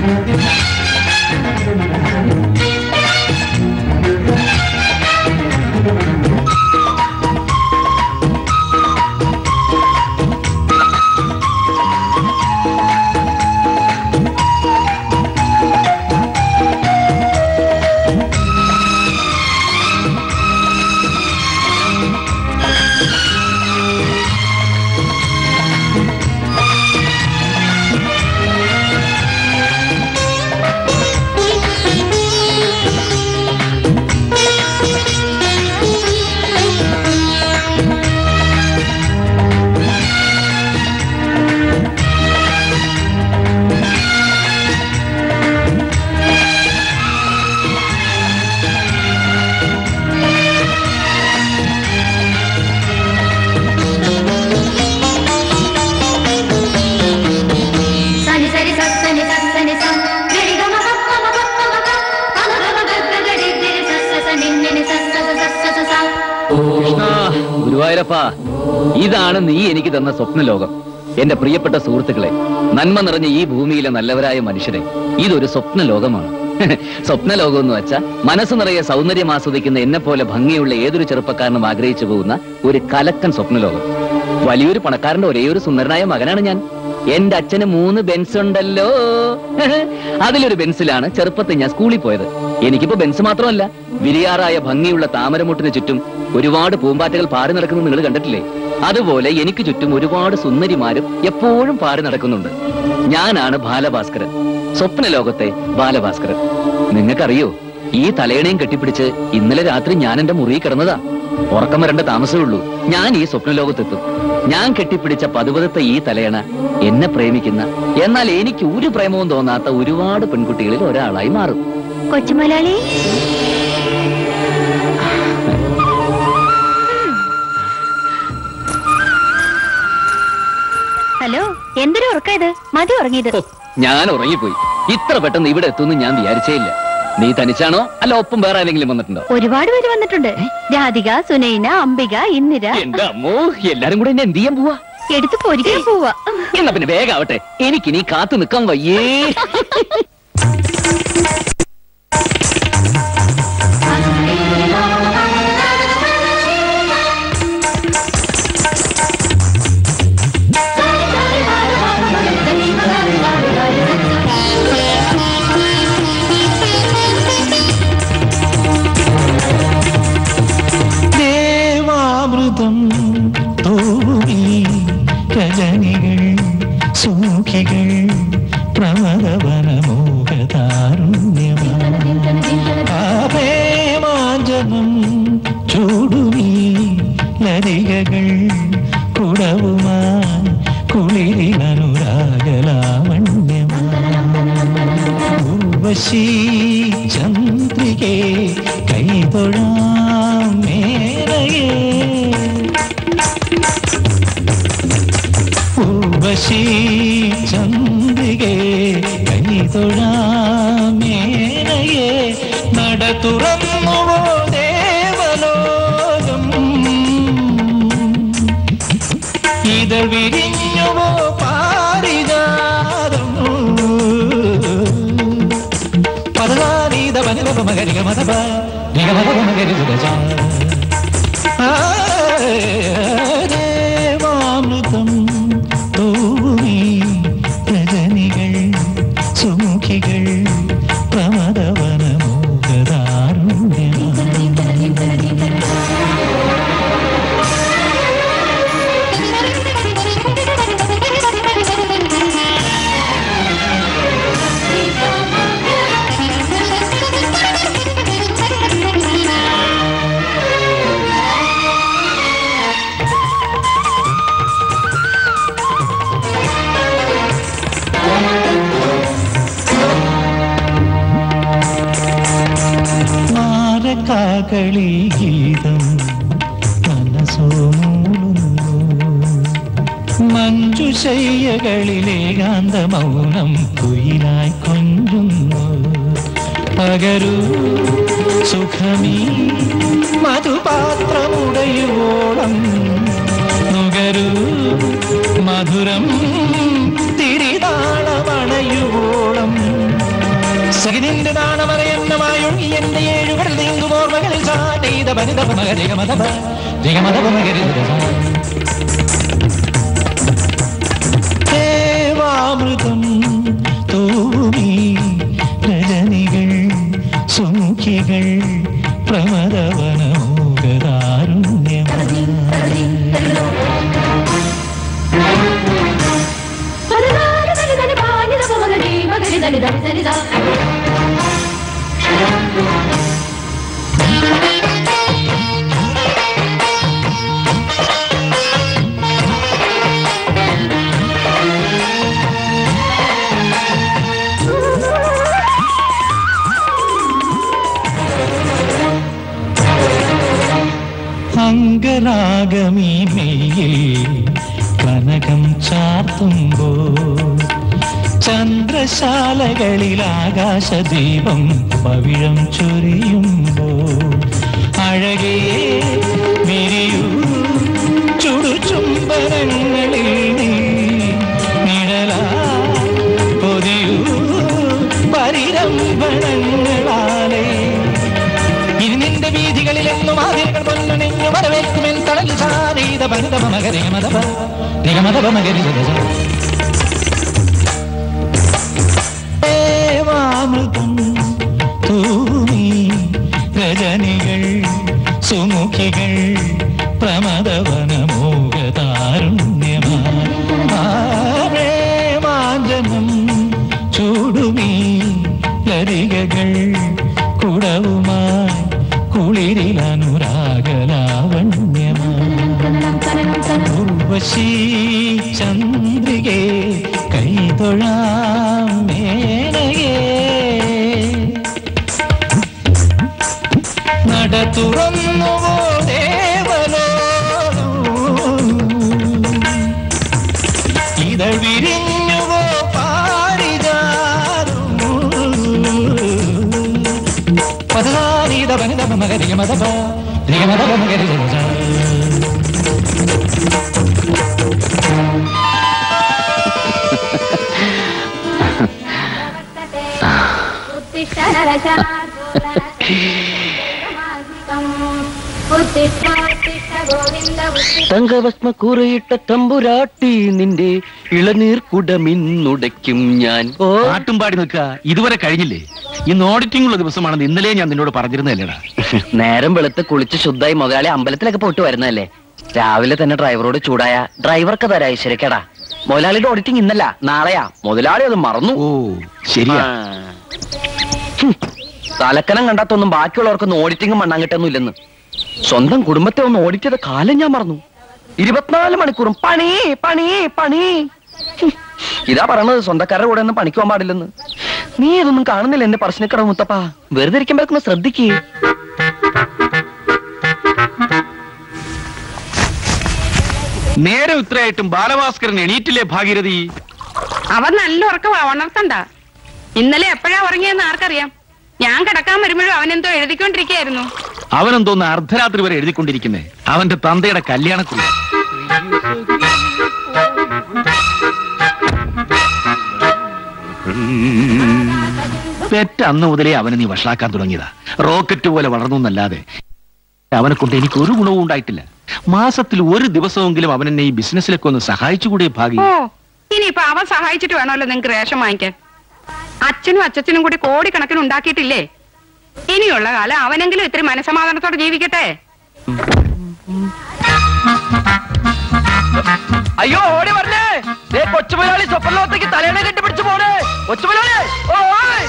സനി സരി സനി സനി സ ഗരി ഗമ പ പ മ പ പ മ പ പ മ ഗ മ ഗ ഗ ഗരി ഗരി സ സ സ നി നി നി സ സ സ സ സ സ സ കൃഷ്ണ ഗുരുവായൂരപ്പ ഇതാണ് നീ എനിക്ക് തന്ന സ്വപ്ന ലോകം എന്റെ പ്രിയപ്പെട്ട സുഹൃത്തുക്കളെ നന്മ നിറഞ്ഞ ഈ ഭൂമിയിലെ നല്ലവരായ മനുഷ്യരെ ഇതൊരു സ്വപ്ന ലോകമാണ് സ്വപ്ന ലോകം എന്ന് വെച്ചാൽ മനസ്സ് നിറയെ സൗന്ദര്യം ആസ്വദിക്കുന്ന എന്നെ പോലെ ഭംഗിയുള്ള ഏതൊരു ചെറുപ്പക്കാരനും ആഗ്രഹിച്ചു പോകുന്ന ഒരു കലക്കൻ സ്വപ്ന ലോകം വലിയൊരു പണക്കാരന്റെ ഒരേ ഒരു സുന്ദരനായ മകനാണ് ഞാൻ എന്റെ അച്ഛന് മൂന്ന് ബെൻസ് ഉണ്ടല്ലോ അതിലൊരു ബെൻസിലാണ് ചെറുപ്പത്തിൽ ഞാൻ സ്കൂളിൽ പോയത് എനിക്കിപ്പോ ബെൻസ് മാത്രമല്ല വിരിയാറായ ഭംഗിയുള്ള താമരമുട്ടിന് ചുറ്റും ഒരുപാട് പൂമ്പാറ്റകൾ പാറി നടക്കുന്നത് നിങ്ങൾ കണ്ടിട്ടില്ലേ അതുപോലെ എനിക്ക് ചുറ്റും ഒരുപാട് സുന്ദരിമാരും എപ്പോഴും പാറി നടക്കുന്നുണ്ട് ഞാനാണ് ബാലഭാസ്കരൻ സ്വപ്ന ലോകത്തെ ബാലഭാസ്കരൻ നിങ്ങൾക്കറിയോ ഈ തലയണയും കെട്ടിപ്പിടിച്ച് ഇന്നലെ രാത്രി ഞാൻ എന്റെ മുറിയിൽ കിടന്നതാ ഉറക്കം വരേണ്ട താമസമേ ഉള്ളൂ ഞാൻ ഈ സ്വപ്ന ലോകത്തെത്തും ഞാൻ കെട്ടിപ്പിടിച്ച പതുപതത്തെ ഈ തലയണ എന്നെ പ്രേമിക്കുന്ന എന്നാൽ എനിക്ക് ഒരു പ്രേമവും തോന്നാത്ത ഒരുപാട് പെൺകുട്ടികളിൽ ഒരാളായി മാറും കൊച്ചുമലയാളി ഹലോ എന്തൊരു ഉറക്ക ഇത് മതി ഉറങ്ങിയത് ഹോ, ഞാൻ ഉറങ്ങിപ്പോയി ഇത്ര പെട്ടെന്ന് ഇവിടെ എത്തുമെന്ന് ഞാൻ വിചാരിച്ചേ ഇല്ല നീ തനിച്ചാണോ അല്ല ഒപ്പം വേറെ ആരെങ്കിലും വന്നിട്ടുണ്ടോ ഒരുപാട് പേര് വന്നിട്ടുണ്ട് രാധിക സുനൈന അംബിക ഇന്ദിര എന്റെ അമ്മോ എല്ലാരും കൂടെ എന്നെ എന്ത് ചെയ്യാൻ പോവാ എടുത്തു പൊരിക്കാൻ പോവാ എന്നാ പിന്നെ വേഗാവട്ടെ എനിക്കിനി കാത്തു നിൽക്കാൻ വയ്യേ ദേവാമൃതം തോന്നി രജനികൾ സൂഖികൾ പ്രമദവനമോഹതാരുണ്യമാജനം ചൂടുമീ ലതികകൾ കുടവുമായി കുളിരിനനുരാഗലാവണ്യമാർവശീ ചന്ദ്രികേ കൈതൊഴാം മേനയേ ഉർവശീ ചന്ദ്രികേ കൈതൊഴാമേനയേ നട തുറന്നുവോ ദേവലോകം ഇതൾ വിരിഞ്ഞുവോ പാരിജാതം പദാനീത പനിമ മകരിക മതപ നിഗമത മകരി ദേവാമൃതം തോന്നി രജനികൾ സുമുഖികൾ പ്രമദവനമോഹതാരുണ്യ മാരക്കാകളി ഗീതം മനസ്സോ മൂളുന്നു മഞ്ജുശയ്യകളിലെ കാന്ത മൗനം കുയിലായി കൊഞ്ചുന്നു പകരൂ സുഖമീ മധുപാത്രമുടയുവോളം നുകരൂ മധുരം തിരിതാളമണയുവോളം നീത ബനിത മഗ രിഗമത രിഗമത മഗരി ദേവാമൃതം തൂമി രജനികൾ സുമുഖികൾ പ്രമദവനമൂകതാരുണ്യമാണ് അംഗരാഗമീ മെയ്യിൽ കനകം ചാർത്തുമ്പോ ചന്ദ്രശാലകളിൽ ആകാശദീപം പവിഴം ചൊരിയുമ്പോ അഴകേ വിരിയൂ ചുടുചുംബനങ്ങളിൽ നീ നിഴലാ പൊതിയൂ പരിരംഭണങ്ങളാലേ ഇനി നിന്റെ വീതികളിൽ എന്നും ആതിരകൾ പൊന്നണിഞ്ഞു വരവേൽക്കുമെൻ തണൽ സാരീത ഭരിതമ മകരിമതപ നിഗമതപ മകരി ദേവാമൃതം തൂമി രജനികൾ സുമുഖികൾ പ്രമദവനമോകതാരുണ്യമാജനം ചൂടുമീ ലരികകൾ കുടവുമായി കുളിരിൽ അനുരാഗലാവണ്യമായി ഉർവശീ ചന്ദ്രികേ കൈതൊഴാം മേനകേ നട തുറന്നുവോ ദേവലോകം ഇതൾ വിരിഞ്ഞുവോ പാരിജാതം പദാനീത വനിത മകരിക മതപ നിഗമത മകരിക തങ്കഭസ്മ കൂറയിട്ട തമ്പുരാട്ടി നിന്റെ ഇളനീർ കുടമിന്നുടയ്ക്കും ഞാൻ ഓ പാട്ടും പാടി നിൽക്കുക ഇതുവരെ കഴിഞ്ഞില്ലേ ഇന്ന് ഓഡിറ്റിംഗ് ഉള്ള ദിവസമാണെന്ന് ഇന്നലെ ഞാൻ നിന്നോട് പറഞ്ഞിരുന്നല്ലേടാ നേരം വെളുത്ത് കുളിച്ച് ശുദ്ധായി മുതലാളി അമ്പലത്തിലൊക്കെ പോയിട്ട് വരുന്നതല്ലേ രാവിലെ തന്നെ ഡ്രൈവറോട് ചൂടായ ഡ്രൈവർക്ക് തരാ ഈശ്വരക്കേടാ മുതലാളിയുടെ ഓഡിറ്റിംഗ് ഇന്നല്ല നാളെയാ മുതലാളി അത് മറന്നു ഓ ശരിയാ ഹും, തലക്കനം കണ്ടാത്തൊന്നും ബാക്കിയുള്ളവർക്കൊന്നും ഓഡിറ്റിംഗും മണ്ണാങ്കിട്ടൊന്നും ഇല്ലെന്ന് സ്വന്തം കുടുംബത്തെ ഒന്ന് ഓഡിറ്റ് ചെയ്ത കാലം ഞാൻ മറന്നു ഇരുപത്തിനാല് മണിക്കൂറും പണി പണി പണി ഹും, ഇതാ പറയണത് സ്വന്തക്കാരുടെ കൂടെ ഒന്നും പണിക്ക് പോകാൻ പാടില്ലെന്ന് നീ ഇതൊന്നും കാണുന്നില്ല എന്റെ പറശ്ശിനിക്കട മുത്തപ്പ വെറുതെ ഇരിക്കുമ്പോഴൊക്കെ ശ്രദ്ധിക്കേ നേരെ ഉത്തരയായിട്ടും ബാലഭാസ്കരൻ എണീറ്റില്ലേ ഭാഗീരഥി അവൻ നല്ല ഉറക്കമാ ഉണർത്തണ്ട ഇന്നലെ എപ്പോഴാ ഉറങ്ങിയെന്ന് ആർക്കറിയാം ഞാൻ കിടക്കാൻ വരുമ്പോഴും അവൻ എന്തോ എഴുതിക്കൊണ്ടിരിക്കുകയായിരുന്നു അവനെന്തോന്ന് അർദ്ധരാത്രി വരെ എഴുതിക്കൊണ്ടിരിക്കുന്നേ അവന്റെ തന്തയുടെ കല്യാണക്കുറി പെറ്റ അന്ന് മുതലേ അവനെ നീ വഷളാക്കാൻ തുടങ്ങിയതാ റോക്കറ്റ് പോലെ വളർന്നു എന്നല്ലാതെ അവനെ കൊണ്ട് എനിക്ക് ഒരു ഗുണവും ഉണ്ടായിട്ടില്ല മാസത്തിൽ ഒരു ദിവസമെങ്കിലും അവൻ എന്നെ ഈ ബിസിനസ്സിലൊക്കെ ഒന്ന് സഹായിച്ചുകൂടെ ഭാഗി ഓ ഇനിയിപ്പൊ അവൻ സഹായിച്ചിട്ട് വേണമല്ലോ നിങ്ങക്ക് റേഷൻ വാങ്ങിക്കാൻ അച്ഛനും അച്ഛനും കൂടി കോടിക്കണക്കിന് ഉണ്ടാക്കിയിട്ടില്ലേ ഇനിയുള്ള കാലം അവനെങ്കിലും ഇത്തിരി മനസമാധാനത്തോടെ ജീവിക്കട്ടെ അയ്യോ ഓടി പറഞ്ഞേ ദേ കൊച്ചുമുതലാളി സ്വപ്നലോകത്തേക്ക് തലേണ കെട്ടിപ്പിടിച്ചു പോണേ കൊച്ചുമുതലാളി ഓ ഓയ്.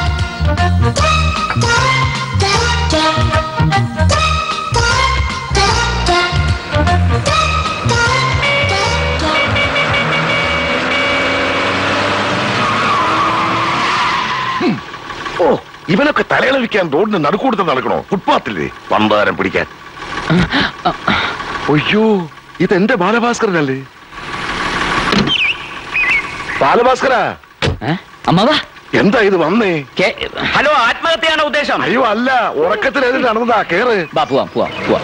ഓ ഇവനൊക്കെ തലയിളവിക്കാൻ റോഡിന് നടുക്കൂടുത്ത് നടക്കണോ ഫുട്പാത്തില്ലേ പണ്ടാരം പിടിക്കാൻ അയ്യോ ഇതെന്റെ ബാലഭാസ്കരനല്ലേ ബാലഭാസ്കര ഏ? അമ്മാവാ എന്താ ഇത് വന്നേ കേ- ഹലോ ആത്മഹത്യയാണ് ഉദ്ദേശം അയ്യോ അല്ല ഉറക്കത്തിൽ എതിൽ നടന്നതാ കേറ് ബാ പോവാം പോവാം പോവാം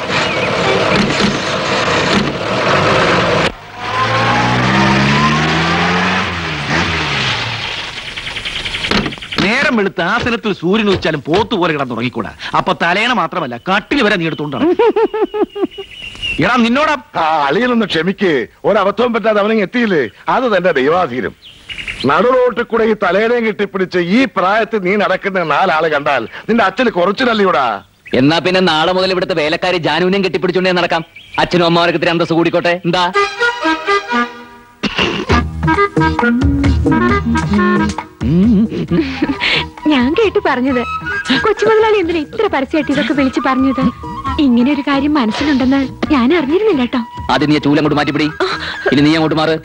നേരം വെളുത്ത് ആസനത്തിൽ സൂര്യൻ ഉച്ചാലും പോത്ത് പോലെ കിടന്നുറങ്ങിക്കൂടാ അപ്പൊ തലേണ മാത്രമല്ല കട്ടിൽ വരെ നീ എടുത്തോണ്ടാണ് എടാ നിന്നോടാ ആ അളിയനൊന്ന് ക്ഷമിക്ക് ഒരബദ്ധവും പറ്റാതെ അവനെ എത്തിയില്ലേ അത് തന്റെ ദൈവാധീനം നടുറോട്ടിൽ കൂടെ ഈ തലേനയും കെട്ടിപ്പിടിച്ച് ഈ പ്രായത്തിൽ നീ നടക്കുന്ന നാലാള് കണ്ടാൽ നിന്റെ അച്ഛന് കുറച്ചില്ലല്ലോടാ എന്നാ പിന്നെ നാളെ മുതൽ ഇവിടുത്തെ വേലക്കാരി ജാനുവിനെയും കെട്ടിപ്പിടിച്ചോണ്ടേ നടക്കാം അച്ഛനും അമ്മമാർക്ക് ഇത്തിരി അന്തസ് കൂടിക്കോട്ടെ എന്താ ഞാൻ കേട്ടു പറഞ്ഞത് കൊച്ചു മുതലാളി എന്തിനാ ഇത്ര പരസ്യമായിട്ട് ഇതൊക്കെ വിളിച്ചു പറഞ്ഞത് ഇങ്ങനെ ഒരു കാര്യം മനസ്സിലുണ്ടെന്ന് ഞാൻ അറിഞ്ഞിരുന്നില്ല കേട്ടോ ആദ്യം നീ ചൂല അങ്ങോട്ട് മാറ്റിപ്പിടി ഇനി നീ അങ്ങോട്ട് മാറ്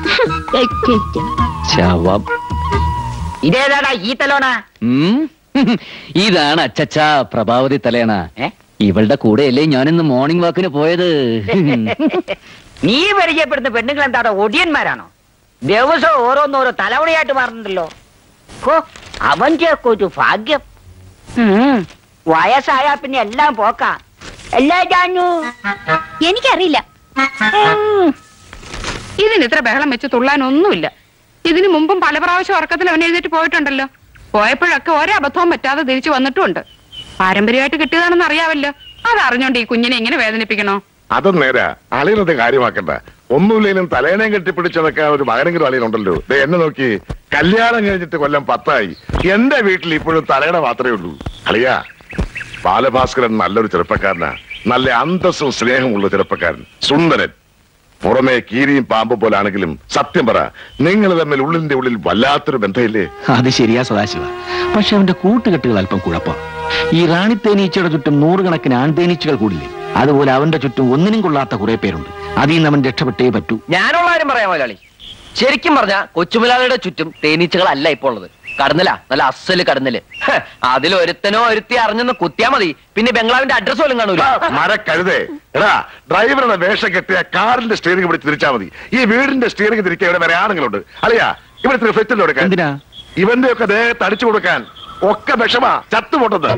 ശവം ഇതേതാടാ ഈ തലോണ ഉം. ഇതാണ് അച്ചച്ച പ്രഭാവതി തലേണ ഏ? ഇവളുടെ കൂടെയല്ലേ ഞാനിന്ന് മോർണിംഗ് വാക്കിന് പോയത് നീ പരിചയപ്പെടുന്ന പെണ്ണുങ്ങൾ എന്താടോ ഒടിയന്മാരാണോ ദിവസവും ഓരോന്നോരോ തലമുറയായിട്ട് മാറുന്നുണ്ടല്ലോ ഹോ അവന്റെ ഒക്കെ ഒരു ഭാഗ്യം ഉം, വയസ്സായ പിന്നെ എല്ലാം പോക്കാ എല്ലാ ജാനു എനിക്കറിയില്ല ഉം. ഇതിന് ഇത്ര ബഹളം വെച്ച് തുള്ളാനൊന്നുമില്ല ഇതിനു മുമ്പും പല പ്രാവശ്യം ഉറക്കത്തിൽ അവൻ എഴുന്നേറ്റ് പോയിട്ടുണ്ടല്ലോ പോയപ്പോഴൊക്കെ ഒരബദ്ധവും പറ്റാതെ തിരിച്ചു വന്നിട്ടുമുണ്ട് പാരമ്പര്യമായിട്ട് കിട്ടിയതാണെന്ന് അറിയാവല്ലോ അത് അറിഞ്ഞോണ്ട് ഈ കുഞ്ഞിനെ എങ്ങനെ വേദനിപ്പിക്കണോ അതും നേരാ അളിയനത് കാര്യമാക്കണ്ട ഒന്നുമില്ലേലും തലേനയും കെട്ടിപ്പിടിച്ച് നടക്കാൻ ഒരു മകനെങ്കിലും അളിയനുണ്ടല്ലോ ദേ എന്നെ നോക്കി കല്യാണം കഴിഞ്ഞിട്ട് കൊല്ലം പത്തായി എന്റെ വീട്ടിൽ ഇപ്പോഴും തലയുടെ മാത്രമേ ഉള്ളൂ അളിയ ബാലഭാസ്കരൻ നല്ലൊരു ചെറുപ്പക്കാരനാ നല്ല അന്തസ്സും സ്നേഹമുള്ള ചെറുപ്പക്കാരൻ സുന്ദരൻ പുറമെ കീരിയും പാമ്പും പോലാണെങ്കിലും സത്യം പറ നിങ്ങൾ തമ്മിൽ ഉള്ളിന്റെ ഉള്ളിൽ വല്ലാത്തൊരു ബന്ധമില്ലേ അത് ശരിയാ സദാശിവ പക്ഷെ അവന്റെ കൂട്ടുകെട്ടുകൾ അല്പം കുഴപ്പം ഈ റാണി തേനീച്ചയുടെ ചുറ്റും നൂറുകണക്കിന് ആൺതേനീച്ചകൾ കൂടില്ലേ അതുപോലെ അവന്റെ ചുറ്റും ഒന്നിനും കൊള്ളാത്ത കുറെ പേരുണ്ട് അതിൽ നിന്ന് അവൻ രക്ഷപ്പെട്ടേ പറ്റൂ ഞാനുള്ള കാര്യം പറയാം മുതലാളി ശരിക്കും പറഞ്ഞ കൊച്ചുമുലാളിയുടെ ചുറ്റും തേനീച്ചകളല്ല ഇപ്പോൾ ഉള്ളത് കടന്നല നല്ല അസല് കടന്നല് ഹ്, അതിലൊരുത്തനോ ഒരുത്തി അറിഞ്ഞെന്ന് കുത്തിയാ മതി പിന്നെ ബംഗ്ലാവിന്റെ അഡ്രസ് പോലും കാണൂല മരക്കഴുതേ എടാ ഡ്രൈവറുടെ വേഷം കെട്ടിയ കാറിന്റെ സ്റ്റിയറിംഗ് പിടിച്ച് തിരിച്ചാ മതി ഈ വീടിന്റെ സ്റ്റിയറിംഗ് തിരിക്കാൻ ഇവിടെ വേറെ ആണുങ്ങളുണ്ട് അല്ലയാ ഇവിടുത്തെ ഫ്ലെറ്റിൽ കൊടുക്കാൻ എന്തിനാ? ഇവന്റെ ഒക്കെ ദേഹത്ത് അടിച്ചു കൊടുക്കാൻ ഒക്കെ വിഷമാ ചത്തുപൊട്ടത്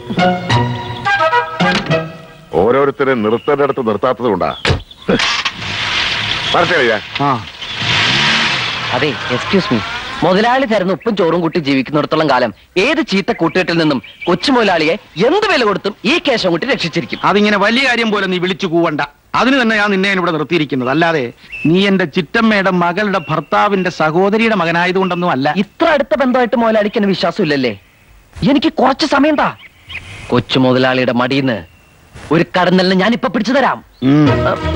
ഓരോരുത്തരെ നിർത്തേണ്ടടുത്ത് നിർത്താത്തത് കൊണ്ടാ പറഞ്ഞ ആ അതെ എക്സ്ക്യൂസ് മീ മുതലാളി തരുന്ന ഉപ്പും ചോറും കൂട്ടി ജീവിക്കുന്നിടത്തോളം കാലം ഏത് ചീത്ത കൂട്ടുകെട്ടിൽ നിന്നും കൊച്ചു മുതലാളിയെ എന്ത് വില കൊടുത്തും ഈ കേശം കൂട്ടി രക്ഷിച്ചിരിക്കും അതിങ്ങനെ വലിയ കാര്യം പോലെ നീ വിളിച്ചു കൂവണ്ട അതിന് തന്നെ ഞാൻ നിന്നെ ഇവിടെ നിർത്തിയിരിക്കുന്നത് അല്ലാതെ നീ എന്റെ ചിറ്റമ്മയുടെ മകളുടെ ഭർത്താവിന്റെ സഹോദരിയുടെ മകനായതുകൊണ്ടൊന്നും അല്ല ഇത്ര അടുത്ത ബന്ധമായിട്ട് മുതലാളിക്ക് എന്നെ വിശ്വാസമില്ലല്ലേ എനിക്ക് കുറച്ച് സമയം താ കൊച്ചു മുതലാളിയുടെ മടിയിന്ന് ഒരു കടന്നലിന് ഞാൻ ഇപ്പൊ പിടിച്ചു തരാം ഉം.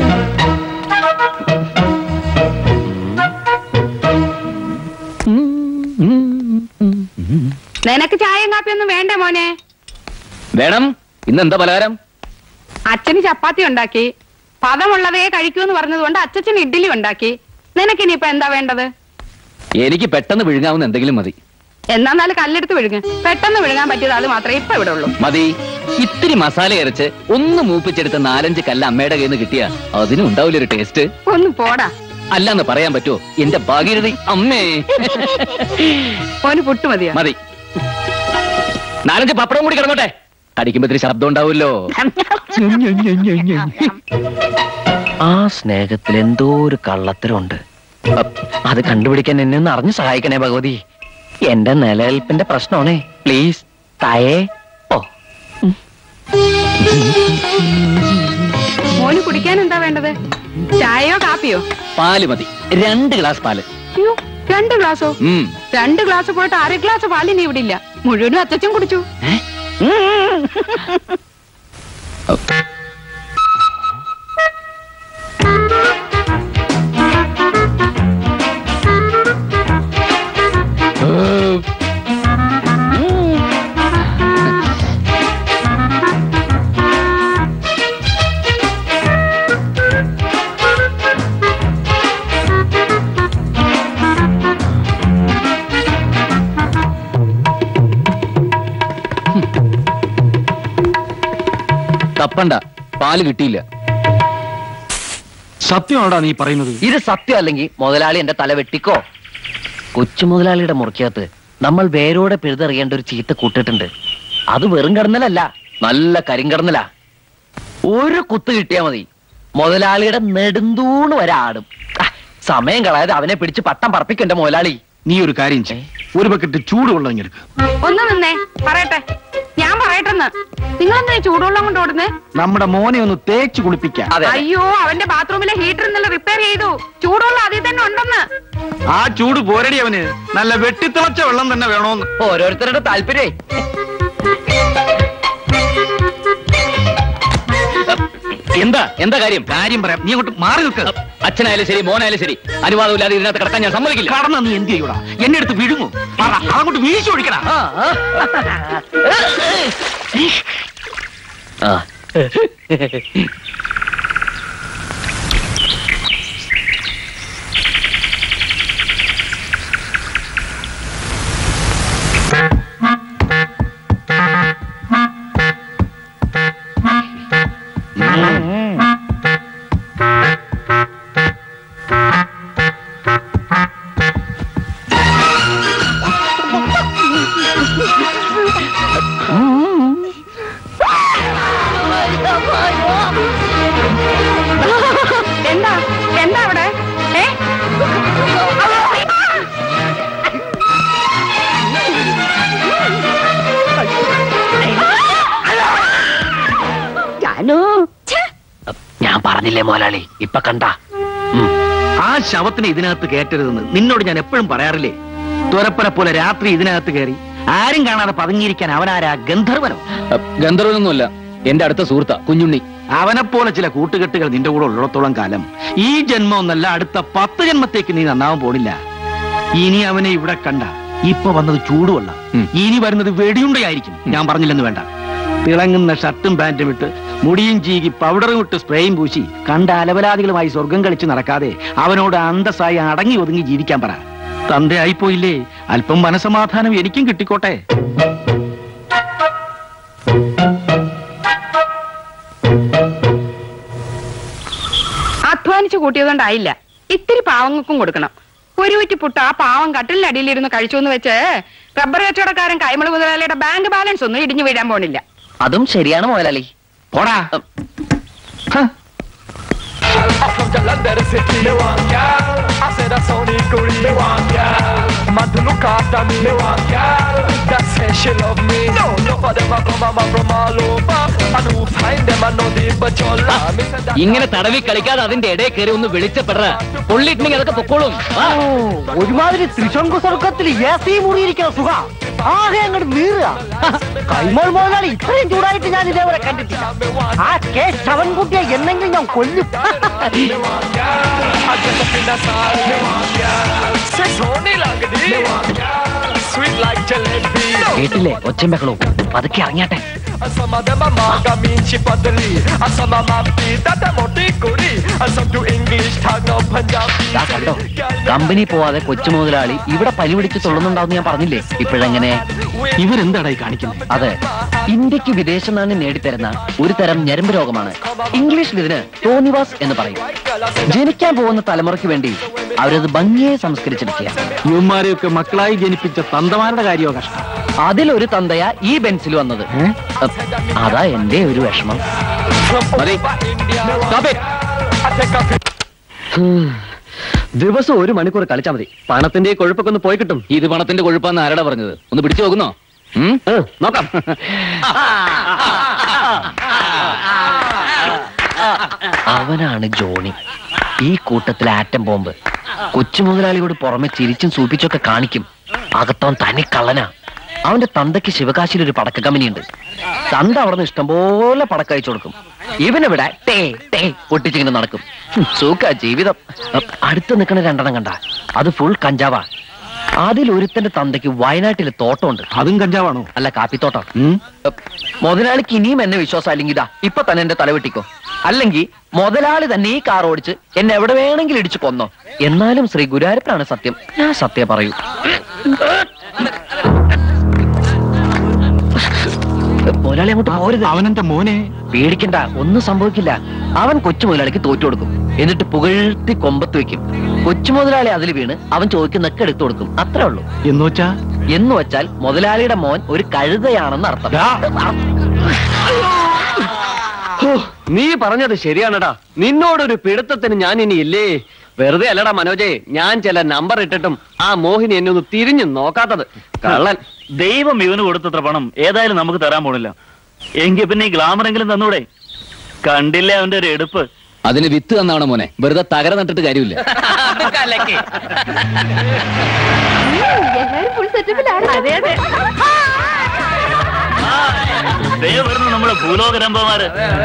നിനക്ക് ചായയും കാപ്പിയൊന്നും വേണ്ടേ മോനെ വേണം ഇന്നെന്താ പലഹാരം അച്ഛന് ചപ്പാത്തി ഉണ്ടാക്കി പദമുള്ളതേ കഴിക്കൂ എന്ന് പറഞ്ഞതുകൊണ്ട് അച്ഛന് ഇഡ്ഡലി ഉണ്ടാക്കി നിനക്കിനിയിപ്പൊ എന്താ വേണ്ടത് എനിക്ക് പെട്ടെന്ന് വിഴുങ്ങാവുന്ന എന്തെങ്കിലും മതി എന്നാല് കല്ലെടുത്ത് വിഴുങ്ങ് പെട്ടെന്ന് വിഴുങ്ങാൻ പറ്റിയത് അത് മാത്രമേ ഇപ്പൊ ഇവിടെ ഉള്ളൂ മതി ഇത്തിരി മസാല അരച്ച് ഒന്ന് മൂപ്പിച്ചെടുത്ത് നാലഞ്ച് കല്ല് അമ്മയുടെ കയ്യിൽ നിന്ന് കിട്ടിയ അതിനും ഉണ്ടാവില്ല ഒരു ടേസ്റ്റ് ഒന്ന് പോടാ അല്ലാന്ന് പറയാൻ പറ്റുമോ എന്റെ ഭാഗീരഥി അമ്മേ ഓന് പുട്ട് മതിയോ മതി നാലഞ്ച് പപ്പടം കൂടി കിടന്നോട്ടെ കടിക്കുമ്പോ ഇത്തിരി ശബ്ദം ഉണ്ടാവുമല്ലോ ആ സ്നേഹത്തിൽ എന്തോ ഒരു കള്ളത്തരമുണ്ട് അപ്പ് അത് കണ്ടുപിടിക്കാൻ എന്നെ ഒന്ന് അറിഞ്ഞു സഹായിക്കണേ ഭഗവതി എന്റെ നിലനിൽപ്പിന്റെ പ്രശ്നമാണേ പ്ലീസ് തായേ ഓ മോന് കുടിക്കാൻ എന്താ വേണ്ടത് ചായയോ കാപ്പിയോ പാല് മതി രണ്ട് ഗ്ലാസ് പാല് അയ്യോ രണ്ട് ഗ്ലാസോ ഉം രണ്ട് ഗ്ലാസ് പോയിട്ട് അര ഗ്ലാസ് പാലിനി ഇവിടെ ഇല്ല മുഴുവനും അച്ഛൻ കുടിച്ചു തപ്പണ്ട പാല് കിട്ടിയില്ല സത്യമാണോടാ നീ പറയുന്നത് ഇത് സത്യം അല്ലെങ്കിൽ മുതലാളി എന്റെ തല വെട്ടിക്കോ കൊച്ചു മുതലാളിയുടെ മുറിക്കകത്ത് നമ്മൾ വേരോടെ പിഴുതെറിയേണ്ട ഒരു ചീത്ത കൂട്ടിട്ടുണ്ട് അത് വെറും കടന്നലല്ല നല്ല കരിങ്കടന്നലാ ഒരു കുത്ത് കിട്ടിയാ മതി മുതലാളിയുടെ നെടുന്തൂണ് വരെ ആടും ആ, സമയം കളയാതെ അവനെ പിടിച്ച് പട്ടം പറപ്പിക്കണ്ട മുതലാളി നീ ഒരു കാര്യം ചെയ് ഒരു ബക്കറ്റ് ചൂടുവെള്ളം ഇങ്ങെടുക്ക് ഒന്ന് നിന്നേ പറയട്ടെ ഞാൻ പറയട്ടെന്ന് നിങ്ങൾ എന്താ ചൂടുവെള്ളം കൊണ്ട് ഓടുന്നേ നമ്മുടെ മോനെ ഒന്ന് തേച്ച് കുളിപ്പിക്കാം അയ്യോ അവന്റെ ബാത്റൂമിലെ ഹീറ്റർ ഇന്നലെ റിപ്പയർ ചെയ്തു ചൂടുവെള്ളം അതിൽ തന്നെ ഉണ്ടെന്ന് ആ ചൂട് പോരടി അവന് നല്ല വെട്ടിത്തിളച്ച വെള്ളം തന്നെ വേണോന്ന് ഓരോരുത്തരുടെ താല്പര്യമേ എന്താ എന്താ കാര്യം കാര്യം പറയാം നീ അങ്ങോട്ട് മാറി നിൽക്ക് അച്ഛനായാലും ശരി മോനായാലും ശരി അനുവാദമില്ലാതെ ഇതിനകത്ത് കിടക്കാൻ ഞാൻ സമ്മതിക്കില്ല കടന്ന നീ എന്ത് ചെയ്യൂടാ എന്നെ എടുത്ത് വിഴുങ്ങും പറ അതങ്ങോട്ട് വീശി ഒഴിക്കടാ ആ എന്താ എന്താ അവിടെ ഏ ഞാൻ പറഞ്ഞില്ലേ മോലാളി ഇപ്പൊ കണ്ട ആ ശവത്തിനെ ഇതിനകത്ത് കയറ്റരുതെന്ന് നിന്നോട് ഞാൻ എപ്പോഴും പറയാറില്ലേ തുരപ്പനെ പോലെ രാത്രി ഇതിനകത്ത് കയറി ആരും കാണാതെ പതുങ്ങിയിരിക്കാൻ അവനാരാ ഗന്ധർവനോ ഗന്ധർവനൊന്നുമല്ല എന്റെ അടുത്ത സുഹൃത്താ കുഞ്ഞുണ്ണി അവനെപ്പോലെ ചില കൂട്ടുകെട്ടുകൾ നിന്റെ കൂടെ ഉള്ളിടത്തോളം കാലം ഈ ജന്മം ഒന്നല്ല അടുത്ത പത്ത് ജന്മത്തേക്ക് നീ നന്നാവാൻ പോണില്ല ഇനി അവനെ ഇവിടെ കണ്ട ഇപ്പൊ വന്നത് ചൂടുവെള്ള ഉം. ഇനി വരുന്നത് വെടിയുണ്ടയായിരിക്കും ഞാൻ പറഞ്ഞില്ലെന്ന് വേണ്ട തിളങ്ങുന്ന ഷർട്ടും പാന്റും ഇട്ട് മുടിയും ചീകി പൗഡറും ഇട്ട് സ്പ്രേയും പൂശി കണ്ട അലവലാദികളുമായി സ്വർഗം കളിച്ച് നടക്കാതെ അവനോട് അന്തസ്സായി അടങ്ങി ഒതുങ്ങി ജീവിക്കാൻ പറ തന്തയായിപ്പോയില്ലേ അല്പം മനസമാധാനം എനിക്കും കിട്ടിക്കോട്ടെ അധ്വാനിച്ചു കൂട്ടിയതുകൊണ്ടായില്ല ഇത്തിരി പാവങ്ങൾക്കും കൊടുക്കണം ഒരു കുറ്റി പുട്ട് ആ പാവം കട്ടിലിനടിയിലിരുന്ന് കഴിച്ചു എന്ന് വെച്ച് റബ്ബർ കച്ചവടക്കാരൻ കൈമള് മുതലാളിയുടെ ബാങ്ക് ബാലൻസ് ഒന്നും ഇടിഞ്ഞു വീഴാൻ പോണില്ല അതും ശരിയാണ് മോലാളി പോടാ ഹ. From the London city, me want girl. I said that's only good, me want girl. Man to look after me, me want girl. That says she love me. No, no for them I come and from all over. And who find them I know they but your love. Me say that ഇങ്ങനെ തടവി കളിക്കാതെ അതിന്റെ ഇടയിൽ കയറി ഒന്ന് വെളിച്ചപ്പെട പൊള്ളിയിട്ടുണ്ടെങ്കിൽ അതൊക്കെ പൊക്കോളും ആ. ഒരുമാതിരി ത്രിശങ്കു സ്വർഗത്തിൽ എ സി മുറിയിരിക്കുന്ന സുഖ ആകെ അങ്ങോട്ട് വീറുക കൈമോൾ മുതലാളി ഇത്രയും ചൂടായിട്ട് ഞാൻ ഇതേവരെ കണ്ടിട്ടില്ല ആ കെ ശവൻകുട്ടിയെ എന്നെങ്കിലും ഞാൻ കൊല്ലും me want girl. I dress up in a style, me want girl. Sex only like this. Me want girl. Sweet like jalebi. No. കേട്ടില്ലേ ഒച്ചയും ബഹളവും പതുക്കെ ഇറങ്ങിയാട്ടെ And some of them are maga mean chipadali And some are mampy that them out kuri And some do English tag no Punjabi ദാ കണ്ടോ company പോവാതെ കൊച്ചു മുതലാളി ഇവിടെ പനി പിടിച്ച് തുള്ളുന്നുണ്ടാവും ഞാൻ പറഞ്ഞില്ലേ ഇപ്പോഴെങ്ങനെ ഇവരെന്താടായി കാണിക്കുന്നത് അതെ ഇന്ത്യക്ക് വിദേശ നാണ്യം നേടിത്തരുന്ന ഒരു തരം ഞരമ്പ് രോഗമാണ് ഇംഗ്ലീഷിൽ ഇതിന് തോന്നിവാസ് എന്ന് പറയും ജനിക്കാൻ പോകുന്ന തലമുറയ്ക്ക് വേണ്ടി അവരത് ഭംഗിയെ സംസ്കരിച്ചെടുക്കുക യുവന്മാരെയൊക്കെ മക്കളായി ജനിപ്പിച്ച തന്തമാരുടെ കാര്യമോ കഷ്ടം അതിലൊരു തന്തയ ഈ ബെൻസിൽ വന്നത് അപ്പ് അതാ എന്റെ ഒരു വിഷമം From മതി. over India Stop it. I take a pic ദിവസം ഒരു മണിക്കൂർ കളിച്ചാൽ മതി പണത്തിന്റെ കൊഴുപ്പൊക്കെ ഒന്ന് പോയി കിട്ടും ഇത് പണത്തിന്റെ കൊഴുപ്പാന്ന് ആരാടാ പറഞ്ഞത് ഒന്ന് പിടിച്ചു നോക്കുന്നോ ഉം? നോക്കാം അവനാണ് ജോണി ഈ കൂട്ടത്തിൽ ആറ്റം ബോംബ് കൊച്ചു മുതലാളിയോട് പുറമെ ചിരിച്ചും സൂപ്പിച്ചൊക്കെ കാണിക്കും അകത്തവൻ തനി കള്ളനാ അവന്റെ തന്തയ്ക്ക് ശിവകാശിയിൽ ഒരു പടക്ക കമ്പനിയുണ്ട് തന്ത അവിടെ നിന്ന് ഇഷ്ടംപോലെ പടക്ക അയച്ചു കൊടുക്കും ഇവനിവിടെ ടേ ടേ പൊട്ടിച്ചിങ്ങനെ നടക്കും ഹും, സുഖ ജീവിതം അ, അടുത്ത് നിൽക്കുന്ന രണ്ടെണ്ണം കണ്ട അത് ഫുൾ കഞ്ചാവാ അതിൽ ഒരുത്തന്റെ തന്തയ്ക്ക് വയനാട്ടിലെ തോട്ടമുണ്ട് അതും കഞ്ചാവാണോ അല്ല കാപ്പിത്തോട്ടം ഉം? മുതലാളിക്ക് ഇനിയും എന്നെ വിശ്വാസം അല്ലെങ്കിൽ ഇതാ ഇപ്പൊ തന്നെ എന്റെ തലവെട്ടിക്കോ അല്ലെങ്കിൽ മുതലാളി തന്നെ ഈ കാർ ഓടിച്ച് എന്നെ എവിടെ വേണമെങ്കിലും ഇടിച്ചു കൊന്നോ എന്നാലും ശ്രീ ഗുരുവായൂരപ്പനാണ് സത്യം ഞാൻ സത്യം പറയൂ മുതലാളി അങ്ങോട്ട് പോരുത് അവനെന്റെ മോനെ പേടിക്കണ്ട ഒന്നും സംഭവിക്കില്ല അവൻ കൊച്ചു മുതലാളിക്ക് തോറ്റു കൊടുക്കും എന്നിട്ട് പുകഴ്ത്തി കൊമ്പത്ത് വെക്കും കൊച്ചു മുതലാളി അതിൽ വീണ് അവൻ ചോദിക്കുന്നൊക്കെ എടുത്തു കൊടുക്കും അത്രേ ഉള്ളൂ എന്ന് വെച്ചാ എന്ന് വെച്ചാൽ മുതലാളിയുടെ മോൻ ഒരു കഴുതയാണെന്ന് അർത്ഥം ദാ. നീ പറഞ്ഞത് ശരിയാണടാ നിന്നോടൊരു പിടുത്തത്തിന് ഞാൻ ഇനി ഇല്ലേ വെറുതെ അല്ലടാ മനോജേ ഞാൻ ചില നമ്പർ ഇട്ടിട്ടും ആ മോഹിനി എന്നെ ഒന്ന് തിരിഞ്ഞു നോക്കാത്തത് കള്ളൻ ദൈവം ഇവന് കൊടുത്തത്ര പണം ഏതായാലും നമുക്ക് തരാൻ പോണില്ല എങ്കിൽ പിന്നെ ഈ ഗ്ലാമറെങ്കിലും തന്നൂടെ കണ്ടില്ലേ അവന്റെ ഒരു എടുപ്പ് അതിന് വിത്ത് തന്നാണ് മോനെ വെറുതെ തകര നട്ടിട്ട് കാര്യമില്ല എല്ലാരും ഫുൾ സെറ്റപ്പിലാണ് അതെ അതെ ദേ വരുന്നു നമ്മുടെ ഭൂലോകരംഭമാര്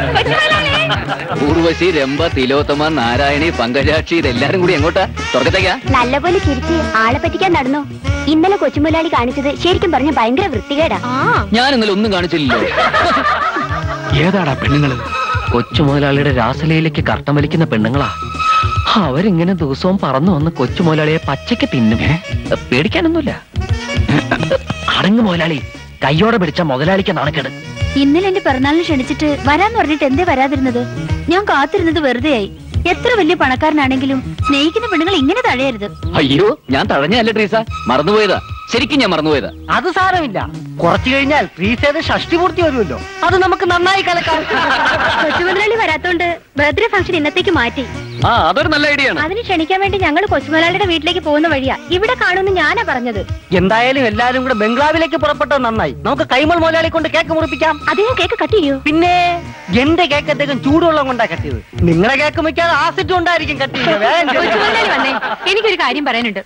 ഊർവശി രംഭ തിലോത്തമ നാരായണി പങ്കജാക്ഷി ഇതെല്ലാരും കൂടി എങ്ങോട്ടാ സ്വർഗത്തേക്കാ നല്ലപോലെ ചിരിച്ച് ആളെ പറ്റിക്കാൻ നടന്നു ഇന്നലെ കൊച്ചുമുലാളി കാണിച്ചത് ശരിക്കും പറഞ്ഞ ഭയങ്കര വൃത്തികേടാ ഞാൻ ഇന്നലെ ഒന്നും കാണിച്ചില്ലല്ലോ ഏതാടാ പെണ്ണുങ്ങള് കൊച്ചു മുതലാളിയുടെ രാസലയിലേക്ക് കർട്ടം വലിക്കുന്ന പെണ്ണുങ്ങളാ അവരിങ്ങനെ ദിവസവും പറന്നു വന്ന് കൊച്ചു മുതലാളിയെ പച്ചയ്ക്ക് തിന്നും പേടിക്കാനൊന്നുമില്ല അടങ്ങ് മുതലാളി കയ്യോടെ പിടിച്ച മുതലാളിക്ക് നാണക്കേട് ഇന്നലെ എന്റെ പിറന്നാളിന് ക്ഷണിച്ചിട്ട് വരാന്ന് പറഞ്ഞിട്ട് എന്തേ വരാതിരുന്നത് ഞാൻ കാത്തിരുന്നത് വെറുതെയായി എത്ര വലിയ പണക്കാരനാണെങ്കിലും സ്നേഹിക്കുന്ന പെണ്ണുങ്ങൾ ഇങ്ങനെ തഴയരുത് അയ്യോ ഞാൻ തഴഞ്ഞല്ല ട്രീസ മറന്നുപോയതാ ശരിക്കും ഞാൻ മറന്നുപോയതാ അത് സാരമില്ല കുറച്ചു കഴിഞ്ഞാൽ പ്രീസേത് ഷഷ്ടി പൂർത്തി വരുമല്ലോ അത് നമുക്ക് നന്നായി കലക്കാം കൊച്ചുമുതലാളി വരാത്തോണ്ട് ബർത്ത്ഡേ ഫംഗ്ഷൻ ഇന്നത്തേക്ക് മാറ്റി ആ അതൊരു നല്ല ഐഡിയ ആണ് അതിന് ക്ഷണിക്കാൻ വേണ്ടി ഞങ്ങൾ കൊച്ചുമുതലാളിയുടെ വീട്ടിലേക്ക് പോകുന്ന വഴിയാ ഇവിടെ കാണുമെന്ന് ഞാനാ പറഞ്ഞത് എന്തായാലും എല്ലാരും കൂടെ ബംഗ്ലാവിലേക്ക് പുറപ്പെട്ടത് നന്നായി നമുക്ക് കൈമൾ മുതലാളി കൊണ്ട് കേക്ക് മുറിപ്പിക്കാം അദ്ദേഹം കേക്ക് കട്ട് ചെയ്യൂ പിന്നെ എന്റെ കേക്ക് അദ്ദേഹം ചൂടുവെള്ളം കൊണ്ടാ കട്ടിയത് നിങ്ങളുടെ കേക്ക് മിക്കാതെ ആസിഡ് കൊണ്ടായിരിക്കും കട്ട് ചെയ്യുന്നത് വേഗം ചെയ്യ്. കൊച്ചുമുതലാളി വന്നേ എനിക്കൊരു കാര്യം പറയാനുണ്ട്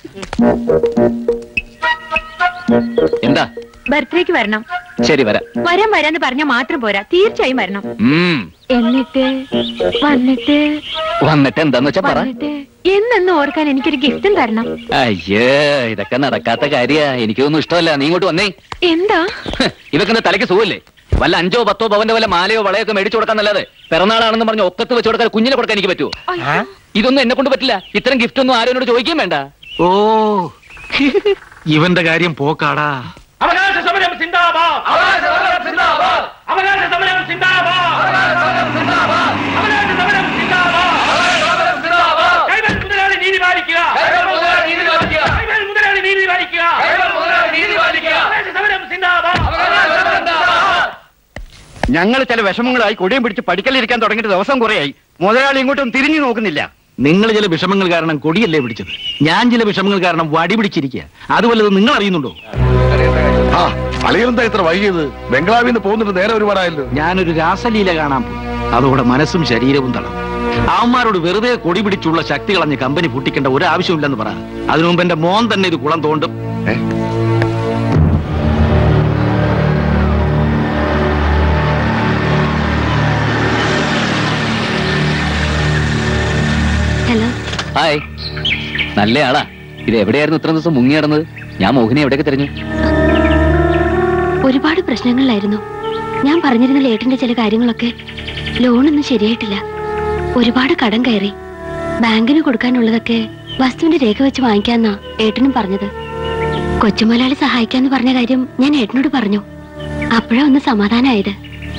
എന്താ ബർത്ത്ഡേക്ക് വരണം ശരി വരാം വരാൻ വരാന്ന് പറഞ്ഞാൽ മാത്രം പോരാ തീർച്ചയായും വരണം ഉം എന്നിട്ട് വന്നിട്ട് വന്നിട്ട് എന്താന്ന് വെച്ചാ പറ വന്നിട്ട് എന്നെന്ന് ഓർക്കാൻ എനിക്കൊരു ഗിഫ്റ്റും തരണം അയ്യേ ഇതൊക്കെ നടക്കാത്ത കാര്യ എനിക്കൊന്നും ഇഷ്ടമല്ല നീ ഇങ്ങോട്ട് വന്നേ എന്താ ഹ്, ഇതൊക്കെ എന്താ തലയ്ക്ക് സുഖല്ലേ വല്ല അഞ്ചോ പത്തോ പവന്റെ വല്ല മാലയോ വളയൊക്കെ മേടിച്ചു കൊടുക്കാന്നല്ലാതെ പിറന്നാളാണെന്ന് പറഞ്ഞ് ഒക്കത്ത് വെച്ച് കൊടുക്കാൻ കുഞ്ഞിനെ കൊടുക്കാൻ എനിക്ക് പറ്റുമോ അയ്യോ. ഇതൊന്നും എന്നെ കൊണ്ട് പറ്റില്ല ഇത്തരം ഗിഫ്റ്റ് ഒന്നും ആരും എന്നോട് ചോദിക്കുകയും വേണ്ട ഓ ഇവന്റെ കാര്യം പോക്കാടാ അവകാശ സമരം സിന്ദാബാദ് അവകാശ സമരം സിന്ദാബാദ് അവകാശ സമരം സിന്ദാബാദ് അവകാശ സമരം സിന്ദാബാദ് കൈമൽ മുതലാളി നീതി പാലിക്കുക കൈമൽ മുതലാളി നീതി പാലിക്കുക കൈമൽ മുതലാളി നീതി പാലിക്കുക കൈമൽ മുതലാളി നീതി പാലിക്കുക അവകാശ സമരം സിന്ദാബാദ് അവകാശ സമരം സിന്ദാബാദ് ഞങ്ങൾ ചില വിഷമങ്ങളായി കൊടിയും പിടിച്ച് പഠിക്കലിരിക്കാൻ തുടങ്ങിയിട്ട് ദിവസം കുറയായി മുതലാളി ഇങ്ങോട്ടും തിരിഞ്ഞു നോക്കുന്നില്ല നിങ്ങൾ ചില വിഷമങ്ങൾ കാരണം കൊടിയല്ലേ പിടിച്ചത് ഞാൻ ചില വിഷമങ്ങൾ കാരണം വടി പിടിച്ചിരിക്കുക അതുപോലെ നിങ്ങൾ അറിയുന്നുണ്ടോ ആ അളിയനെന്താ ഇത്ര വൈകിയത് ബംഗ്ലാവിൽ നിന്ന് പോകുന്നിട്ട് നേരെ ഒരുപാടായല്ലോ ഞാനൊരു രാസലീല കാണാൻ പോയി അതോടെ മനസ്സും ശരീരവും തളർന്നു അവന്മാരോട് വെറുതെ കൊടി പിടിച്ചുള്ള ശക്തി കളഞ്ഞ് കമ്പനി പൊട്ടിക്കേണ്ട ഒരു ആവശ്യമില്ലെന്ന് പറ അതിനു മുമ്പ് എന്റെ മോൻ തന്നെ ഇത് കുളം തോണ്ടും ഏ? ഹലോ ഹായ് നല്ല ആളാ ഇത് എവിടെയായിരുന്നു ഇത്ര ദിവസം മുങ്ങി നടന്നത് ഞാൻ മോഹിനെ എവിടെയൊക്കെ തിരഞ്ഞു ഒരുപാട് പ്രശ്നങ്ങളിലായിരുന്നു ഞാൻ പറഞ്ഞിരുന്ന ലേട്ടന്റെ ചില കാര്യങ്ങളൊക്കെ ലോണൊന്നും ശരിയായിട്ടില്ല ഒരുപാട് കടം കയറി ബാങ്കിന് കൊടുക്കാനുള്ളതൊക്കെ വസ്തുവിന്റെ രേഖ വെച്ച് വാങ്ങിക്കാന്നാ ഏട്ടനും പറഞ്ഞത് കൊച്ചുമലയാളി സഹായിക്കാന്ന് പറഞ്ഞ കാര്യം ഞാൻ ഏട്ടനോട് പറഞ്ഞു അപ്പോഴാ ഒന്ന് സമാധാനമായത്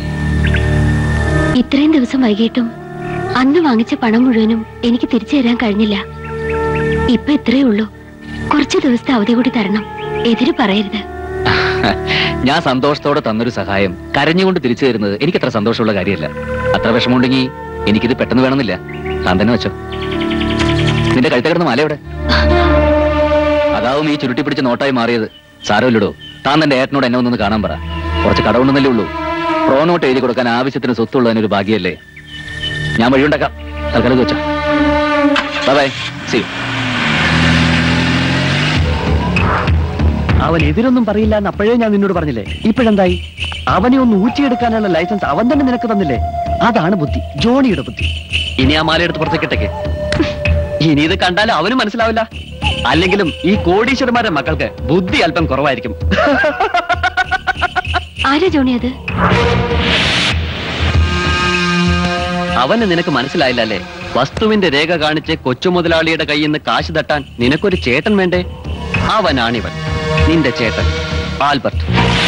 ഇത്രയും ദിവസം വൈകിട്ടും അന്ന് വാങ്ങിച്ച പണം മുഴുവനും എനിക്ക് തിരിച്ചു തരാൻ കഴിഞ്ഞില്ല ഇപ്പൊ ഇത്രയേ ഉള്ളൂ കുറച്ച് ദിവസത്തെ അവധി കൂടി തരണം എതിര് പറയരുത് ഞാൻ സന്തോഷത്തോടെ തന്നൊരു സഹായം കരഞ്ഞുകൊണ്ട് തിരിച്ചു തരുന്നത് എനിക്ക് അത്ര സന്തോഷമുള്ള കാര്യമല്ല അത്ര വിഷമമുണ്ടെങ്കിൽ എനിക്കിത് പെട്ടെന്ന് വേണമെന്നില്ല താൻ തന്നെ വെച്ചോ നിന്റെ കഴുത്ത കിടന്ന മല എവിടെ അതാവും ഈ ചുരുട്ടി പിടിച്ച് നോട്ടായി മാറിയത് സാരമില്ലടോ താൻ തന്റെ ഏട്ടനോട് എന്നെ ഒന്നൊന്ന് കാണാൻ പറ കുറച്ച് കടവുണ്ടെന്നല്ലേ ഉള്ളൂ പ്രോനോട്ട് എഴുതി കൊടുക്കാൻ ആവശ്യത്തിന് സ്വത്തുള്ളതിനൊരു ഭാഗ്യല്ലേ ഞാൻ വഴിയുണ്ടാക്കാം തൽക്കാലം വെച്ചോ ബൈ സി അവൻ എതിരൊന്നും പറയില്ല എന്ന് അപ്പോഴേ ഞാൻ നിന്നോട് പറഞ്ഞില്ലേ ഇപ്പോഴെന്തായി അവനെ ഒന്ന് ഊറ്റിയെടുക്കാനുള്ള ലൈസൻസ് അവൻ തന്നെ നിനക്ക് തന്നില്ലേ അതാണ് ബുദ്ധി ജോണിയുടെ ബുദ്ധി ഇനി ആ മാല എടുത്ത് പുറത്തേക്കിട്ടേക്ക് ഇനി ഇത് കണ്ടാലും അവനും മനസ്സിലാവില്ല അല്ലെങ്കിലും ഈ കോടീശ്വരന്മാരുടെ മക്കൾക്ക് ബുദ്ധി അല്പം കുറവായിരിക്കും ആരാ ജോണി അത് അവന് നിനക്ക് മനസ്സിലായില്ല അല്ലേ വസ്തുവിന്റെ രേഖ കാണിച്ച് കൊച്ചു മുതലാളിയുടെ കയ്യിൽ നിന്ന് കാശ് തട്ടാൻ നിനക്കൊരു ചേട്ടൻ വേണ്ടേ അവനാണിവൻ നിന്റെ ചേട്ടൻ ആൽബർട്ട്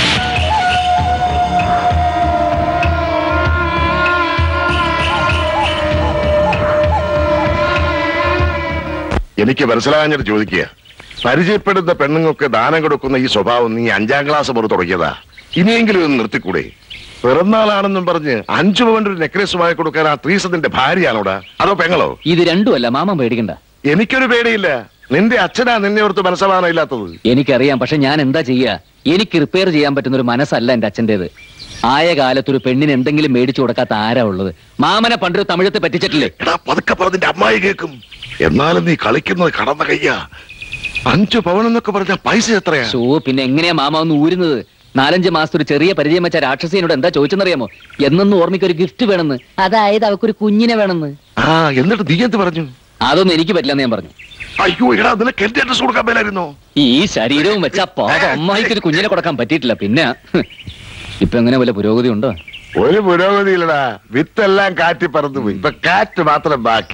എനിക്ക് മനസ്സിലാകാഞ്ഞിട്ട് ചോദിക്കുക പരിചയപ്പെടുന്ന പെണ്ണുങ്ങൾക്ക് ദാനം കൊടുക്കുന്ന ഈ സ്വഭാവം നീ അഞ്ചാം ക്ലാസ് മുതൽ തുടങ്ങിയതാ ഇനിയെങ്കിലും ഒന്ന് നിർത്തിക്കൂടെ പിറന്നാളാണെന്നും പറഞ്ഞ് അഞ്ചു പവന്റെ ഒരു നെക്ലേസ് വാങ്ങി കൊടുക്കാൻ ആ ത്രീസത്തിന്റെ ഭാര്യയാണോടാ അതോ പെങ്ങളോ ഇത് രണ്ടുമല്ല മാമൻ പേടിക്കണ്ട എനിക്കൊരു പേടിയില്ല നിന്റെ അച്ഛനാ നിന്നെ ഓർത്ത് മനസ്സമാനം ഇല്ലാത്തത് എനിക്കറിയാം പക്ഷെ ഞാൻ എന്താ ചെയ്യാ എനിക്ക് റിപ്പയർ ചെയ്യാൻ പറ്റുന്ന ഒരു മനസ്സല്ല എന്റെ അച്ഛൻ്റെത് ആയ കാലത്ത് ഒരു പെണ്ണിന് എന്തെങ്കിലും മേടിച്ചു കൊടുക്കാത്ത ആരാ ഉള്ളത് മാമനെ പണ്ടൊരു തമിഴത്തെ പറ്റിച്ചിട്ടില്ലേ എടാ പതുക്കെ പറഞ്ഞിന്റെ അമ്മായി കേൾക്കും എന്നാലും നീ കളിക്കുന്നത് കടന്ന കയ്യാ അഞ്ചു പവൻ എന്നൊക്കെ പറഞ്ഞ പൈസ എത്രയാ ഷോ പിന്നെ എങ്ങനെയാ മാമ ഒന്ന് ഊരുന്നത് നാലഞ്ച് മാസത്തെ ഒരു ചെറിയ പരിചയം വെച്ച രാക്ഷസിനോട് എന്താ ചോദിച്ചെന്നറിയാമോ എന്നൊന്നും ഓർമ്മയ്ക്ക് ഒരു ഗിഫ്റ്റ് വേണമെന്ന് അതായത് അവക്കൊരു കുഞ്ഞിനെ വേണമെന്ന് ആ എന്നിട്ട് നീ എന്ത് പറഞ്ഞു അതൊന്നും എനിക്ക് പറ്റില്ലെന്ന് ഞാൻ പറഞ്ഞു അയ്യോ എടാ നിനക്ക് എന്റെ അഡ്രസ് കൊടുക്കാൻ മേലായിരുന്നോ ഈ ശരീരവും വെച്ച പാപം അമ്മായിക്ക് ഒരു കുഞ്ഞിനെ കൊടുക്കാൻ പറ്റിയിട്ടില്ല പിന്നെ ഹ്, ഇപ്പൊ എങ്ങനെ വല്ല പുരോഗതി ഉണ്ടോ ഒരു പുരോഗതിയില്ലടാ വിത്തെല്ലാം കാറ്റി പറന്നു പോയി ഇപ്പൊ കാറ്റ് മാത്രം ബാക്കി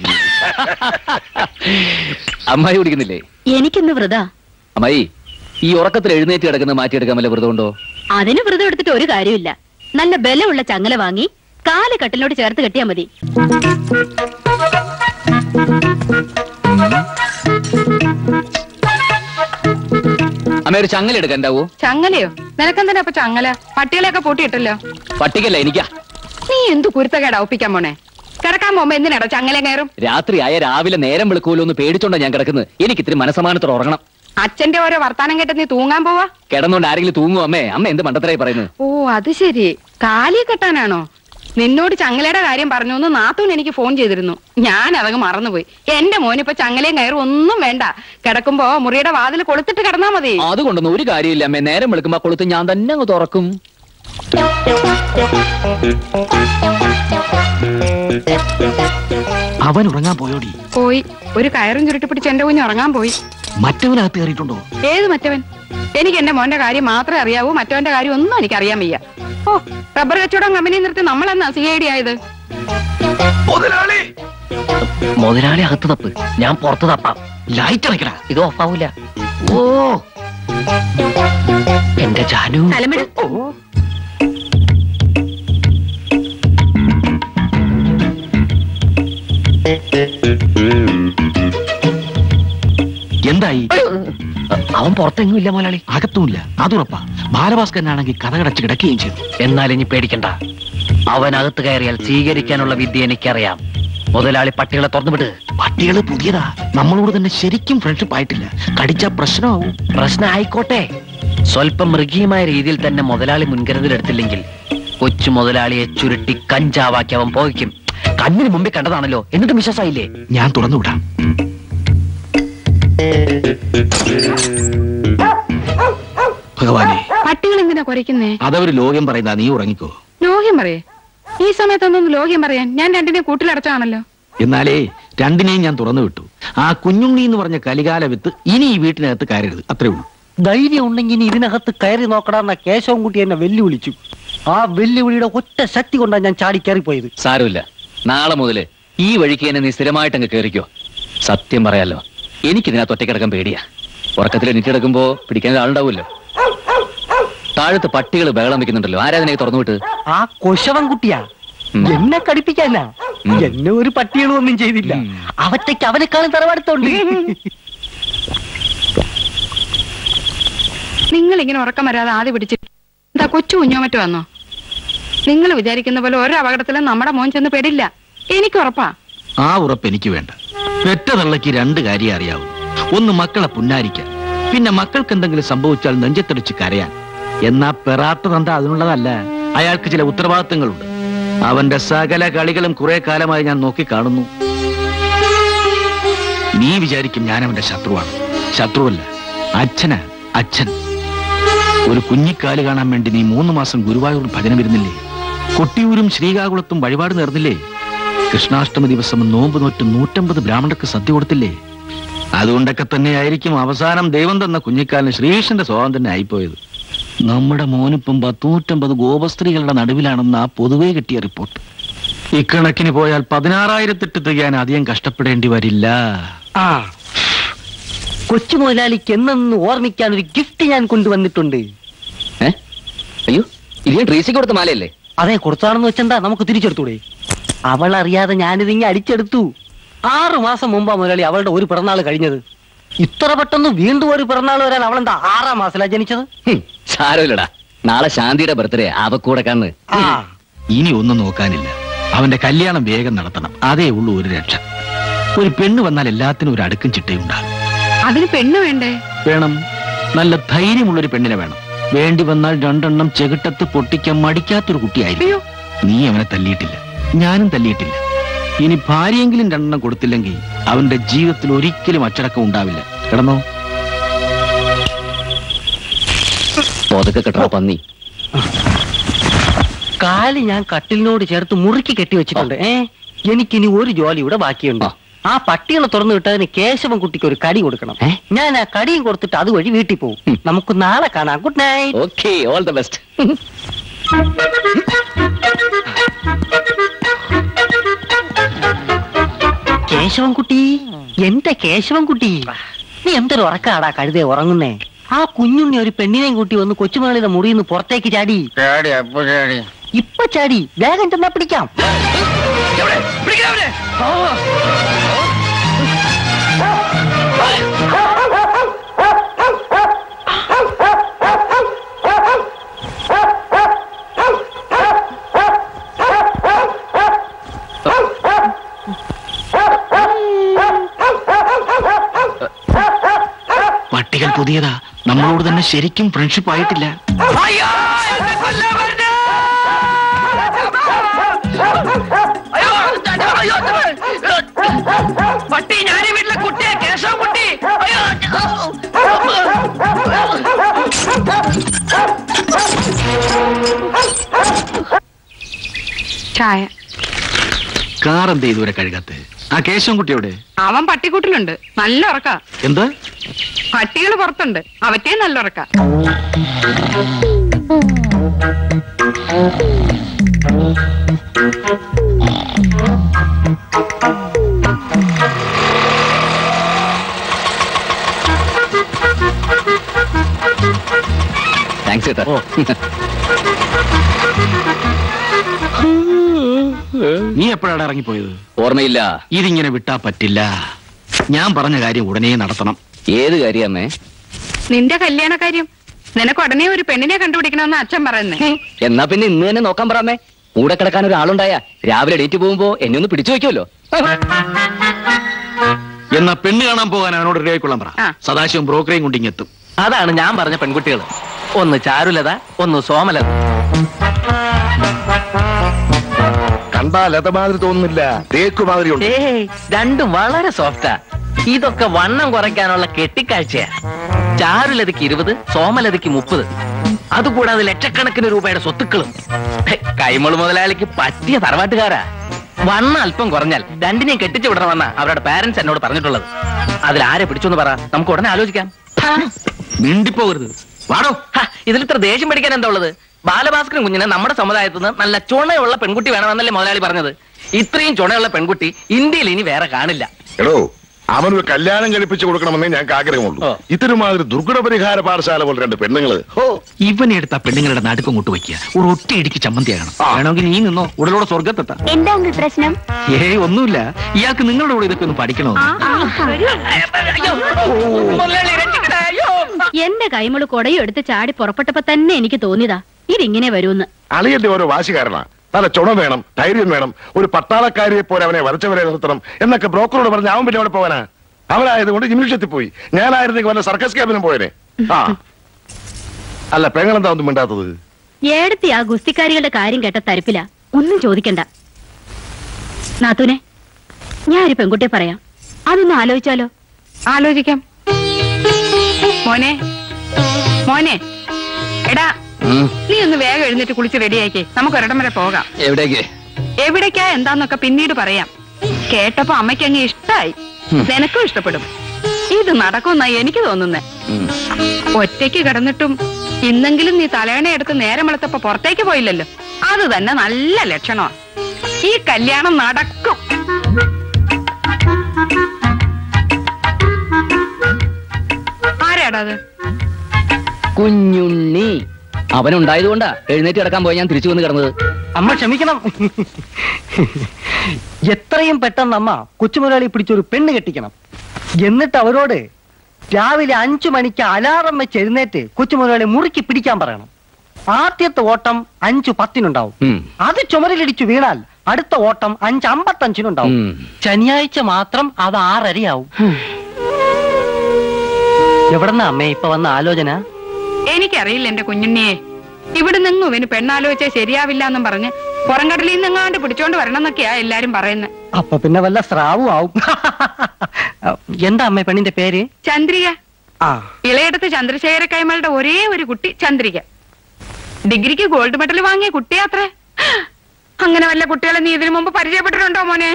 അമ്മായി കുടിക്കുന്നില്ലേ എനിക്കിന്ന് വ്രത അമ്മായി ഈ ഉറക്കത്തിൽ എഴുന്നേറ്റ് കിടക്കുന്ന മാറ്റിയെടുക്കാൻ വല്ല വ്രതമുണ്ടോ അതിന് വ്രതം എടുത്തിട്ട് ഒരു കാര്യമില്ല നല്ല ബലമുള്ള ചങ്ങല വാങ്ങി കാല് കട്ടിലോട് ചേർത്ത് കെട്ടിയാ മതി അമ്മ ഒരു ചങ്ങല എടുക്കാൻ ഉണ്ടാവോ ചങ്ങലയോ നിനക്കെന്തിനാ അപ്പൊ ചങ്ങല പട്ടികളെയൊക്കെ പൂട്ടിയിട്ടല്ലോ പട്ടിക്കല്ല എനിക്കാ നീ എന്തു കുരുത്തക്കേടാ ഒപ്പിക്കാൻ പോണേ കിടക്കാൻ പോകുമ്പോ എന്തിനാടോ ചങ്ങല കയറും രാത്രിയായ രാവിലെ നേരം വെളുക്കൂലോ എന്ന് പേടിച്ചോണ്ടാ ഞാൻ കിടക്കുന്നത് എനിക്ക് ഇത്തിരി മനസമാനത്തോടെ ഉറങ്ങണം അച്ഛന്റെ ഓരോ വർത്താനം കേട്ട് നീ തൂങ്ങാൻ പോവാ കിടന്നുകൊണ്ട് ആരെങ്കിലും തൂങ്ങും അമ്മേ അമ്മ എന്ത് മണ്ടത്തരായി പറയുന്നത് ഓ അത് ശരി കാലി കെട്ടാനാണോ നിന്നോട് ചങ്ങലയുടെ കാര്യം പറഞ്ഞു എന്ന് നാത്തൂൻ എനിക്ക് ഫോൺ ചെയ്തിരുന്നു ഞാൻ അതങ്ങ് മറന്നുപോയി എന്റെ മോനിപ്പോ ചങ്ങലയും കയറും ഒന്നും വേണ്ട കിടക്കുമ്പോ മുറിയുടെ വാതിൽ കൊളുത്തിട്ട് കിടന്നാ മതി അതുകൊണ്ടൊന്നും ഒരു കാര്യമില്ല അമ്മേ നേരം വെളുക്കുമ്പോ കൊളുത്ത് ഞാൻ തന്നെ അങ്ങ് തുറക്കും അവൻ ഉറങ്ങാൻ പോയോടി പോയി ഒരു കയറും ചുരുട്ടി പിടിച്ച് എന്റെ കുഞ്ഞ് ഉറങ്ങാൻ പോയി മറ്റവനകത്ത് കയറിയിട്ടുണ്ടോ ഏത് മറ്റവൻ എനിക്ക് എന്റെ മോന്റെ കാര്യം മാത്രമേ അറിയാവൂ മറ്റവന്റെ കാര്യം ഒന്നും എനിക്ക് അറിയാൻ വയ്യ ഓ റബ്ബർ കച്ചവടം കമ്പനി നിർത്തി നമ്മളെന്നാ സി ഐ ഡി ആയത് മുതലാളി മുതലാളി അകത്ത് തപ്പ് ഞാൻ പുറത്ത് തപ്പാം ലൈറ്റ് അടയ്ക്കടാ ഇത് ഓഫാവൂല ഓ എന്റെ ജാനു തലമിട് എന്തായി അവൻ പുറത്തെങ്ങും ഇല്ല മുതലാളി അകത്തുമില്ല അതുറപ്പാ ബാലഭാസ്കരനാണെങ്കിൽ കഥകടച്ച് കിടക്കുകയും ചെയ്തു എന്നാൽ ഇനി പേടിക്കണ്ട അവൻ അകത്ത് കയറിയാൽ സ്വീകരിക്കാനുള്ള വിദ്യ എനിക്കറിയാം മുതലാളി പട്ടികളെ തുറന്നുവിട് പട്ടികള് പുതിയതാ നമ്മളോട് തന്നെ ശരിക്കും ഫ്രണ്ട്ഷിപ്പ് ആയിട്ടില്ല കടിച്ച പ്രശ്നമാവും പ്രശ്നം ആയിക്കോട്ടെ സ്വല്പം മൃഗീയമായ രീതിയിൽ തന്നെ മുതലാളി മുൻകരുതലെടുത്തില്ലെങ്കിൽ കൊച്ചു മുതലാളിയെ ചുരുട്ടി കഞ്ചാവാക്കി അവൻ പോയിക്കും കണ്ണിന് മുമ്പിൽ കണ്ടതാണല്ലോ എന്നിട്ടും വിശ്വാസമായില്ലേ ഞാൻ തുറന്നുവിടാം ഭഗവാനെ പട്ടികൾ എന്തിനാ കുരയ്ക്കുന്നേ അതവര് ലോകം പറയുന്ന നീ ഉറങ്ങിക്കോ ലോഹ്യം പറയേ ഈ സമയത്തൊന്നും ലോഹ്യം പറയാൻ ഞാൻ രണ്ടിനെ കൂട്ടിലടച്ചാണല്ലോ എന്നാലേ രണ്ടിനെയും ഞാൻ തുറന്നു വിട്ടു ആ കുഞ്ഞുണ്ണി എന്ന് പറഞ്ഞ കലികാല വിത്ത് ഇനി ഈ വീട്ടിനകത്ത് കയറരുത് അത്രേ ഉള്ളൂ ധൈര്യം ഉണ്ടെങ്കിൽ ഇനി ഇതിനകത്ത് കയറി നോക്കടാന്ന കേശവൻ കുട്ടി എന്നെ വെല്ലുവിളിച്ചു ആ വെല്ലുവിളിയുടെ ഒറ്റ ശക്തി കൊണ്ടാണ് ഞാൻ ചാടി കയറിപ്പോയത് സാരമില്ല നാളെ മുതല് ഈ വഴിക്ക് തന്നെ നീ സ്ഥിരമായിട്ട് അങ്ങ് കയറിക്കോ സത്യം പറയാലോ എനിക്കിതിനകത്ത് ഒറ്റക്കിടക്കാൻ പേടിയാ ഉറക്കത്തിൽ എണീറ്റെടുക്കുമ്പോ പിടിക്കാൻ ആളുണ്ടാവുമല്ലോ താഴത്ത് പട്ടികൾ ബഹളം വെക്കുന്നുണ്ടല്ലോ ആരാധനയെ തുറന്നു വിട്ട് ആ കൊശവൻ കുട്ടിയാ ഉം. എന്നെ കടിപ്പിക്കാനാ ഉം. എന്നെ ഒരു പട്ടികളും ഒന്നും ചെയ്തില്ല ഉം. അവറ്റയ്ക്ക് അവനെക്കാളും തറവാടുത്തോണ്ട് നിങ്ങൾ ഇങ്ങനെ ഉറക്കം വരാതെ ആദ്യം പിടിച്ച് എന്താ കൊച്ചു കുഞ്ഞോ മറ്റോ വന്നോ നിങ്ങൾ വിചാരിക്കുന്ന പോലെ ഒരു അപകടത്തിലും നമ്മുടെ മോൻ ചെന്ന് പെടില്ല എനിക്ക് ഉറപ്പാ ആ ഉറപ്പ് എനിക്ക് വേണ്ട പെറ്റ തള്ളയ്ക്ക് രണ്ട് കാര്യം അറിയാവൂ ഒന്ന് മക്കളെ പുന്നാരിക്കാൻ പിന്നെ മക്കൾക്ക് എന്തെങ്കിലും സംഭവിച്ചാൽ നെഞ്ചത്തടിച്ച് കരയാൻ എന്നാ പെറാത്ത തന്ത അതിനുള്ളതല്ല അയാൾക്ക് ചില ഉത്തരവാദിത്തങ്ങളുണ്ട് അവന്റെ സകല കളികളും കുറെ കാലമായി ഞാൻ നോക്കി കാണുന്നു നീ വിചാരിക്കും ഞാൻ അവന്റെ ശത്രുവാണ് ശത്രുവല്ല അച്ഛനാ അച്ഛൻ ഒരു കുഞ്ഞിക്കാല് കാണാൻ വേണ്ടി നീ മൂന്ന് മാസം ഗുരുവായൂർ ഭജന വരുന്നില്ലേ കൊട്ടിയൂരും ശ്രീകാകുളത്തും വഴിപാട് നേർന്നില്ലേ കൃഷ്ണാഷ്ടമി ദിവസം നോമ്പ് നോറ്റ് നൂറ്റമ്പത് ബ്രാഹ്മണർക്ക് സദ്യ കൊടുത്തില്ലേ അതുകൊണ്ടൊക്കെ തന്നെ ആയിരിക്കും അവസാനം ദൈവം തന്ന കുഞ്ഞിക്കാലിന് ശ്രീകൃഷ്ണന്റെ സ്വഭാവം തന്നെ ആയിപ്പോയത് നമ്മുടെ മോനിപ്പം പത്തൂറ്റമ്പത് ഗോപസ്ത്രീകളുടെ നടുവിലാണെന്ന് ആ പൊതുവേ കിട്ടിയ റിപ്പോർട്ട് ഇക്കണക്കിന് പോയാൽ പതിനാറായിരത്തെട്ട് തികയാൻ അധികം കഷ്ടപ്പെടേണ്ടി വരില്ല ആ കൊച്ചു മുതലാളിക്ക് എന്നെന്ന് ഓർമ്മിക്കാൻ ഒരു ഗിഫ്റ്റ് ഞാൻ കൊണ്ടുവന്നിട്ടുണ്ട് ഏ അയ്യോ ഇത് ഞാൻ ട്രീസിക്ക് കൊടുത്ത മാലയല്ലേ അതെ കൊടുത്താണെന്ന് വെച്ചെന്താ നമുക്ക് തിരിച്ചെടുത്തൂടെ അവൾ അറിയാതെ ഞാനിതിങ്ങി അടിച്ചെടുത്തു ആറു മാസം മുമ്പാ മുതലാളി അവളുടെ ഒരു പിറന്നാൾ കഴിഞ്ഞത് ഇത്ര പെട്ടെന്ന് വീണ്ടും ഒരു പിറന്നാൾ വരാൻ അവളെന്താ ആറാം മാസത്തിലാ ജനിച്ചത് ഹും, സാരമില്ലടാ നാളെ ശാന്തിയുടെ ബർത്ത്ഡേ അവക്കൂടെ കണ്ണ് ആ ഇനി ഒന്നും നോക്കാനില്ല അവന്റെ കല്യാണം വേഗം നടത്തണം അതേ ഉള്ളൂ ഒരു രക്ഷ ഒരു പെണ്ണ് വന്നാൽ എല്ലാത്തിനും ഒരു അടുക്കും ചിട്ടയുണ്ടാകും അതിന് പെണ്ണ് വേണ്ടേ വേണം നല്ല ധൈര്യമുള്ളൊരു പെണ്ണിനെ വേണം വേണ്ടി വന്നാൽ രണ്ടെണ്ണം ചെകിട്ടത്ത് പൊട്ടിക്കാൻ മടിക്കാത്തൊരു കുട്ടിയായിരിക്കും അയ്യോ നീ അവനെ തല്ലിയിട്ടില്ല ഞാനും തല്ലിയിട്ടില്ല ഇനി ഭാര്യയെങ്കിലും രണ്ടെണ്ണം കൊടുത്തില്ലെങ്കിൽ അവന്റെ ജീവിതത്തിൽ ഒരിക്കലും അച്ചടക്കം ഉണ്ടാവില്ല കിടന്നോ പോതൊക്കെ കെട്ടണ പന്നി കാല് ഞാൻ കട്ടിലിനോട് ചേർത്ത് മുറുക്കി കെട്ടി വെച്ചിട്ടുണ്ട് ഏ എനിക്കിനി ഒരു ജോലി ഇവിടെ ബാക്കിയുണ്ട് ആ. ആ പട്ടികളെ തുറന്നു വിട്ടതിന് കേശവൻ കുട്ടിക്ക് ഒരു കടി കൊടുക്കണം ഏ? ഞാൻ ആ കടിയും കൊടുത്തിട്ട് അതുവഴി വീട്ടിൽ പോകും നമുക്ക് നാളെ കാണാം good night okay all the best Keshavan കുട്ടി എന്റെ കേശവൻ കുട്ടി നീ എന്തൊരു ഉറക്കാടാ കഴുതേ ഉറങ്ങുന്നേ ആ കുഞ്ഞുണ്ണി ഒരു പെണ്ണിനെയും കൂട്ടി വന്ന് കൊച്ചുമകളിയുടെ മുറിയിൽ നിന്ന് പുറത്തേക്ക് ചാടി ഇപ്പൊ ചാടി വേഗം ചെന്നാ പിടിക്കാം പട്ടികൾ പുതിയതാ നമ്മളോട് തന്നെ ശരിക്കും ഫ്രണ്ട്ഷിപ്പ് ആയിട്ടില്ല പട്ടി ഞാനീ വീട്ടിലെ കുട്ടിയെ കേശവ കുട്ടി അയ്യോ ചായ കാർ എന്ത് ഇതുവരെ കഴുകാത്ത ആ കേശവൻ കുട്ടിയോടെ അവൻ പട്ടിക്കൂട്ടിലുണ്ട് നല്ല ഉറക്ക എന്താ പട്ടികൾ പുറത്തുണ്ട് അവറ്റേ നല്ല ഉറക്ക താങ്ക്സ് ചേട്ടാ നീ എപ്പോഴാണ് ഇറങ്ങിപ്പോയത് ഓർമ്മയില്ല ഇതിങ്ങനെ വിട്ടാ പറ്റില്ല ഞാൻ പറഞ്ഞ കാര്യം ഉടനെ നടത്തണം ഏത് കാര്യമ്മേ നിന്റെ കല്യാണ കാര്യം നിനക്ക് ഉടനെ ഒരു പെണ്ണിനെ കണ്ടുപിടിക്കണമെന്ന് അച്ഛൻ പറയുന്നേ എന്നാ പിന്നെ ഇന്ന് തന്നെ നോക്കാൻ പറയാമേ കൂടെ കിടക്കാൻ ഒരാളുണ്ടായ രാവിലെ ഡേറ്റ് പോകുമ്പോ എന്നെ ഒന്ന് പിടിച്ചു വെക്കുമല്ലോ എന്നാ പെണ്ണ് കാണാൻ പോകാൻ അവനോട് റെഡിയായിക്കൊള്ളാൻ പറ ആ. സദാശിവം ബ്രോക്കറേയും കൊണ്ടിങ്ങെത്തും അതാണ് ഞാൻ പറഞ്ഞ പെൺകുട്ടികൾ ഒന്ന് ചാരുലത ഒന്ന് സോമലത കണ്ടാൽ ലത മാതിരി തോന്നുന്നില്ല തേക്ക് മാതിരി ഉണ്ട് ഏയ് രണ്ടും വളരെ സോഫ്റ്റാ ഇതൊക്കെ വണ്ണം കുറയ്ക്കാനുള്ള കെട്ടിക്കാഴ്ചയാ ചാരുലതയ്ക്ക് ഇരുപത് സോമലതയ്ക്ക് മുപ്പത് അതുകൂടാതെ ലക്ഷക്കണക്കിന് രൂപയുടെ സ്വത്തുക്കളും ഹെ, കൈമള് മുതലാളിക്ക് പറ്റിയ തറവാട്ടുകാരാ വണ്ണം അല്പം കുറഞ്ഞാൽ രണ്ടിനെയും കെട്ടിച്ചു വിടണമെന്നാ അവരുടെ പാരന്റ്സ് എന്നോട് പറഞ്ഞിട്ടുള്ളത് അതിൽ ആരെ പിടിച്ചു എന്ന് പറ നമുക്ക് ഉടനെ ആലോചിക്കാം ഹാ, മിണ്ടിപ്പോകരുത് വാടോ ഹാ, ഇതിൽ ഇത്ര ദേഷ്യം പിടിക്കാൻ എന്താ ഉള്ളത് ബാലഭാസ്കരൻ കുഞ്ഞിനെ നമ്മുടെ സമുദായത്തിൽ നിന്ന് നല്ല ചുണയുള്ള പെൺകുട്ടി വേണമെന്നല്ലേ മുതലാളി പറഞ്ഞത് ഇത്രയും ചുണയുള്ള പെൺകുട്ടി ഇന്ത്യയിൽ ഇനി വേറെ കാണില്ല എടോ അവനൊരു കല്യാണം കഴിപ്പിച്ചു കൊടുക്കണമെന്നേ ഞങ്ങൾക്ക് ആഗ്രഹമുള്ളൂ ഓ. ഇത്തരമാതിരി ദുർഘട പരിഹാര പാഠശാല പോലെ രണ്ട് പെണ്ണുങ്ങള് ഓ ഇവനെ എടുത്ത പെണ്ണുങ്ങളുടെ നടുക്കം കൊണ്ട് വയ്ക്കുക ഒരു ഒറ്റ ഇടിക്ക് ചമ്മന്തിയാകണം വേണമെങ്കിൽ നീ നിന്നോ ഉടലോടെ സ്വർഗത്തെത്താം എന്താ അങ്കിൾ പ്രശ്നം ഏയ് ഒന്നുമില്ല ഇയാൾക്ക് നിങ്ങളുടെ കൂടെ ഇതൊക്കെ ഒന്ന് പഠിക്കണോ മുതലാളി രക്ഷിക്കണേ, അയ്യോ. എന്റെ കൈമള് കൊടയും എടുത്ത് ചാടി പുറപ്പെട്ടപ്പോ തന്നെ എനിക്ക് തോന്നിയതാ ഇതിങ്ങനെ വരുമെന്ന് അളിയന്റെ ഓരോ വാശികാരനാ നല്ല ചുണ വേണം ധൈര്യം വേണം ഒരു പട്ടാളക്കാരിയെ പോലെ അവനെ വരച്ചവരെ നിർത്തണം എന്നൊക്കെ ബ്രോക്കറോട് പറഞ്ഞ് അവൻ പിന്നെ അവിടെ പോവാനാ അവനായതുകൊണ്ട് ജിമ്മിഷത്തിൽ പോയി ഞാനായിരുന്നെങ്കിൽ വല്ല സർക്കസ് ക്യാബിനും പോയനെ ആ അല്ല പെങ്ങളെന്താ ഒന്നും മിണ്ടാത്തത് ഏടത്തി ആ ഗുസ്തിക്കാരികളുടെ കാര്യം കേട്ട തരിപ്പില ഒന്നും ചോദിക്കണ്ട നാത്തൂനെ ഞാൻ ഒരു പെൺകുട്ടിയെ പറയാം അതൊന്ന് ആലോചിച്ചാലോ ആലോചിക്കാം മോനെ മോനെ എടാ ഉം, നീ ഒന്ന് വേഗം എഴുന്നേറ്റ് കുളിച്ച് റെഡിയാക്കി നമുക്ക് ഒരിടം വരെ പോകാം എവിടേക്ക് എവിടേക്കാ എന്താന്നൊക്കെ പിന്നീട് പറയാം കേട്ടപ്പോ അമ്മയ്ക്ക് അങ്ങ് ഇഷ്ടായി നിനക്കും ഇഷ്ടപ്പെടും ഇത് നടക്കുമെന്നാ എനിക്ക് തോന്നുന്നേ ഉം. ഒറ്റയ്ക്ക് കിടന്നിട്ടും ഇന്നെങ്കിലും നീ തലേണ എടുത്ത് നേരം വെളുത്തപ്പോ പുറത്തേക്ക് പോയില്ലല്ലോ അത് തന്നെ നല്ല ലക്ഷണമാ ഈ കല്യാണം നടക്കും ആരാടാ അത് കുഞ്ഞുണ്ണി അവനുണ്ടായതുകൊണ്ടാ എഴുന്നേറ്റ് കിടക്കാൻ പോയി ഞാൻ തിരിച്ചു വന്ന് കിടന്നത് അമ്മ ക്ഷമിക്കണം എത്രയും പെട്ടെന്ന് അമ്മ കൊച്ചുമുതലാളി പിടിച്ചൊരു പെണ്ണ് കെട്ടിക്കണം എന്നിട്ട് അവരോട് രാവിലെ അഞ്ചു മണിക്ക് അലാറം വെച്ച് എഴുന്നേറ്റ് കൊച്ചുമുതലാളി മുറുക്കി പിടിക്കാൻ പറയണം ആദ്യത്തെ ഓട്ടം അഞ്ചു പത്തിനുണ്ടാവും ഉം. അത് ചുമരിലിടിച്ചു വീണാൽ അടുത്ത ഓട്ടം അഞ്ച് അമ്പത്തഞ്ചിനുണ്ടാവും ഉം. ശനിയാഴ്ച മാത്രം അത് ആറരയാവും എവിടെന്നാ അമ്മേ ഇപ്പൊ വന്ന ആലോചന എനിക്കറിയില്ല എന്റെ കുഞ്ഞുണ്ണിയെ ഇവിടെ നിന്നും ഇവന് പെണ്ണാലോചിച്ചാൽ ശരിയാവില്ല എന്നും പറഞ്ഞ് പുറംകടലിൽ നിന്നെങ്ങാണ്ട് പിടിച്ചോണ്ട് വരണം എന്നൊക്കെയാ എല്ലാരും പറയുന്നത് അപ്പൊ പിന്നെ വല്ല സ്രാവും ആവും എന്താ അമ്മേ പെണ്ണിന്റെ പേര് ചന്ദ്രിക ആ ഇളയടത്ത് ചന്ദ്രശേഖര കൈമളുടെ ഒരേ ഒരു കുട്ടി ചന്ദ്രിക ഡിഗ്രിക്ക് ഗോൾഡ് മെഡൽ വാങ്ങിയ കുട്ടിയാത്രേ അങ്ങനെ വല്ല കുട്ടികളെ നീ ഇതിനു മുമ്പ് പരിചയപ്പെട്ടിട്ടുണ്ടോ മോനെ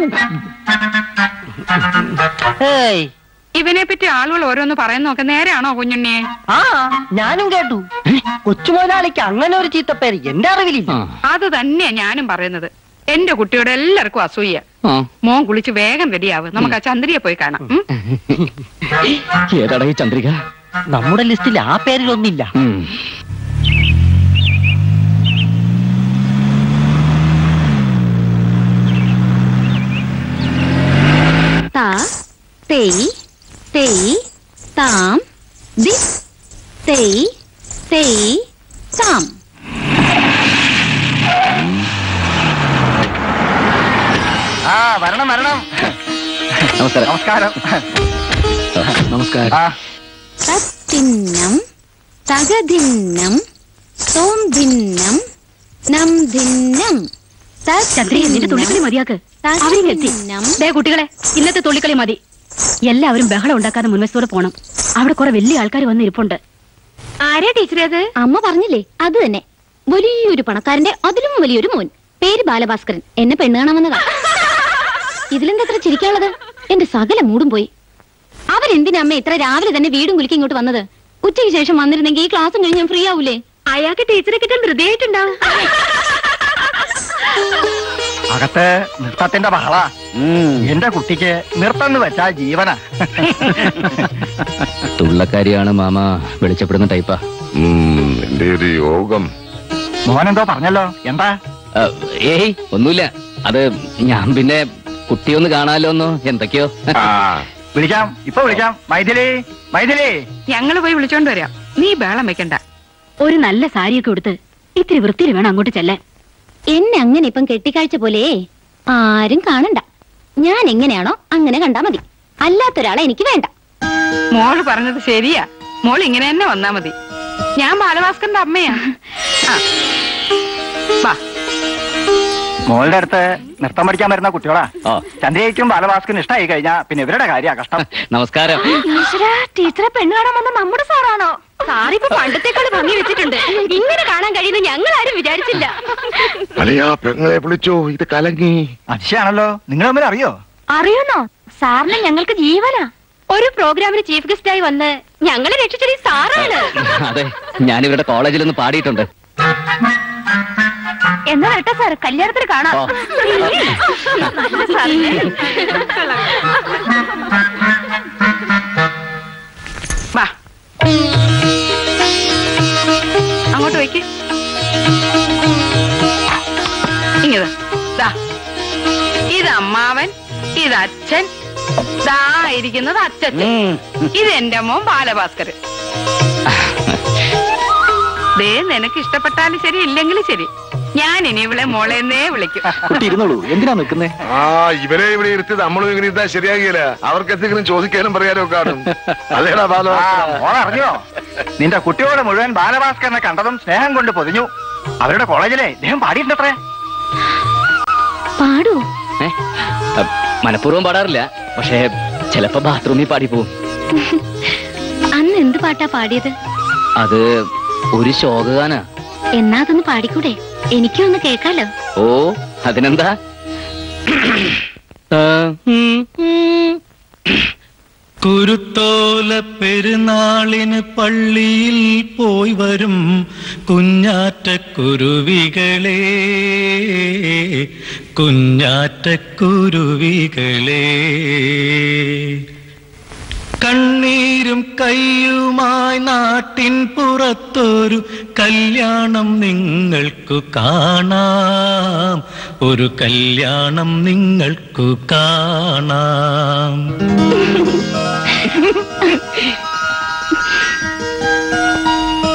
ഏയ് ഇവനെ പറ്റി ആളുകൾ ഓരോന്ന് പറയുന്നൊക്കെ നേരെയാണോ കുഞ്ഞുണ്ണിയെ ആ ഞാനും കേട്ടു കൊച്ചു മുതലാളിക്ക് അങ്ങനെ ഒരു ചീത്തപ്പേര് എന്റെ അറിവിലില്ല അത് തന്നെയാ ഞാനും പറയുന്നത് എന്റെ കുട്ടിയോട് എല്ലാവർക്കും അസൂയ മോൻ കുളിച്ച് വേഗം റെഡിയാവ് നമുക്ക് ആ ചന്ദ്രിയെ പോയി കാണാം ഉം? ഏതാടാ ഈ ചന്ദ്രിക നമ്മുടെ ലിസ്റ്റിൽ ആ പേരിലൊന്നില്ല ഉം. താ തേയ് തേയ് താം ദി തേയ് തേയ് താം ആ വരണം വരണം നമസ്കാരം നമസ്കാരം നമസ്കാരം ആ തത്തിന്നം തകധിന്നം തോം ഭിന്നം നം ഭിന്നം ചന്ദ്രിക നിന്റെ തുള്ളിക്കളി മതിയാക്ക് അവരിങ്ങ് എത്തി ദേ കുട്ടികളെ ഇന്നത്തെ തുള്ളിക്കളി മതി എല്ലാവരും ബഹളം ഉണ്ടാക്കാതെ മുൻവശത്തോടെ പോണം അവിടെ കുറെ വലിയ ആൾക്കാർ വന്ന് ഇരിപ്പുണ്ട് ആരാ ടീച്ചറെ അത് അമ്മ പറഞ്ഞില്ലേ അത് തന്നെ വലിയൊരു പണക്കാരന്റെ അതിലും വലിയൊരു മോൻ പേര് ബാലഭാസ്കരൻ എന്നെ പെണ്ണ് കാണാൻ വന്നതാ ഇതിലെന്താ അത്ര ചിരിക്കാനുള്ളത് എന്റെ സകല മൂടും പോയി അവരെന്തിനാ അമ്മ ഇത്ര രാവിലെ തന്നെ വീടും കുലിക്ക് ഇങ്ങോട്ട് വന്നത് ഉച്ചയ്ക്ക് ശേഷം വന്നിരുന്നെങ്കിൽ ഈ ക്ലാസ്സും കഴിഞ്ഞ് ഞാൻ ഫ്രീ ആവൂലേ അയാൾക്ക് ടീച്ചറെ കിട്ടാൻ ഹൃദയമായിട്ടുണ്ടാവും അകത്ത് നൃത്തത്തിന്റെ ബഹള എന്റെ കുട്ടിക്ക് നൃത്തം എന്ന് വെച്ചാൽ ജീവനാ തുള്ളക്കാരിയാണ് മാമ വെളിച്ചപ്പെടുന്ന ടൈപ്പാ ഉം, എന്റെ ഒരു യോഗം മോനെന്തോ പറഞ്ഞല്ലോ എന്താ ആ, ഏയ് ഒന്നുമില്ല അത് ഞാൻ പിന്നെ കുട്ടിയൊന്ന് കാണാലോന്നോ എന്തൊക്കെയോ ആ വിളിക്കാം ഇപ്പൊ വിളിക്കാം മൈഥിലി മൈഥിലി ഞങ്ങള് പോയി വിളിച്ചോണ്ട് വരാം നീ ബഹളം വെക്കണ്ട ഒരു നല്ല സാരിയൊക്കെ കൊടുത്ത് ഇത്തിരി വൃത്തിയിൽ വേണം അങ്ങോട്ട് ചെല്ലാൻ എന്നെ അങ്ങനെ ഇപ്പം കെട്ടിക്കാഴ്ച പോലെ ആരും കാണണ്ട ഞാൻ എങ്ങനെയാണോ അങ്ങനെ കണ്ടാ മതി അല്ലാത്തൊരാളെ എനിക്ക് വേണ്ട മോള് പറഞ്ഞത് ശരിയാ മോൾ ഇങ്ങനെ തന്നെ വന്നാ മതി ഞാൻ ബാലഭാസ്കറിന്റെ അമ്മയാ ആ. വാ മോളുടെ അടുത്ത് നൃത്തം പഠിക്കാൻ വരുന്ന കുട്ടികളാ ഓ ചന്ദ്രയ്ക്കും ബാലഭാസ്കറിന് ഇഷ്ടമായി കഴിഞ്ഞാ പിന്നെ ഇവരുടെ കാര്യ കഷ്ടം നമസ്കാരം ടീച്ചറെ പെണ്ണ് കാണാൻ വന്ന നമ്മുടെ സാറാണോ സാറി ഇപ്പൊ പണ്ടത്തേക്കാൾ ഭംഗി വെച്ചിട്ടുണ്ട് ഇങ്ങനെ കാണാൻ കഴിയുന്ന ഞങ്ങൾ ആരും വിചാരിച്ചില്ല അളിയാ പെങ്ങളെ വിളിച്ചോ ഇത് കലങ്ങി അതിശയാണല്ലോ നിങ്ങൾ തമ്മിൽ അറിയോ അറിയുന്നോ സാറിന് ഞങ്ങൾക്ക് ജീവനാ ഒരു പ്രോഗ്രാമിന് ചീഫ് ഗസ്റ്റ് ആയി വന്ന് ഞങ്ങളെ രക്ഷിച്ചത് ഈ സാറാണ് അതെ ഞാനിവരുടെ കോളേജിൽ ഒന്ന് പാടിയിട്ടുണ്ട് എന്നാ കേട്ടോ സാർ കല്യാണത്തിന് കാണാം ഓ. നല്ല സാറിനെ. വാ അങ്ങോട്ട് വയ്ക്ക് ഇങ്ങത് ദാ ഇത് അമ്മാവൻ ഇത് അച്ഛൻ ദാ ഇരിക്കുന്നത് അച്ഛൻ ഇത് എന്റെ മോൻ ബാലഭാസ്കരൻ ദേ നിനക്ക് ഇഷ്ടപ്പെട്ടാലും ശരി ഇല്ലെങ്കിലും ശരി ഞാൻ ഇനി ഇവളെ മോളെന്നേ വിളിക്കും കുട്ടി ഇരുന്നോളൂ എന്തിനാ നിൽക്കുന്നേ ആ ഇവരെ ഇവിടെ ഇരുത്തി നമ്മളും ഇങ്ങനെ ഇരുത്താൻ ശരിയാകില്ല അവർക്ക് എന്തെങ്കിലും ചോദിക്കാനും പറയാനും കാണും അതേടാ ബാല ആ, മോൾ അറിഞ്ഞോ നിന്റെ കുട്ടിയോട് മുഴുവൻ ബാലഭാസ്കരനെ കണ്ടതും സ്നേഹം കൊണ്ട് പൊതിഞ്ഞു അവരുടെ കോളേജിലെ ഇദ്ദേഹം പാടിയിട്ടുണ്ടത്രേ പാടൂ ഏ? അ, മനഃപൂർവ്വം പാടാറില്ല പക്ഷേ ചിലപ്പോ ബാത്റൂമിൽ പാടിപ്പോവും അന്ന് എന്ത് പാട്ടാ പാടിയത് അത് ഒരു ശോകഗാന എന്നാ അതൊന്ന് പാടിക്കൂടെ എനിക്കും ഒന്ന് കേൾക്കാലോ ഓ അതിനെന്താ ആ, ഉം, ഉം. കുരുത്തോല പെരുന്നാളിന് പള്ളിയിൽ പോയി വരും കുഞ്ഞാറ്റക്കുരുവികളെ കുഞ്ഞാറ്റക്കുരുവികളെ കണ്ണീരും കയ്യുമായി നാട്ടിൻ പുറത്തൊരു കല്യാണം നിങ്ങൾക്കു കാണാം ഒരു കല്യാണം നിങ്ങൾക്കു കാണാം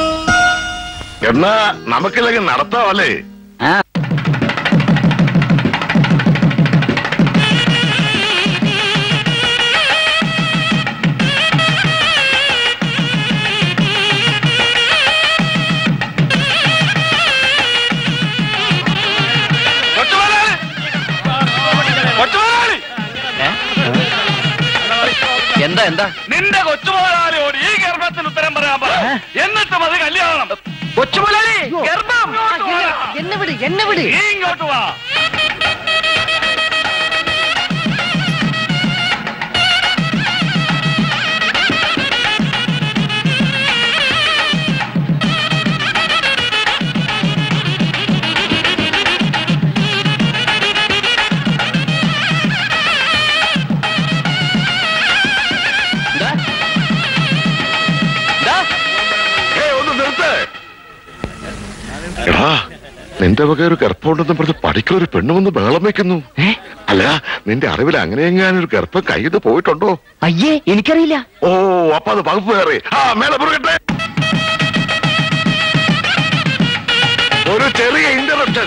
എന്നാ നമുക്കില്ലെങ്കിൽ നടത്താമല്ലേ എന്താ എന്താ നിന്റെ കൊച്ചുമുതലാളിയോട് ഈ ഗർഭത്തിന് ഉത്തരം പറയാൻ പറ എന്നിട്ട് മതി കല്യാണം കൊച്ചുമുതലാളി ഗർഭം എന്നെ വിട് എന്നെ വിട് നീ ഇങ്ങോട്ട് വാ ഏയ്, ഒന്ന് നിർത്ത് എടാ നിന്റെ വക ഒരു ഗർഭമുണ്ടെന്ന് പറഞ്ഞ് പഠിക്കൊരു പെണ്ണ് വന്ന് ബഹളം വെക്കുന്നു അല്ല നിന്റെ അറിവിൽ അങ്ങനെ എങ്ങാനും ഒരു ഗർഭം കയ്യിൽ പോയിട്ടുണ്ടോ അയ്യേ എനിക്കറിയില്ല ഓ അപ്പൊ അത് വകുപ്പ് കയറി ആ മേലെ മുറുകട്ടെ ഒരു ചെറിയ ഇന്ററപ്ഷൻ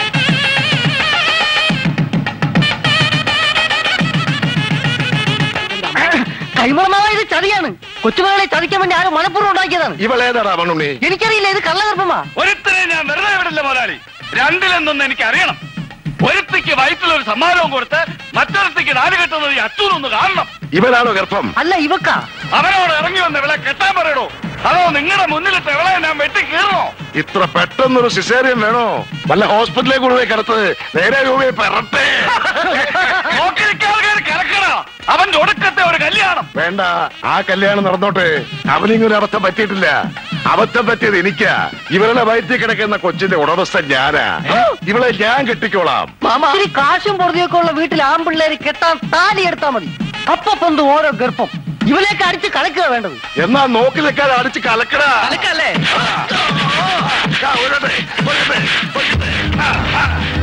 കൈമളമാവ ഇത് ചതിയാണ് കൊച്ചുമകളെ ചതിക്കാൻ വേണ്ടി ആരും മനഃപൂർവ്വം ഉണ്ടാക്കിയതാണ് ഇവളേതാടാ മണ്ണുണ്ണി എനിക്കറിയില്ല ഇത് കള്ളഗർഭമാ ഒരുത്തനെ ഞാൻ വെറുതെ വിടില്ല മുതലാളി രണ്ടിലെന്നൊന്ന് എനിക്ക് അറിയണം ഒരുത്തിക്ക് വയറ്റിലൊരു സമ്മാനവും കൊടുത്ത് മറ്റൊരുത്തിക്ക് നാല് കെട്ടുന്നത് ഈ അച്ചൂനൊന്ന് കാണണം ഇവനാണോ ഗർഭം അല്ല ഇവക്കാ അവനോട് ഇറങ്ങി വന്ന് ഇവളെ കെട്ടാൻ പറയണോ അതോ നിങ്ങളുടെ മുന്നിലിട്ട് ഇവളെ ഞാൻ വെട്ടി കീറണോ ഇത്ര പെട്ടെന്നൊരു സിസേറിയൻ വേണോ വല്ല ഹോസ്പിറ്റലിലേക്ക് കൊണ്ടുപോയി കിടത്ത് നേരെ രൂപയെ പെറട്ടെ നോക്കി നിൽക്കാതെ കിടക്കണ അവന്റെ ഒടുക്കത്തെ ഒരു കല്യാണം വേണ്ട ആ കല്യാണം നടന്നോട്ടെ അവനിങ്ങൊരു അബദ്ധം പറ്റിയിട്ടില്ല അബദ്ധം പറ്റിയത് എനിക്കാ ഇവരുടെ വയറ്റിൽ കിടക്കുന്ന കൊച്ചിന്റെ ഉടമസ്ഥൻ ഞാനാ ഇവളെ ഞാൻ കെട്ടിക്കോളാം ഇത്തിരി കാശും പൊറുതിയൊക്കെ ഉള്ള വീട്ടിൽ ആമ്പിള്ളേര് കെട്ടാൻ താലി എടുത്താൽ മതി അപ്പൊ പൊന്ത് ഓരോ ഗർഭം ഇവലേക്ക് അടിച്ച് കളക്കുക വേണ്ടത് എന്നാ നോക്കി നിൽക്കാതെ അടിച്ച് കലക്കടാ കലക്കല്ലേ ആ, ഒരട്ടെ, ഒരട്ടെ, ഒരട്ടെ. ആ, ആ.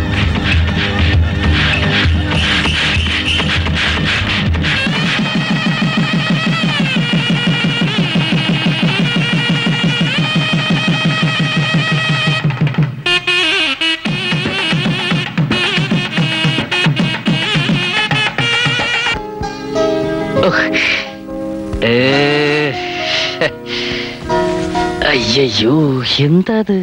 അയ്യോ എന്താ അത്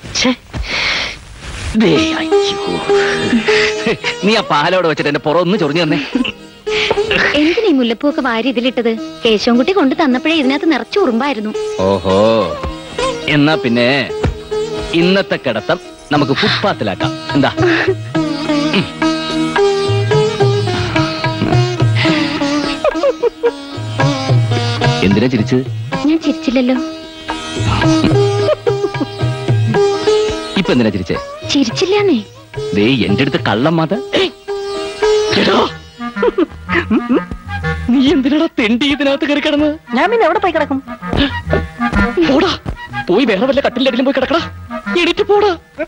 നീ ആ പാലോടെ വെച്ചിട്ട് എന്റെ പുറമൊന്ന് ചൊറിഞ്ഞു തന്നെ എന്തിനീ മുല്ലപ്പൂവൊക്കെ വാരി ഇതിലിട്ടത് കേശവൻകുട്ടി കൊണ്ട് തന്നപ്പോഴേ ഇതിനകത്ത് നിറച്ചു ഉറുമ്പായിരുന്നു ഓഹോ എന്നാ പിന്നെ ഇന്നത്തെ കിടത്തം നമുക്ക് ഫുട്പാത്തിലാക്കാം എന്താ ഉം. എന്തിനാ ചിരിച്ചത് ഞാൻ ചിരിച്ചില്ലല്ലോ ഇപ്പൊ എന്തിനാ ചിരിച്ചേ ചിരിച്ചില്ലാന്നേ ദേ എന്റെ അടുത്ത് കള്ളം മാത നീ എന്തിനാടാ തെണ്ടി ഇതിനകത്ത് കയറി കിടന്നത് ഞാൻ പിന്നെ എവിടെ പോയി കിടക്കും പോടാ പോയി വേറെ വല്ല കട്ടിലടിയിലും പോയി കിടക്കടാ എണീറ്റ് പോടാ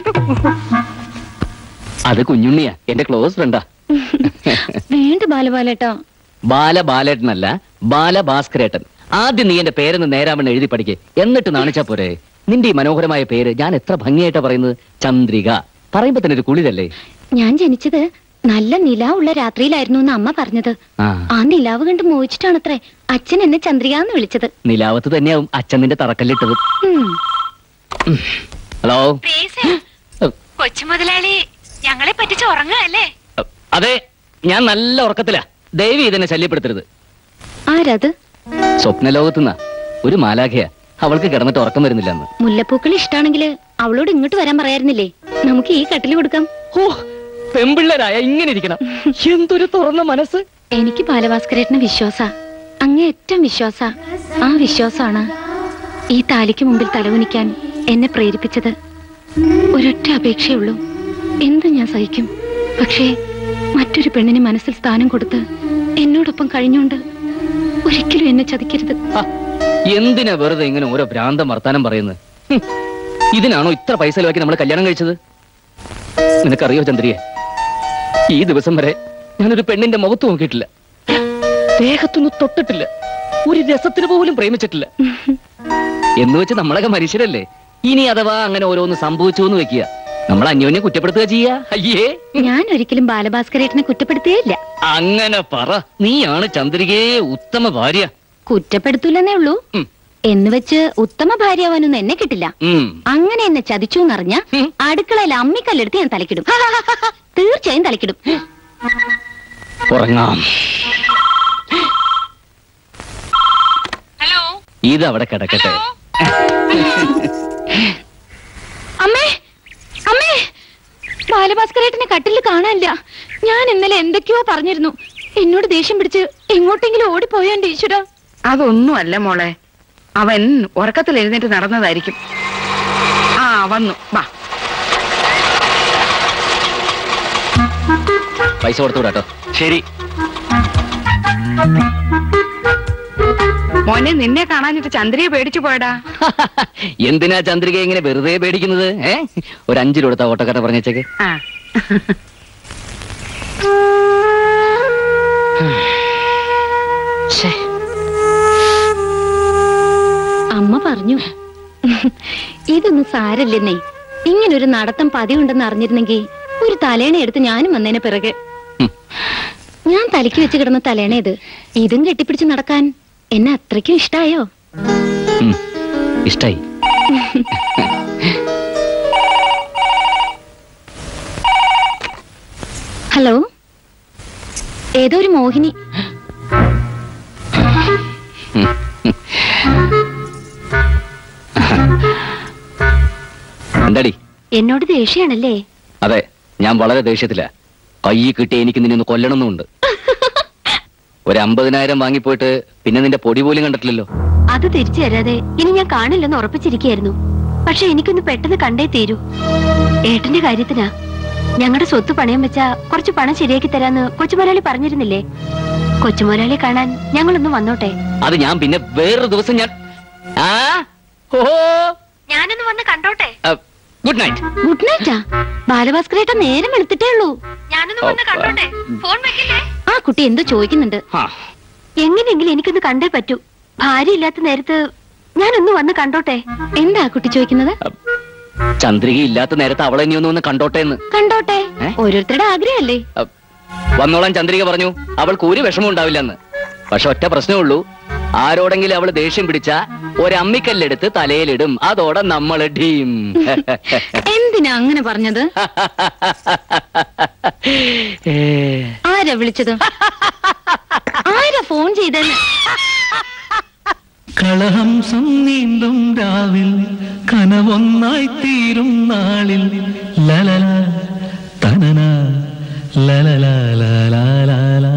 അത് കുഞ്ഞുണ്ണിയാ എന്റെ ക്ലോസ് ഫ്രണ്ടാ വേണ്ട ബാലബാലേട്ടാ ബാല ബാലേട്ടനല്ല ബാല ഭാസ്കരേട്ടൻ ആദ്യം നീ എന്റെ പേരെന്ന് നേരാവണ്ണം എഴുതി പഠിക്കേ എന്നിട്ട് നാണിച്ചാ പോരെ നിന്റെ ഈ മനോഹരമായ പേര് ഞാൻ എത്ര ഭംഗിയായിട്ടാ പറയുന്നത് ചന്ദ്രിക പറയുമ്പോ തന്നെ ഒരു കുളിരല്ലേ ഞാൻ ജനിച്ചത് നല്ല നിലാവുള്ള രാത്രിയിലായിരുന്നു എന്ന് അമ്മ പറഞ്ഞത് ആ ആ നിലാവ് കണ്ട് മോഹിച്ചിട്ടാണത്രേ അച്ഛൻ എന്നെ ചന്ദ്രിക എന്ന് വിളിച്ചത് നിലാവത്ത് തന്നെയാവും അച്ഛൻ നിന്റെ തറക്കല്ലിട്ടത് ഉം. ഹലോ കൊച്ചു മുതലാളി ഞങ്ങളെ പറ്റിച്ച് ഉറങ്ങുകയല്ലേ അതെ ഞാൻ നല്ല ഉറക്കത്തിലാ ദയവി ഇതെന്നെ ശല്യപ്പെടുത്തരുത് ആരത് സ്വപ്നലോകത്തുനിന്നാ ഒരു മാലാഖയാ അവൾക്ക് കിടന്നിട്ട് ഉറക്കം വരുന്നില്ല എന്ന് മുല്ലപ്പൂക്കൾ ഇഷ്ടാണെങ്കിൽ അവളോട് ഇങ്ങോട്ട് വരാൻ പറയായിരുന്നില്ലേ നമുക്ക് ഈ കട്ടിൽ കൊടുക്കാം ഓ പെമ്പിള്ളേരായ ഇങ്ങനെ ഇരിക്കണം എന്തൊരു തുറന്ന മനസ്സ് എനിക്ക് ബാലഭാസ്കരേട്ടന് വിശ്വാസ അങ്ങേയറ്റം വിശ്വാസ ആ വിശ്വാസമാണ് ഈ താലിക്ക് മുമ്പിൽ തലകുനിക്കാൻ എന്നെ പ്രേരിപ്പിച്ചത് ഒരൊറ്റ അപേക്ഷയുള്ളൂ എന്തും ഞാൻ സഹിക്കും പക്ഷേ മറ്റൊരു പെണ്ണിന് മനസ്സിൽ സ്ഥാനം കൊടുത്ത് എന്നോടൊപ്പം കഴിഞ്ഞുകൊണ്ട് ഒരിക്കലും എന്നെ ചതിക്കരുത് എന്തിനാ വെറുതെ ഇങ്ങനെ ഓരോ ഭ്രാന്തം വർത്താനം പറയുന്നത് ഹും. ഇതിനാണോ ഇത്ര പൈസ ചെലവാക്കി നമ്മൾ കല്യാണം കഴിച്ചത് നിനക്കറിയോ ചന്ദ്രിയെ ഈ ദിവസം വരെ ഞാനൊരു പെണ്ണിന്റെ മുഖത്ത് നോക്കിയിട്ടില്ല ദേഹത്തൊന്നും തൊട്ടിട്ടില്ല ഒരു രസത്തിന് പോലും പ്രേമിച്ചിട്ടില്ല എന്ന് വെച്ച് നമ്മളൊക്കെ മനുഷ്യരല്ലേ ഇനി അഥവാ അങ്ങനെ ഓരോന്ന് സംഭവിച്ചു എന്ന് വെക്കുക നമ്മൾ അന്യോന്യം കുറ്റപ്പെടുത്തുക ചെയ്യാ അയ്യേ ഞാൻ ഒരിക്കലും ബാലഭാസ്കരേട്ടനെ കുറ്റപ്പെടുത്തുകയില്ല അങ്ങനെ പറ നീയാണ് ചന്ദ്രികയെ ഉത്തമ ഭാര്യ കുറ്റപ്പെടുത്തൂലെന്നേ ഉള്ളൂ ഉം. എന്ന് വെച്ച് ഉത്തമ ഭാര്യാവാനൊന്നും എന്നെ കിട്ടില്ല ഉം അങ്ങനെ എന്നെ ചതിച്ചു എന്നറിഞ്ഞ അടുക്കളയിൽ അമ്മിക്കല്ലെടുത്ത് ഞാൻ തലക്കിടും തീർച്ചയായും തലക്കിടും ഉറങ്ങാം ഇത് അവിടെ കിടക്കട്ടെ അമ്മേ അമ്മേ ബാലഭാസ്കരേട്ടനെ കട്ടിൽ കാണാനില്ല ഞാൻ ഇന്നലെ എന്തൊക്കെയോ പറഞ്ഞിരുന്നു എന്നോട് ദേഷ്യം പിടിച്ച് എങ്ങോട്ടെങ്കിലും ഓടിപ്പോയോ എന്റെ ഈശ്വര അതൊന്നും അല്ല മോളെ അവൻ ഉറക്കത്തിൽ എഴുന്നേറ്റ് നടന്നതായിരിക്കും ആ വന്നു വാ പൈസ കൊടുത്തു വിടാട്ടോ ശരി മോനെ നിന്നെ കാണാനിട്ട് ചന്ദ്രയെ പേടിച്ചു പോയടാ എന്തിനാ ചന്ദ്രിക ഇങ്ങനെ വെറുതെ പേടിക്കുന്നത് ഏ ഒരു അഞ്ചു രൂപ കൊടുത്ത ഓട്ടക്കാരൻ പറഞ്ഞേച്ചേക്ക് ആ അമ്മ പറഞ്ഞു ഇതൊന്നും സാരല്ലെന്നേ ഇങ്ങനൊരു നടത്തം പതിവുണ്ടെന്ന് അറിഞ്ഞിരുന്നെങ്കിൽ ഒരു തലേണ എടുത്ത് ഞാനും വന്നേനെ പിറകെ ഞാൻ തലയ്ക്ക് വെച്ച് കിടന്ന തലേണ ഇത് ഇതും കെട്ടിപ്പിടിച്ച് നടക്കാൻ എന്നെ അത്രയ്ക്കും ഇഷ്ടായോ ഉം, ഇഷ്ടായി ഹലോ ഏതോ ഒരു മോഹിനി എന്താടി എന്നോട് ദേഷ്യാണല്ലേ അതെ ഞാൻ വളരെ ദേഷ്യത്തില കൈ കിട്ടി എനിക്ക് നിന്നെ ഒന്ന് കൊല്ലണമെന്നുണ്ട് ഒരു അമ്പതിനായിരം വാങ്ങിപ്പോയിട്ട് പിന്നെ നിന്റെ പൊടി പോലും കണ്ടിട്ടില്ലല്ലോ അത് തിരിച്ചു തരാതെ ഇനി ഞാൻ കാണില്ലെന്ന് ഉറപ്പിച്ചിരിക്കുകയായിരുന്നു പക്ഷെ എനിക്കൊന്ന് പെട്ടെന്ന് കണ്ടേ തീരൂ ഏട്ടന്റെ കാര്യത്തിനാ ഞങ്ങളുടെ സ്വത്ത് പണയം വെച്ച കുറച്ച് പണം ശരിയാക്കി തരാന്ന് കൊച്ചുമൊരാളി പറഞ്ഞിരുന്നില്ലേ കൊച്ചുമൊരാളി കാണാൻ ഞങ്ങളൊന്ന് വന്നോട്ടെ അത് ഞാൻ പിന്നെ വേറൊരു ദിവസം ഞാൻ ആ ഓ ഞാനൊന്ന് വന്ന് കണ്ടോട്ടെ ഗുഡ് നൈറ്റ് ഗുഡ് നൈറ്റാ ബാലഭാസ്കരേട്ട നേരം വെളുത്തിട്ടേ ഉള്ളൂ ഞാനൊന്ന് വന്ന് കണ്ടോട്ടെ ഫോൺ വെക്കില്ലേ ആ കുട്ടി എന്തോ ചോദിക്കുന്നുണ്ട് എങ്ങനെയെങ്കിലും എനിക്കൊന്ന് കണ്ടേ പറ്റൂ ഭാര്യ ഇല്ലാത്ത നേരത്ത് ഞാനൊന്ന് വന്ന് കണ്ടോട്ടെ എന്താ ആ കുട്ടി ചോദിക്കുന്നത് ചന്ദ്രിക ഇല്ലാത്ത നേരത്തെ അവളെ ഇനി ഒന്ന് വന്ന് കണ്ടോട്ടെ എന്ന് കണ്ടോട്ടെ ഏ? ഓരോരുത്തരുടെ ആഗ്രഹമല്ലേ വന്നോളാൻ ചന്ദ്രിക പറഞ്ഞു അവൾക്ക് ഒരു വിഷമം ഉണ്ടാവില്ലെന്ന് പക്ഷെ ഒറ്റ പ്രശ്നമേ ഉള്ളൂ ആരോടെങ്കിലും അവള് ദേഷ്യം പിടിച്ച ഒരമ്മിക്കല്ലെടുത്ത് തലയിലിടും അതോടെ നമ്മൾ ടീം എന്തിനാ അങ്ങനെ പറഞ്ഞത് ആരാ വിളിച്ചത് ആരാ ഫോൺ ചെയ്തെന്ന് കളഹംസം നീന്തും രാവിൽ കനവൊന്നായി തീരും നാളിൽ ലലല തനന ലലല ലലാലാലാ.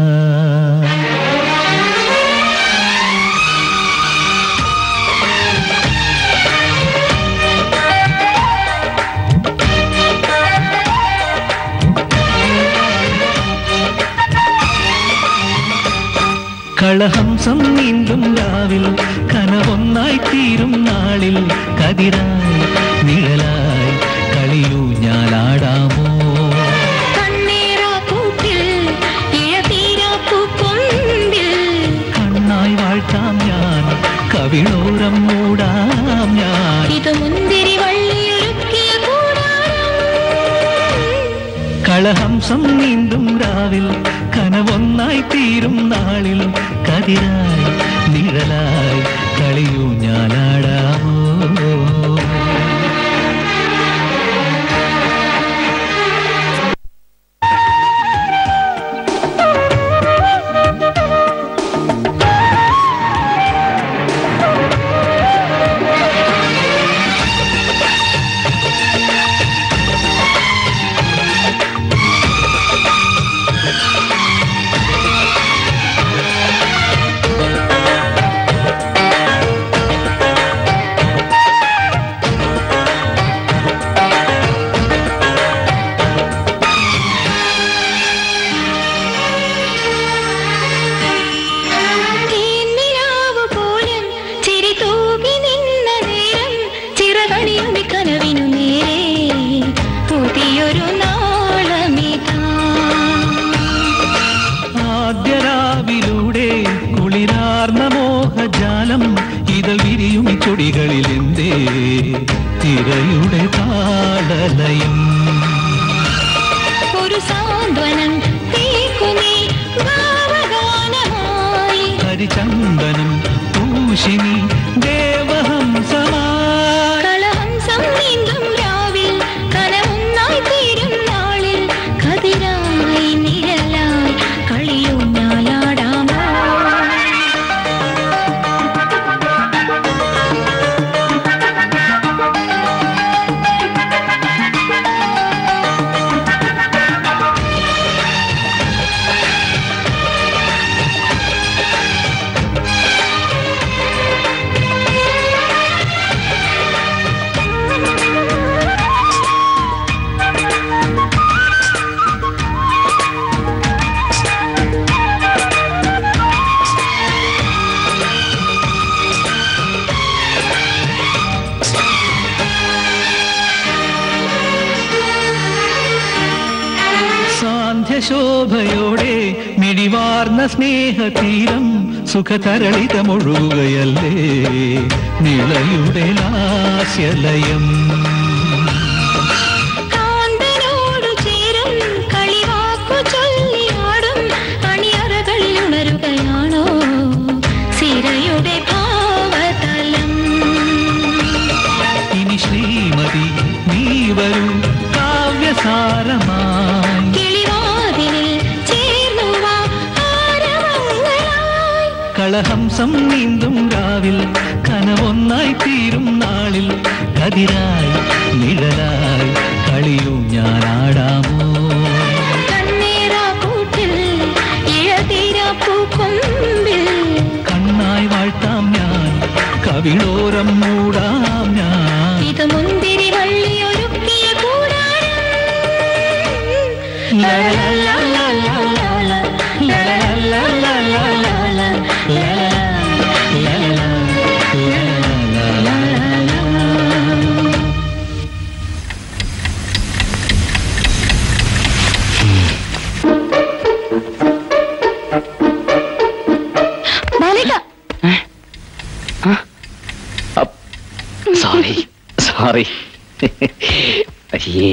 കളഹംസം നീന്തും രാവിൽ കനവൊന്നായി തീരും നാളിൽ കതിരായി നിഴലായി കളിയൂ ഞാലാടാമോ കണ്ണായി വാഴ്ത്താം ഞാൻ കവിളോരം മൂടാം ഞാൻ ഇത് മുന്തിരി വള്ളിയൊരുക്കിയ കളഹംസം നീന്തും രാവിൽ കനവൊന്നായി തീരും നാളിൽ കതിരായി നിഴലായി കളിയൂ ഞാലാടാമോ തേന്നിലാവ് പോലും ചിരി തൂകി നിന്ന നേരം ചിറകണിയുടെ കനവിനു നേരെ പുതിയൊരു നാളമിതാ ആദ്യരാവിലൂടെ കുളിരാർന്ന മോഹജാലം ഇതൾ വിരിയും ചൊടികളിൽ എന്തേ തിരയുടെ താളലയം ഒരു സാന്ത്വനം തീക്കുമീ ഭാവഗാനമായി ഹരിചന്ദനം പൂശിനി ദേവഹംസമായി കളഹംസം നീന്തും രാവിൽ കനവൊന്നായി തീരും നാളിൽ കതിരായി നിഴലായി കളിയൂഞ്ഞാലാടാമോ ശോഭയോടെ മിഴിവാർന്ന സ്നേഹതീരം സുഖതരളിതമൊഴുകുകയല്ലേ നിളയുടെ ലാസ്യലയം കാന്തനോടു ചേരും കളിവാക്കു ചൊല്ലിയാടും അണിയറകളിൽ ഉണരുകയാണോ സിരയുടെ ഭാവതലം ഇനി ശ്രീമതി നീ വരൂ കാവ്യസാരമായി കിളിവാതിലിൽ ചേർന്നു വാ ആരവങ്ങളായി കളഹംസം നീന്തും രാവിൽ കനവൊന്നായി തീരും നാളിൽ കതിരായി നിഴലായി കളിയും ഞാനാടാമോ കണ്ണീരാ കൂട്ടിൽ ഇഴതീരാ പൂക്കൊമ്പിൽ കണ്ണായി വാഴ്ത്താം ഞാൻ കവിളോരം മൂടാം ഞാൻ ഇത് മുന്തിരി വള്ളിയൊരുക്കിയ കൂടാരം ബാലേട്ട സോറി സോറി അയ്യേ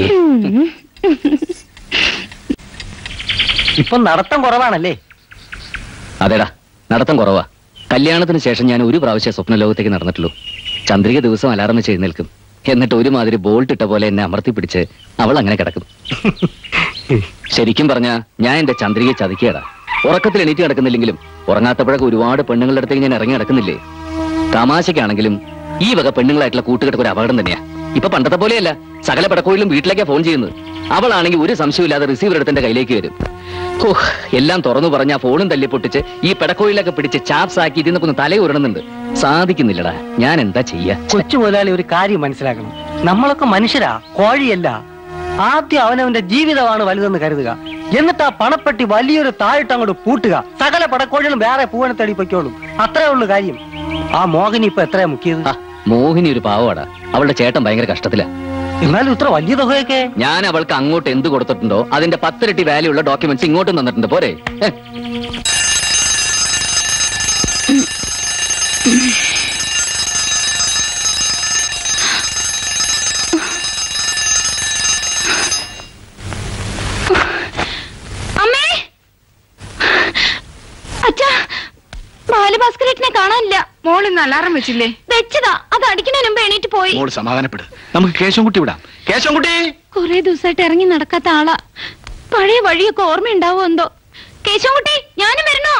ഇപ്പൊ നടത്തം കുറവാണല്ലേ അതെടാ നടത്തം കുറവാ കല്യാണത്തിന് ശേഷം ഞാൻ ഒരു പ്രാവശ്യം സ്വപ്ന ലോകത്തേക്ക് നടന്നിട്ടുള്ളൂ ചന്ദ്രിക ദിവസം അലാറം വെച്ച് എഴുന്നേൽക്കും എന്നിട്ട് ഒരുമാതിരി ബോൾട്ട് ഇട്ട പോലെ എന്നെ അമർത്തി പിടിച്ച് അവൾ അങ്ങനെ കിടക്കും ശരിക്കും പറഞ്ഞ ഞാൻ എന്റെ ചന്ദ്രികയെ ചതിക്കുകടാ ഉറക്കത്തിൽ എണീറ്റ് കിടക്കുന്നില്ലെങ്കിലും ഉറങ്ങാത്തപ്പോഴൊക്കെ ഒരുപാട് പെണ്ണുങ്ങളുടെ അടുത്തേക്ക് ഞാൻ ഇറങ്ങി കിടക്കുന്നില്ലേ തമാശക്കാണെങ്കിലും ഈ വക പെണ്ണുങ്ങളായിട്ടുള്ള കൂട്ടുകെട്ടൊക്കെ ഒരു അപകടം തന്നെയാ ഇപ്പൊ പണ്ടത്തെ പോലെയല്ല സകല പടക്കോയിലും വീട്ടിലേക്കാ ഫോൺ ചെയ്യുന്നത് അവളാണെങ്കിൽ ഒരു സംശയമില്ലാതെ റിസീവർ എടുത്ത് എന്റെ കയ്യിലേക്ക് വരും ഓഹ് എല്ലാം തുറന്നു പറഞ്ഞ ഫോണും തല്ലി പൊട്ടിച്ച് ഈ പെടക്കോയിലൊക്കെ പിടിച്ച് ചാപ്സ് ആക്കി ഇതിന്നൊക്കെ ഒന്ന് തലയുരണുന്നുണ്ട് സാധിക്കുന്നില്ലടാ ഞാൻ എന്താ ചെയ്യാ കൊച്ചു മുതലാളി ഒരു കാര്യം മനസ്സിലാക്കണം നമ്മളൊക്കെ മനുഷ്യരാ കോഴിയല്ല ആദ്യം അവനവന്റെ ജീവിതമാണ് വലുതെന്ന് കരുതുക എന്നിട്ട് ആ പണപ്പെട്ടി വലിയൊരു താഴിട്ട് അങ്ങോട്ട് പൂട്ടുക സകല പടക്കോഴികളും വേറെ പൂവനെ തേടി പൊയ്ക്കോളും അത്രേ ഉള്ളു കാര്യം ആ മോഹിനി ഇപ്പൊ എത്രയാ മുക്കിയത് മോഹിനി ഒരു പാവടാ അവളുടെ ചേട്ടൻ ഭയങ്കര കഷ്ടത്തിലാ എന്നാലും ഇത്ര വലിയ തുകയൊക്കെ ഞാൻ അവൾക്ക് അങ്ങോട്ട് എന്ത് കൊടുത്തിട്ടുണ്ടോ അതിന്റെ പത്തിരട്ടി വാല്യൂ ഉള്ള ഡോക്യുമെന്റ്സ് ഇങ്ങോട്ടും തന്നിട്ടുണ്ട് പോരെ ഏ, അമ്മേ അച്ഛാ ബാലഭാസ്കരേട്ടനെ കാണാനില്ല മോൾ ഇന്ന് അലാറം വെച്ചില്ലേ വെച്ചതാ അത് അടിക്കുന്നതിന് മുമ്പ് എണീറ്റ് പോയി മോള് സമാധാനപ്പെട് നമുക്ക് കേശവൻകുട്ടി വിടാം കേശവൻകുട്ടി കുറെ ദിവസമായിട്ട് ഇറങ്ങി നടക്കാത്ത ആളാ പഴയ വഴിയൊക്കെ ഓർമ്മയുണ്ടാവോ എന്തോ കേശവൻകുട്ടി ഞാനും വരണോ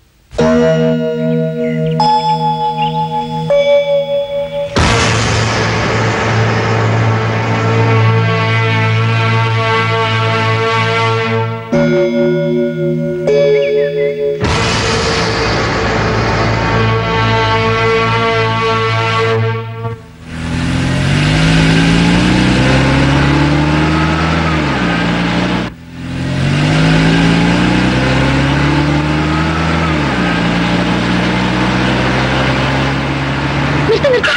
നിർത്ത് നിർത്ത്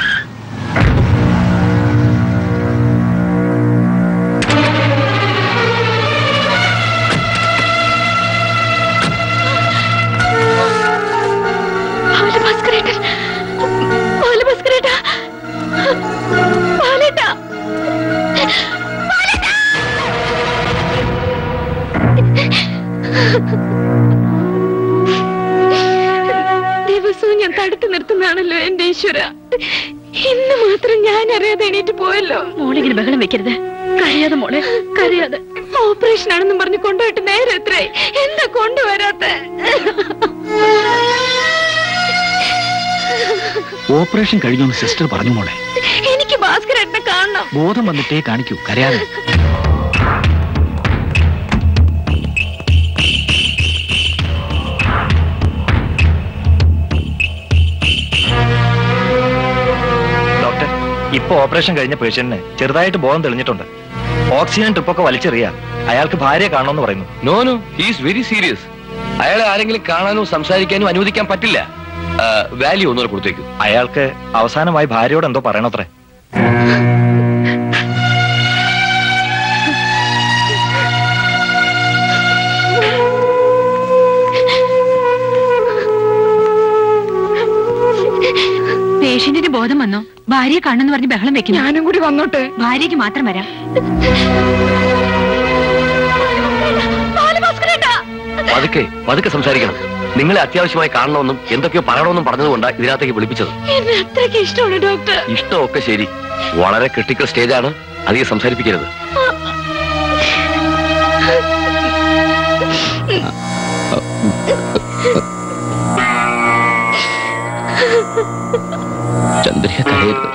ബാലഭാസ്കരേട്ടൻ ബാലഭാസ്കരേട്ടാ ബാലേട്ടാ ദിവസവും ഞാൻ തടുത്തു നിർത്തുന്നതാണല്ലോ എന്റെ ഈശ്വര ഇന്ന് മാത്രം ഞാൻ അറിയാതെ എണീറ്റ് പോയല്ലോ മോളിങ്ങനെ ബഹളം വെക്കരുത് കരയാതെ മോളെ കരയാതെ ഓപ്പറേഷൻ ആണെന്നും പറഞ്ഞ് കൊണ്ടുപോയിട്ട് നേരെ എത്രയായി എന്താ കൊണ്ടുവരാത്ത ഓപ്പറേഷൻ കഴിഞ്ഞു സിസ്റ്റർ പറഞ്ഞു മോളെ എനിക്ക് ഭാസ്കരേട്ടനെ കാണണം ബോധം വന്നിട്ടേ കാണിക്കൂ കരയാതെ ഡോക്ടർ ഇപ്പൊ ഓപ്പറേഷൻ കഴിഞ്ഞ പേഷ്യന്റിന് ചെറുതായിട്ട് ബോധം തെളിഞ്ഞിട്ടുണ്ട് ഓക്സിജൻ ട്രിപ്പൊക്കെ വലിച്ചെറിയ അയാൾക്ക് ഭാര്യയെ കാണണമെന്ന് പറയുന്നു no no he's very serious അയാളെ ആരെങ്കിലും കാണാനോ സംസാരിക്കാനോ അനുവദിക്കാൻ പറ്റില്ല വാല്യൂ ഒന്നുകൂടെ കൊടുത്തേക്കും അയാൾക്ക് അവസാനമായി ഭാര്യയോട് എന്തോ പറയണത്രേ ഭാര്യയെ കാണുന്നു പറഞ്ഞ് ബഹളം വെക്കും ഞാനും കൂടി വന്നോട്ടെ ഭാര്യയ്ക്ക് മാത്രം വരാം പതുക്കെ പതുക്കെ സംസാരിക്കണം നിങ്ങളെ അത്യാവശ്യമായി കാണണമെന്നും എന്തൊക്കെയോ പറയണമെന്നും പറഞ്ഞതുകൊണ്ടാണ് ഇതിനകത്തേക്ക് വിളിപ്പിച്ചത് എന്നെ അത്രയ്ക്ക് ഇഷ്ടമാണ് ഡോക്ടർ ഇഷ്ടമൊക്കെ ശരി വളരെ ക്രിട്ടിക്കൽ സ്റ്റേജാണ് അധികം സംസാരിപ്പിക്കരുത് ചന്ദ്രയെ തടയരുത്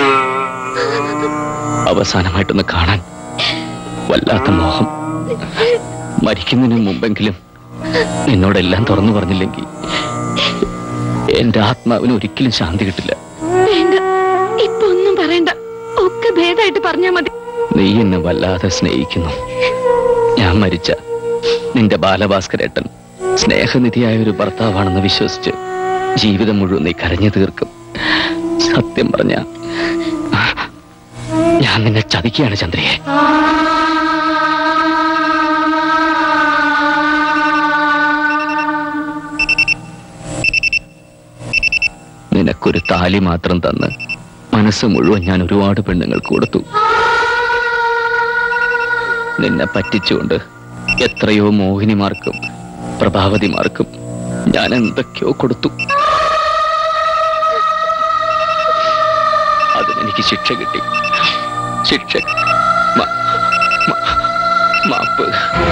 അവസാനമായിട്ടൊന്ന് കാണാൻ വല്ലാത്ത മോഹം മരിക്കുന്നതിന് മുമ്പെങ്കിലും നിന്നോടെല്ലാം തുറന്നു പറഞ്ഞില്ലെങ്കിൽ എന്റെ ആത്മാവിന് ഒരിക്കലും ശാന്തി കിട്ടില്ല വേണ്ട ഇപ്പൊ ഒന്നും പറയണ്ട ഒക്കെ ഭേദമായിട്ട് പറഞ്ഞാ മതി നീ എന്നെ വല്ലാതെ സ്നേഹിക്കുന്നു ഞാൻ മരിച്ച നിന്റെ ബാലഭാസ്കരേട്ടൻ സ്നേഹനിധിയായ ഒരു ഭർത്താവാണെന്ന് വിശ്വസിച്ച് ജീവിതം മുഴുവൻ നീ കരഞ്ഞു തീർക്കും സത്യം പറഞ്ഞ ഞാൻ നിന്നെ ചതിക്കുകയാണ് ചന്ദ്രയെ നിനക്കൊരു താലി മാത്രം തന്ന് മനസ്സ് മുഴുവൻ ഞാൻ ഒരുപാട് പെണ്ണുങ്ങൾക്ക് കൊടുത്തു നിന്നെ പറ്റിച്ചുകൊണ്ട് എത്രയോ മോഹിനിമാർക്കും പ്രഭാവതിമാർക്കും ഞാൻ എന്തൊക്കെയോ കൊടുത്തു അതിനെനിക്ക് ശിക്ഷ കിട്ടി ശിക്ഷ മ- മ- മാപ്പ്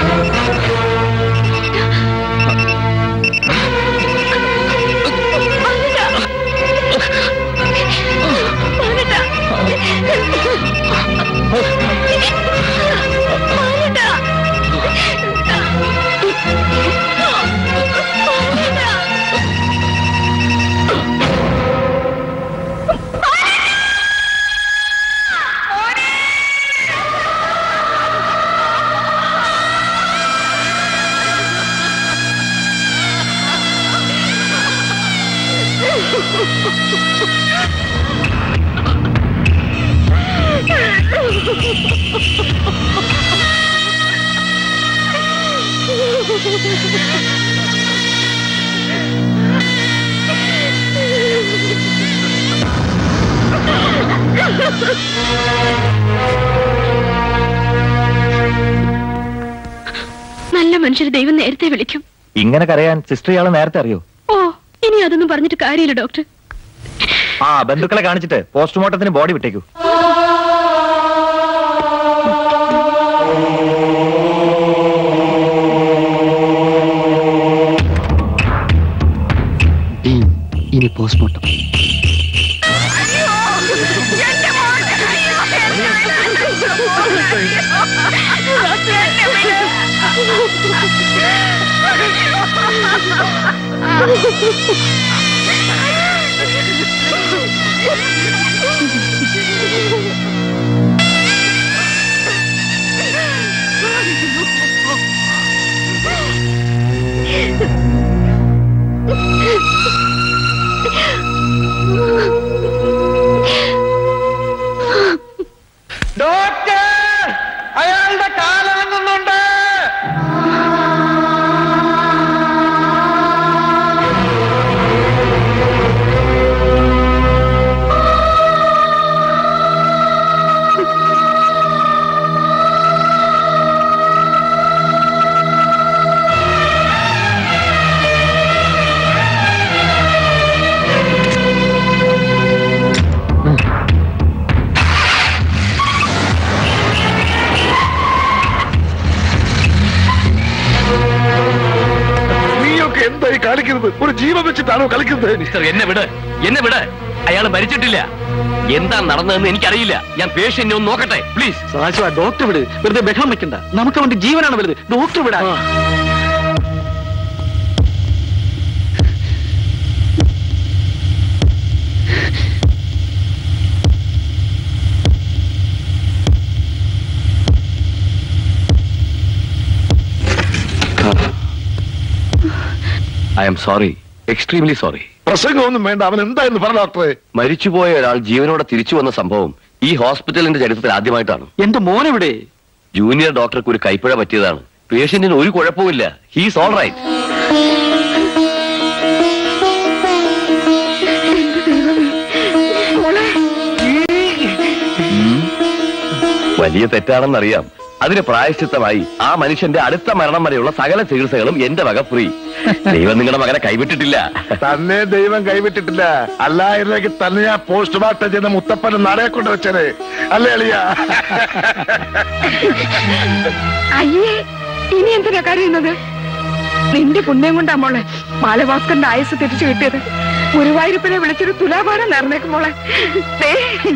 നല്ല മനുഷ്യർ ദൈവം നേരത്തെ വിളിക്കും ഇങ്ങനെ കരയാൻ സിസ്റ്റർ ഇയാളെ നേരത്തെ അറിയോ ഓ ഇനി അതൊന്നും പറഞ്ഞിട്ട് കാര്യമില്ല ഡോക്ടർ ആ ബന്ധുക്കളെ കാണിച്ചിട്ട് പോസ്റ്റ്മോർട്ടത്തിന് ബോഡി വിട്ടേക്കൂ ഇനി പോസ്റ്റ്മോർട്ടം ഡോക്ടർ അയാളുടെ കാലാങ്ങുന്നുണ്ട് നീയൊക്കെ എന്തായി കാണിക്കുന്നത് ഒരു ജീവൻ വെച്ചിട്ടാണോ കളിക്കുന്നത് മിസ്റ്റർ എന്നെ വിട് എന്നെ വിട് അയാൾ മരിച്ചിട്ടില്ല എന്താ നടന്നതെന്ന് എനിക്കറിയില്ല ഞാൻ പേഷ്യന്റിനെ ഒന്ന് നോക്കട്ടെ പ്ലീസ് സദാശിവ ഡോക്ടർ വിട് വെറുതെ ബഹളം വെക്കണ്ട നമുക്ക് അവന്റെ ജീവനാണ് വലുത് ഡോക്ടർ വിടാ I'm sorry extremely sorry പ്രസംഗമൊന്നും വേണ്ട അവൻ എന്തായെന്ന് പറ ഡോക്ടറെ മരിച്ചുപോയ ഒരാൾ ജീവനോടെ തിരിച്ചു വന്ന സംഭവം ഈ ഹോസ്പിറ്റലിന്റെ ചരിത്രത്തിൽ ആദ്യമായിട്ടാണ് എന്റെ മോനെവിടെ ജൂനിയർ ഡോക്ടർക്ക് ഒരു കൈപ്പിഴ പറ്റിയതാണ് പേഷ്യന്റിന് ഒരു കുഴപ്പമില്ല ഹീസ് ഓൾ റൈറ്റ് വലിയ തെറ്റാണെന്നറിയാം അതിന് പ്രായശ്ചിത്തമായി ആ മനുഷ്യന്റെ അടുത്ത മരണം വരെയുള്ള സകല ചികിത്സകളും എന്റെ വക ഫ്രീ ദൈവം നിങ്ങളുടെ മകനെ കൈവിട്ടിട്ടില്ല തന്നെ ദൈവം കൈവിട്ടിട്ടില്ല അല്ലായിരുന്നെങ്കിൽ തന്നെ ഞാൻ പോസ്റ്റ്മോർട്ടം ചെയ്ത മുത്തപ്പന് നടയെ കൊണ്ട് വെച്ചത് അല്ലേ അളിയ അയ്യേ ഇനി എന്തിനാ കരയുന്നത് നിന്റെ പുണ്യം കൊണ്ടാ മോളെ ബാലഭാസ്കറിന്റെ ആയുസ് തിരിച്ചു കിട്ടിയത് ഗുരുവായൂരപ്പനെ വിളിച്ചൊരു തുലാഭാരം നേർന്നേക്കും മോളെ ദേ.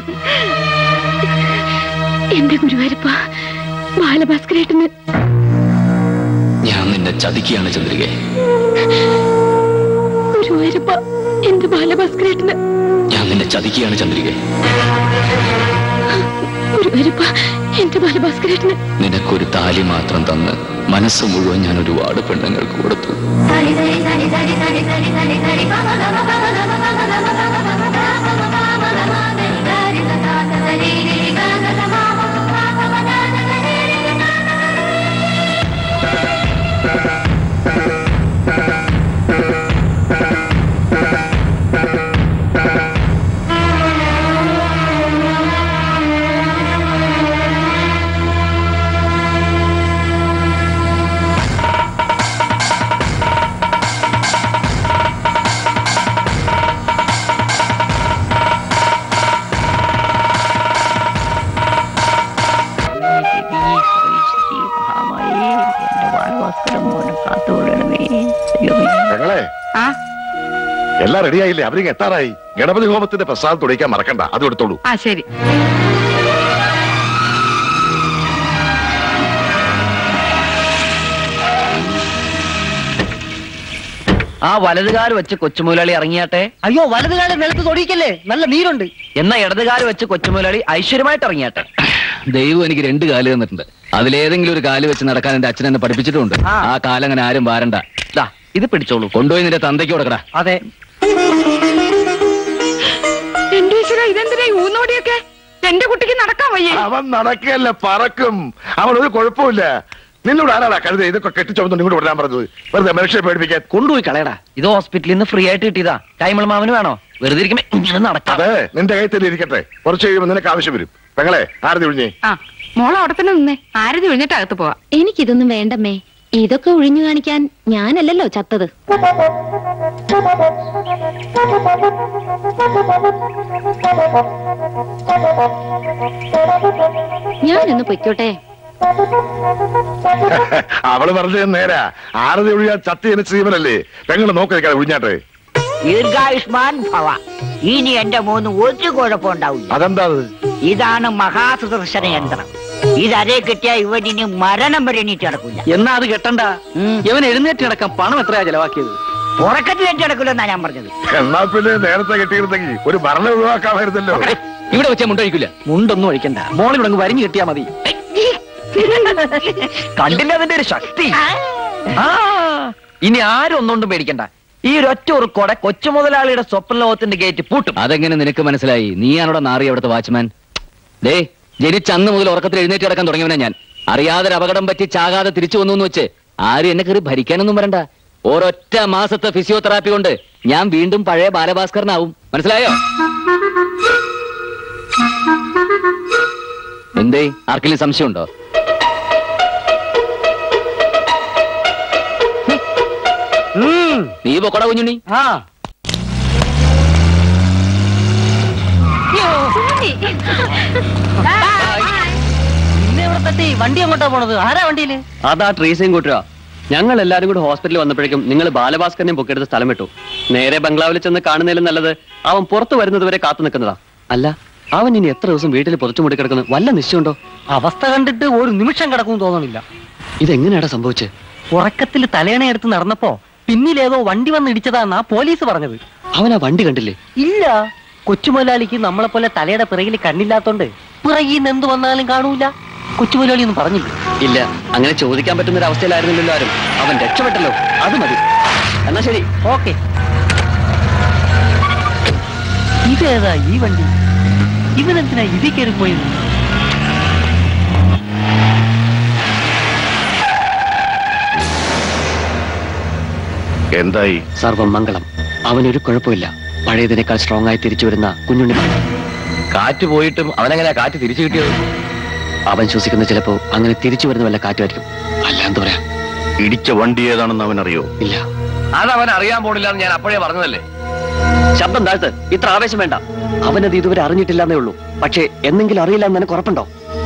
എന്റെ ഗുരുവായൂരപ്പ ബാലഭാസ്കരേട്ടന് ഞാൻ നിന്നെ ചതിക്കുകയാണ് ചന്ദ്രികെ ഗുരുവായൂരപ്പ എന്റെ ബാലഭാസ്കരേട്ടന് ഞാൻ നിന്നെ ചതിക്കുകയാണ് ചന്ദ്രികെ ഗുരുവായൂരപ്പ എന്റെ ബാലഭാസ്കരേട്ടന് നിനക്കൊരു താലി മാത്രം തന്ന് മനസ്സ് മുഴുവൻ ഞാൻ ഒരുപാട് പെണ്ണുങ്ങൾക്ക് കൊടുത്തു സരി സരി സരി സരി സരി സരി സരി സരി പമ ഗമ പമ ഗമ പമ ഗമ പമ പമ ഗമ പമ പമ ഗമ ഗരി ഗരി സ സ സ സരി രി രി ഗ ഗ സ മ പ പ പ പ പ ദ ദ സരി രി രി ഗ ഗ ഗ. ഞങ്ങളെ ആ എല്ലാം റെഡിയായില്ലേ അവരിങ്ങ് എത്താറായി ഗണപതി ഹോമത്തിന്റെ പ്രസാദം തുടിക്കാൻ മറക്കണ്ട അത് എടുത്തോളൂ ആ ശരി ആ വലതുകാല് വെച്ച് കൊച്ചുമുതലാളി ഇറങ്ങിയാട്ടെ അയ്യോ വലതുകാലം നിലത്ത് തൊടിയിക്കല്ലേ നല്ല നീരുണ്ട് എന്നാ ഇടതുകാല് വെച്ച് കൊച്ചുമുതലാളി ഐശ്വര്യമായിട്ട് ഇറങ്ങിയാട്ടെ ദൈവം എനിക്ക് രണ്ട് കാല് തന്നിട്ടുണ്ട് അതിലേതെങ്കിലും ഒരു കാല് വെച്ച് നടക്കാൻ എന്റെ അച്ഛൻ എന്നെ പഠിപ്പിച്ചിട്ടുണ്ട് ആ കാലം അങ്ങനെ ആരും വാരണ്ട ദാ ഇത് പിടിച്ചോളൂ കൊണ്ടുപോയി നിന്റെ തന്തയ്ക്ക് കൊടുക്കടാ അതെ എന്റെ ഈശ്വര ഇതെന്തിനാ ഈ ഊന്നോടിയൊക്കെ എന്റെ കുട്ടിക്ക് നടക്കാൻ വയ്യേ അവൻ നടക്കുകയല്ല പറക്കും അവൻ ഒരു കുഴപ്പമില്ല നിന്നോട് ആരാടാ കഴുത ഇതൊക്കെ കെട്ടിച്ചോന്ന് ഇങ്ങോട്ട് വിടാൻ പറഞ്ഞത് വെറുതെ മനുഷ്യരെ പേടിപ്പിക്കാൻ കൊണ്ടുപോയി കളയടാ ഇത് ഹോസ്പിറ്റലിൽ നിന്ന് ഫ്രീ ആയിട്ട് കിട്ടിയതാ കൈമൾ മാമന് വേണോ വെറുതെ ഇരിക്കുമ്പോ ഇങ്ങനെ നടക്കാം അതെ നിന്റെ കയ്യിൽ തന്നെ ഇരിക്കട്ടെ കുറച്ച് കഴിയുമ്പോൾ നിനക്ക് ആവശ്യം വരും പെങ്ങളെ ആരതി ഒഴിഞ്ഞേ ആ മോളെ അവിടെ തന്നെ നിന്നേ ആരതി ഒഴിഞ്ഞിട്ട് അകത്ത് പോവാ എനിക്കിതൊന്നും വേണ്ടമ്മേ ഇതൊക്കെ ഒഴിഞ്ഞു കാണിക്കാൻ ഞാനല്ലല്ലോ ചത്തത് ഞാനൊന്ന് പൊയ്ക്കോട്ടെ അവള് പറഞ്ഞത് നേരാ ആരതി ഒഴിയാൻ ചത്തി ജനിച്ച ജീവനല്ലേ പെങ്ങള് നോക്കി നിൽക്കാതെ ഒഴിഞ്ഞാട്ടെ ദീർഘായുഷ്മാൻ ഭവ ഇനി എന്റെ മോന് ഒരു കുഴപ്പമുണ്ടാവില്ല അതെന്താ അത് ഇതാണ് മഹാസുദർശന യന്ത്രം ഇതരേ കിട്ടിയ ഇവനിന് മരണം വരെ എണീറ്റ് നടക്കില്ല എന്നാ അത് കെട്ടണ്ട ഇവൻ എഴുന്നേറ്റ് കിടക്കാൻ പണം എത്രയാ ചെലവാക്കിയത് ഉറക്കത്തിൽ എണീറ്റ് നടക്കില്ലെന്നാ ഞാൻ പറഞ്ഞത് എന്നാ പിന്നെ നേരത്തെ കെട്ടിയിരുന്നെങ്കിൽ ഒരു ഭരണം ഒഴിവാക്കാമായിരുന്നല്ലോ ഇവിടെ വെച്ചാൽ മുണ്ടഴിക്കില്ല മുണ്ടൊന്നും ഒഴിക്കണ്ട മോളിൽ ഇവിടെ വരിഞ്ഞു കിട്ടിയാ മതി കണ്ടില്ല അതിന്റെ ഒരു ശക്തി ആ ഇനി ആരും ഒന്നുകൊണ്ടും പേടിക്കണ്ട ഈ ഒരൊറ്റ ഉറുക്കോടെ കൊച്ചു മുതലാളിയുടെ സ്വപ്ന ലോകത്തിന്റെ ഗേറ്റ് പൂട്ടും അതെങ്ങനെ നിനക്ക് മനസ്സിലായി നീയാണോടെ നാറി അവിടുത്തെ വാച്ച്മാൻ ദേ ജനിച്ച അന്ന് മുതൽ ഉറക്കത്തിൽ എഴുന്നേറ്റ് കിടക്കാൻ തുടങ്ങിയവനാ ഞാൻ അറിയാതെ ഒരു അപകടം പറ്റി ചാകാതെ തിരിച്ചു വന്നു എന്ന് വെച്ച് ആരും എന്നെ കയറി ഭരിക്കാനൊന്നും വരണ്ട ഒരൊറ്റ മാസത്തെ ഫിസിയോതെറാപ്പി കൊണ്ട് ഞാൻ വീണ്ടും പഴയ ബാലഭാസ്കരനാവും മനസ്സിലായോ എന്തേ ആർക്കെങ്കിലും സംശയമുണ്ടോ നീ പൊക്കട കുഞ്ഞുണ്ണി ആ പിന്നെ ഇവിടെ തട്ടി വണ്ടി എങ്ങോട്ടാ പോണത് ആരാ വണ്ടിയില് അതാ ട്രീസയും കൂട്ടുക ഞങ്ങൾ എല്ലാരും കൂടി ഹോസ്പിറ്റലിൽ വന്നപ്പോഴേക്കും നിങ്ങൾ ബാലഭാസ്കരനെ പൊക്കെടുത്ത് സ്ഥലം വിട്ടു നേരെ ബംഗ്ലാവിൽ ചെന്ന് കാണുന്നതിലും നല്ലത് അവൻ പുറത്തു വരുന്നത് വരെ കാത്തു നിൽക്കുന്നതാ അല്ല അവൻ ഇനി എത്ര ദിവസം വീട്ടിൽ പുറത്തു മുടി കിടക്കുന്നു വല്ല നിശ്ചയമുണ്ടോ അവസ്ഥ കണ്ടിട്ട് ഒരു നിമിഷം കിടക്കും തോന്നണില്ല ഇതെങ്ങനെയാടാ സംഭവിച്ചത് ഉറക്കത്തിൽ തലേണ എടുത്ത് നടന്നപ്പോ പിന്നിലേതോ വണ്ടി വന്ന് ഇടിച്ചതാന്നാ പോലീസ് പറഞ്ഞത് അവൻ ആ വണ്ടി കണ്ടില്ലേ ഇല്ല കൊച്ചുമുതലാളിക്ക് നമ്മളെ പോലെ തലയുടെ പിറകിൽ കണ്ണില്ലാത്തോണ്ട് പിറകിൽ നിന്ന് എന്ത് വന്നാലും കാണൂല കൊച്ചുമുതലാളി ഒന്നും പറഞ്ഞില്ല ഇല്ല അങ്ങനെ ചോദിക്കാൻ പറ്റുന്ന ഒരു അവസ്ഥയിലായിരുന്നില്ലല്ലോ ആരും അവൻ രക്ഷപ്പെട്ടല്ലോ അത് മതി എന്നാ ശരി ഓക്കെ ഇതേതാ ഈ വണ്ടി ഇവനെന്തിനാ ഇതിൽ കയറി പോയത് എന്തായി സർവം മംഗളം അവനൊരു കുഴപ്പമില്ല പഴയതിനേക്കാൾ സ്ട്രോങ് ആയി തിരിച്ചു വരുന്ന കുഞ്ഞുണ്ണി കാറ്റ് പോയിട്ടും അവനെങ്ങനെയാ കാറ്റ് തിരിച്ചു കിട്ടിയത് അവൻ ശ്വസിക്കുന്ന ചിലപ്പോ അങ്ങനെ തിരിച്ചു വരുന്ന വല്ല കാറ്റുമായിരിക്കും അല്ല എന്താ പറയാ ഇടിച്ച വണ്ടി ഏതാണെന്ന് അവൻ അറിയോ ഇല്ല അതവൻ അറിയാൻ പോണില്ല എന്ന് ഞാൻ അപ്പോഴേ പറഞ്ഞതല്ലേ ശബ്ദം താഴ്ത്ത് ഇത്ര ആവേശം വേണ്ട അവനത് ഇതുവരെ അറിഞ്ഞിട്ടില്ലെന്നേ ഉള്ളൂ പക്ഷേ എന്നെങ്കിലും അറിയില്ല എന്ന് നിനക്ക് ഉറപ്പുണ്ടോ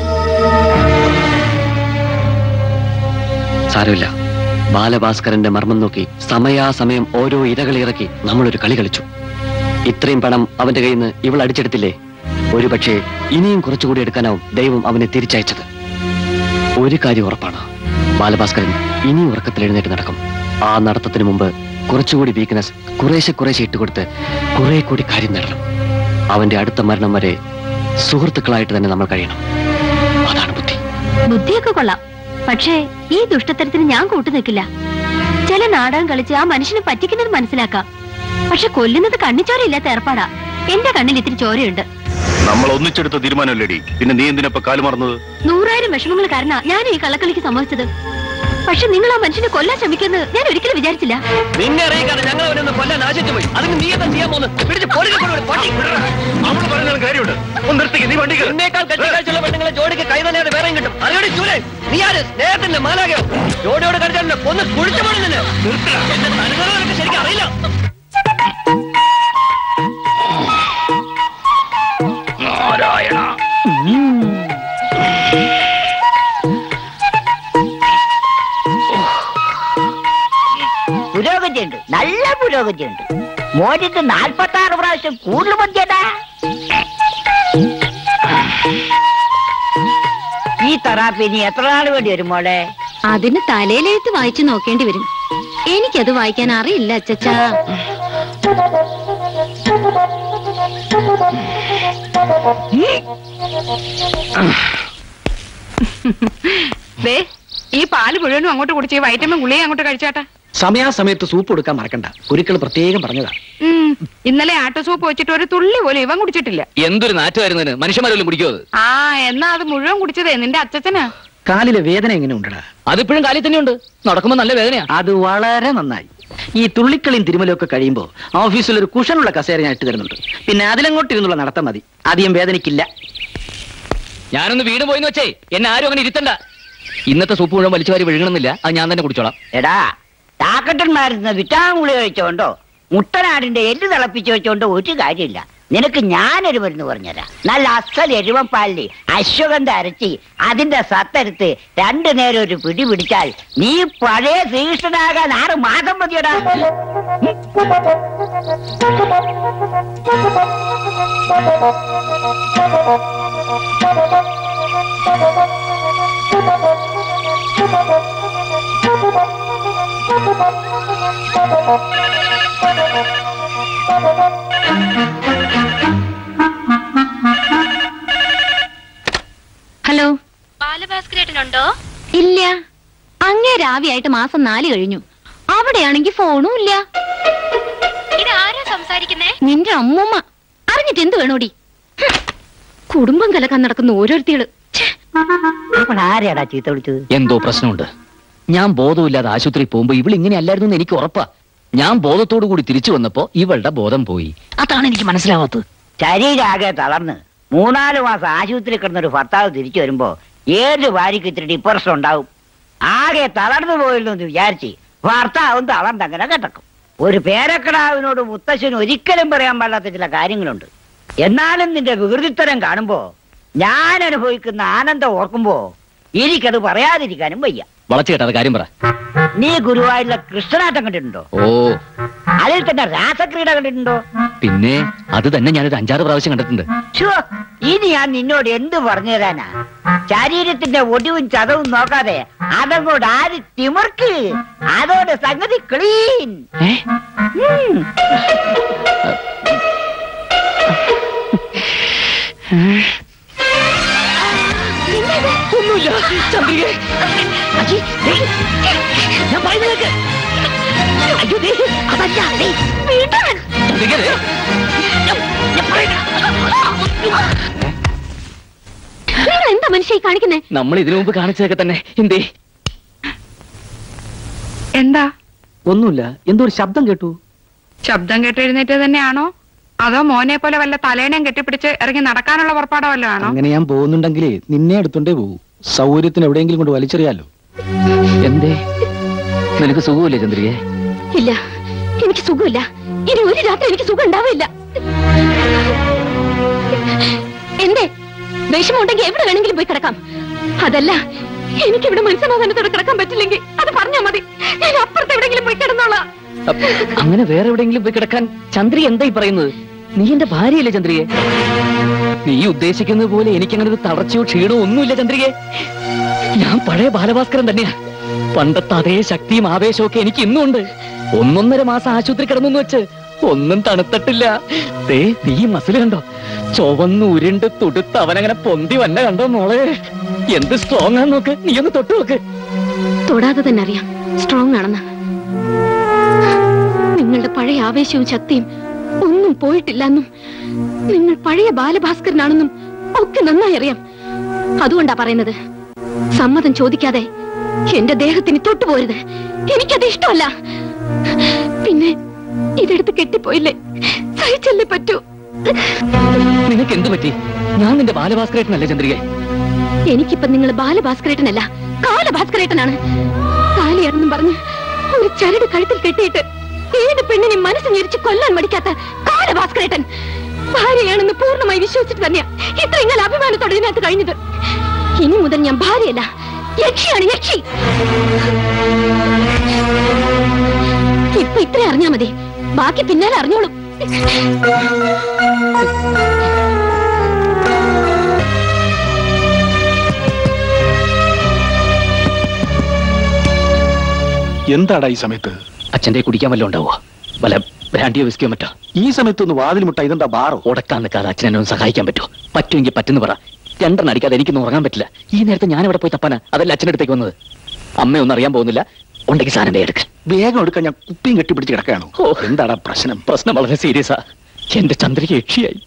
സാരമില്ല ബാലഭാസ്കരന്റെ മർമ്മം നോക്കി സമയാസമയം ഓരോ ഇരകൾ ഇറക്കി നമ്മളൊരു കളി കളിച്ചു ഇത്രയും പണം അവന്റെ കയ്യിൽ നിന്ന് ഇവൾ അടിച്ചെടുത്തില്ലേ ഒരു പക്ഷേ ഇനിയും കുറച്ചുകൂടി എടുക്കാനാവും ദൈവം അവനെ തിരിച്ചയച്ചത് ഒരു കാര്യം ഉറപ്പാണ് ബാലഭാസ്കരൻ ഇനിയും ഉറക്കത്തിൽ എഴുന്നേറ്റ് നടക്കും ആ നടത്തത്തിന് മുമ്പ് കുറച്ചുകൂടി വീക്ക്നെസ് കുറേശ്ശെ കുറേശ്ശെ ഇട്ടുകൊടുത്ത് കുറെ കൂടി കാര്യം നേടണം അവന്റെ അടുത്ത മരണം വരെ സുഹൃത്തുക്കളായിട്ട് തന്നെ നമ്മൾ കഴിയണം ബുദ്ധിയൊക്കെ കൊള്ളാം പക്ഷേ ഈ ദുഷ്ടത്തരത്തിന് ഞാൻ കൂട്ടു നിൽക്കില്ല ചില നാടകം കളിച്ച് ആ മനുഷ്യനെ പറ്റിക്കുന്നത് മനസ്സിലാക്കാം പക്ഷെ കൊല്ലുന്നത് കണ്ണിച്ചോരയില്ലാത്ത ഏർപ്പാടാ എന്റെ കണ്ണിൽ ഇത്തിരി ചോരയുണ്ട് നമ്മൾ ഒന്നിച്ചെടുത്ത തീരുമാനമല്ലേടി പിന്നെ നീ എന്തിനപ്പ കാലുമറന്നത് നൂറായിരം വിഷമങ്ങൾ കാരണ ഞാൻ ഈ കള്ളക്കളിക്ക് സംഭവിച്ചത് പക്ഷെ നിങ്ങൾ ആ മനുഷ്യനെ കൊല്ലാൻ ശ്രമിക്കുന്നത് ഞാൻ ഒരിക്കലും വിചാരിച്ചില്ല നിന്നെ അറിയിക്കാതെ ഞങ്ങൾ അവനൊന്ന് കൊല്ലാൻ ആശിച്ചു പോയി അതിന് നീ എന്താ ചെയ്യാൻ പോകുന്നത് പിടിച്ച് പൊടിക്ക് കൊണ്ടുപോയി പട്ടി അവള് പറഞ്ഞാലും കാര്യമുണ്ട് ഒന്ന് നിർത്തിക്ക് നീ വണ്ടി എന്നേക്കാൾ കെട്ടിക്കാഴ്ചയുള്ള പെണ്ണുങ്ങളെ ജോഡിക്ക് കൈ തന്നെയാണ് വേറെയും കിട്ടും അറിയോടി ചൂലേ നീ ആര് സ്നേഹത്തിന്റെ മാലാകയോ ജോഡിയോട് കടിച്ചാലും ഒന്ന് കുഴിച്ചു പോടുന്നില്ല എന്റെ തനുകളൊക്കെ ശരിക്കും അറിയില്ല നാരായണ പുരോഗതിയുണ്ട് നല്ല പുരോഗതിയുണ്ട് മോദിക്ക് നാൽപ്പത്തി ആറ് പ്രാവശ്യം കൂടുതൽ മതിയടാ ഈ തെറാപ്പി ഇനി എത്ര നാൾ വേണ്ടി വരും മോളെ അതിന് തലയിലെഴുത്ത് വായിച്ചു നോക്കേണ്ടി വരും എനിക്കത് വായിക്കാൻ അറിയില്ല അച്ചച്ചാ ദേ ഈ പാല് മുഴുവനും അങ്ങോട്ട് കുടിച്ച് ഈ വൈറ്റമിൻ ഗുളിക അങ്ങോട്ട് കഴിച്ചാട്ടെ സമയാസമയത്ത് സൂപ്പ് കൊടുക്കാൻ മറക്കണ്ട കുരുക്കൾ പ്രത്യേകം പറഞ്ഞതാ ഉം. ഇന്നലെ ആട്ട സൂപ്പ് വെച്ചിട്ട് ഒരു തുള്ളി പോലും ഇവൻ കുടിച്ചിട്ടില്ല എന്തൊരു നാറ്റുമായിരുന്നതിന് മനുഷ്യന്മാരെല്ലാം കുടിക്കോ അത് ആ എന്നാ അത് മുഴുവൻ കുടിച്ചതേ നിന്റെ അച്ഛനാ കാലിലെ വേദന എങ്ങനെ ഉണ്ടടാ അതിപ്പോഴും കാലിൽ തന്നെയുണ്ട് നടക്കുമ്പോ നല്ല വേദനയാ അത് വളരെ നന്നായി ഈ തുള്ളിക്കളിയും തിരുമലും ഒക്കെ കഴിയുമ്പോ ഓഫീസിൽ ഒരു കുഷനുള്ള കസേര ഞാൻ ഇട്ട് തരുന്നുണ്ട് പിന്നെ അതിലങ്ങോട്ട് ഇരുന്നുള്ള നടത്തം മതി അധികം വേദനയ്ക്കില്ല ഞാനൊന്ന് വീട് പോയിന്ന് വെച്ചേ എന്നെ ആരും അങ്ങനെ ഇരുത്തണ്ട ഇന്നത്തെ സൂപ്പ് മുഴുവൻ വലിച്ചു വാരി വിഴുങ്ങണമെന്നില്ല അത് ഞാൻ തന്നെ കുടിച്ചോളാം എടാ ചാക്കട്ടന്മാരുന്ന വിറ്റാമിൻ ഗുളിക വെച്ചോണ്ടോ മുട്ടനാടിന്റെ എല്ല് തിളപ്പിച്ച് വെച്ചോണ്ടോ ഒരു കാര്യമില്ല നിനക്ക് ഞാനൊരു മരുന്ന് പറഞ്ഞുതരാം നല്ല അസൽ എരുവപ്പാലില് അശ്വഗന്ധ അരച്ചി അതിന്റെ സത്തെടുത്ത് രണ്ടു നേരം ഒരു പിടി പിടിച്ചാൽ നീ പഴയ ശ്രീകൃഷ്ണനാകാൻ ആറ് മാസം മതിയടാ ഹലോ ബാലഭാസ്കരേട്ടനുണ്ടോ ഇല്ല അങ്ങേ രാവിയായിട്ട് മാസം നാല് കഴിഞ്ഞു അവിടെയാണെങ്കി ഫോണും ഇല്ല ഇത് ആരാ സംസാരിക്കുന്നേ നിന്റെ അമ്മൂമ്മ അറിഞ്ഞിട്ട് എന്ത് വേണോടി ഹ്. കുടുംബം കലക്കാൻ നടക്കുന്ന ഓരോരുത്തികള് അവൾ ആരെയാടാ ചീത്ത വിളിച്ചത് എന്തോ പ്രശ്നമുണ്ട് ഞാൻ ബോധമില്ലാതെ ആശുപത്രിയിൽ പോകുമ്പോ ഇവൾ ഇങ്ങനെ അല്ലായിരുന്നു എന്ന് എനിക്ക് ഉറപ്പാ ഞാൻ ബോധത്തോടു കൂടി തിരിച്ചു വന്നപ്പോ ഇവളുടെ ബോധം പോയി അതാണ് എനിക്ക് മനസ്സിലാവാത്തത് ശരീരാകെ തളർന്ന് മൂന്നാല് മാസം ആശുപത്രി കിടന്നൊരു ഭർത്താവ് തിരിച്ചു വരുമ്പോ ഏത് ഭാര്യയ്ക്ക് ഇത്തിരി ഡിപ്രഷൻ ഉണ്ടാവും ആകെ തളർന്നു പോയല്ലോ എന്ന് വിചാരിച്ച് ഭർത്താവും തളർന്നങ്ങനെ കിടക്കും ഒരു പേരക്കിടാവിനോട് മുത്തശ്ശന് ഒരിക്കലും പറയാൻ പാടാത്ത ചില കാര്യങ്ങളുണ്ട് എന്നാലും നിന്റെ വികൃതിത്തരം കാണുമ്പോ ഞാൻ അനുഭവിക്കുന്ന ആനന്ദം ഓർക്കുമ്പോ എനിക്കത് പറയാതിരിക്കാനും വയ്യ വളച്ചു കേട്ടാ കാര്യം പറ നീ ഗുരുവായൂരിലെ കൃഷ്ണനാട്ടം കണ്ടിട്ടുണ്ടോ ഓ അതിൽ തന്നെ രാസക്രീഡ കണ്ടിട്ടുണ്ടോ പിന്നെ അത് തന്നെ ഞാനൊരു അഞ്ചാറ് പ്രാവശ്യം കണ്ടിട്ടുണ്ട് ഛോ, ഇനി ഞാൻ നിന്നോട് എന്ത് പറഞ്ഞു തരാനാ ശരീരത്തിന്റെ ഒടിവും ചതവും നോക്കാതെ അതങ്ങോട്ട് ആര് തിമിർക്ക് അതോടെ സംഗതി ക്ലീൻ ഉം. ഒന്നുമില്ല ചന്ദ്രികെ അജി, ദേ, ഞാൻ പറയുന്നത് കേൾക്ക്. അയ്യോ, ദേ, അതല്ല, ദേ, വീട്ടാൻ. ചന്ദ്രികെ ദേ. ഞാൻ- ഞാൻ പറയുന്നത്. നിങ്ങൾ എന്താ മനുഷ്യ ഈ കാണിക്കുന്നേ നമ്മൾ ഇതിനു മുമ്പ് കാണിച്ചതൊക്കെ തന്നെ എന്തേ എന്താ ഒന്നുമില്ല എന്തോ ഒരു ശബ്ദം കേട്ടു ശബ്ദം കേട്ട് എഴുന്നേറ്റ് തന്നെയാണോ അതോ മോനെ പോലെ വല്ല തലേണയും കെട്ടിപ്പിടിച്ച് ഇറങ്ങി നടക്കാനുള്ള പുറപ്പാടോ വല്ലതും ആണോ അങ്ങനെ ഞാൻ പോകുന്നുണ്ടെങ്കിലേ നിന്നെ എടുത്തോണ്ടേ പോകും സൗകര്യത്തിന് എവിടെയെങ്കിലും കൊണ്ട് വലിച്ചെറിയാലോ എന്തേ നിനക്ക് സുഖമില്ലേ ചന്ദ്രികെ ഇല്ല എനിക്ക് സുഖമില്ല ഇനി ഒരു രാത്രി എനിക്ക് സുഖം ഉണ്ടാവില്ല എന്തേ വിഷമമുണ്ടെങ്കിൽ എവിടെ വേണമെങ്കിലും പോയി കിടക്കാം അതല്ല എനിക്ക് ഇവിടെ മനസ്സമാധാനത്തോടെ കിടക്കാൻ പറ്റില്ലെങ്കിൽ അത് പറഞ്ഞാ മതി ഞാൻ അപ്പുറത്ത് എവിടെയെങ്കിലും പോയി കിടന്നോളാം അപ്പ- അങ്ങനെ വേറെ എവിടെയെങ്കിലും പോയി കിടക്കാൻ ചന്ദ്രി എന്തായി പറയുന്നത് നീ എന്റെ ഭാര്യയല്ലേ ചന്ദ്രികെ നീ ഉദ്ദേശിക്കുന്നത് പോലെ എനിക്കങ്ങനെ ഒരു തളർച്ചയോ ക്ഷീണോ ഒന്നുമില്ല ചന്ദ്രികെ ഞാൻ പഴയ ബാലഭാസ്കരൻ തന്നെയാ പണ്ടത്തെ അതേ ശക്തിയും ആവേശവും ഒക്കെ എനിക്ക് ഇന്നും ഉണ്ട് ഒന്നൊന്നര മാസം ആശുപത്രി കിടന്നു വെച്ച് ഒന്നും തണുത്തിട്ടില്ല ദേ നീ മസിൽ കണ്ടോ ചുവന്ന് ഉരുണ്ട് തുടുത്ത് അവനങ്ങനെ പൊന്തി വന്ന കണ്ടോ മോളെ എന്ത് സ്ട്രോങ് ആണെന്ന് നോക്ക് നീ ഒന്ന് തൊട്ടു നോക്ക് തൊടാതെ തന്നെ അറിയാം സ്ട്രോങ് ആണെന്ന് നിങ്ങളുടെ പഴയ ആവേശവും ശക്തിയും ഒന്നും പോയിട്ടില്ലെന്നും നിങ്ങൾ പഴയ ബാലഭാസ്കരനാണെന്നും ഒക്കെ നന്നായി അറിയാം അതുകൊണ്ടാ പറയുന്നത് സമ്മതം ചോദിക്കാതെ എന്റെ ദേഹത്തിന് തൊട്ടുപോരുത് എനിക്കത് ഇഷ്ടമല്ല പിന്നെ ഇതെടുത്ത് കെട്ടിപ്പോയില്ലേ സഹിച്ചല്ലേ പറ്റൂ നിനക്ക് എന്ത് പറ്റി ഞാൻ നിന്റെ ബാലഭാസ്കരേട്ടനല്ലേ ചന്ദ്രികെ എനിക്കിപ്പം നിങ്ങൾ ബാലഭാസ്കരേട്ടനല്ല കാലഭാസ്കരേട്ടനാണ് കാലിയാണെന്നും പറഞ്ഞ് ഒരു ചരട് കഴുത്തിൽ കെട്ടിയിട്ട് ഏത് പെണ്ണിനെ മനസ്സ് ഞെരിച്ച് കൊല്ലാൻ മടിക്കാത്ത കാലഭാസ്കരേട്ടൻ ഭാര്യയാണെന്ന് പൂർണ്ണമായി വിശ്വസിച്ചിട്ട് തന്നെയാ ഇത്രയും കാലം അഭിമാനത്തോടെ ഇതിനകത്ത് കഴിഞ്ഞത് ഇനി മുതൽ ഞാൻ ഭാര്യയല്ല യക്ഷിയാണ് യക്ഷി ഇപ്പൊ ഇത്ര അറിഞ്ഞാ മതി ബാക്കി പിന്നാലെ അറിഞ്ഞോളും എന്താടാ ഈ സമയത്ത് അച്ഛന്റെ കുടിക്കാൻ വല്ലതും ഉണ്ടാവോ വല്ല ബ്രാൻഡിയോ വിസ്കിയോ മറ്റോ ഈ സമയത്ത് ഒന്ന് വാതിൽ മുട്ട ഇതെന്താ ബാറോ ഉടക്കാൻ നിൽക്കാതെ അച്ഛനെ ഒന്ന് സഹായിക്കാൻ പറ്റുമോ പറ്റുമെങ്കിൽ പറ്റുന്നു പറ രണ്ടെണ്ണം അടിക്കാതെ എനിക്കൊന്നും ഉറങ്ങാൻ പറ്റില്ല ഈ നേരത്തെ ഞാൻ ഇവിടെ പോയി തപ്പാനാ അതല്ല അച്ഛൻ്റെ അടുത്തേക്ക് വന്നത് അമ്മയൊന്നും അറിയാൻ പോകുന്നില്ല ഉണ്ടെങ്കിൽ സാധനം എടുക്ക വേഗം എടുക്കാൻ ഞാൻ കുപ്പിയും കെട്ടിപ്പിടിച്ച് കിടക്കുകയാണോ ഓ എന്താടാ പ്രശ്നം പ്രശ്നം വളരെ സീരിയസാ എന്റെ ചന്ദ്രിക യക്ഷിയായി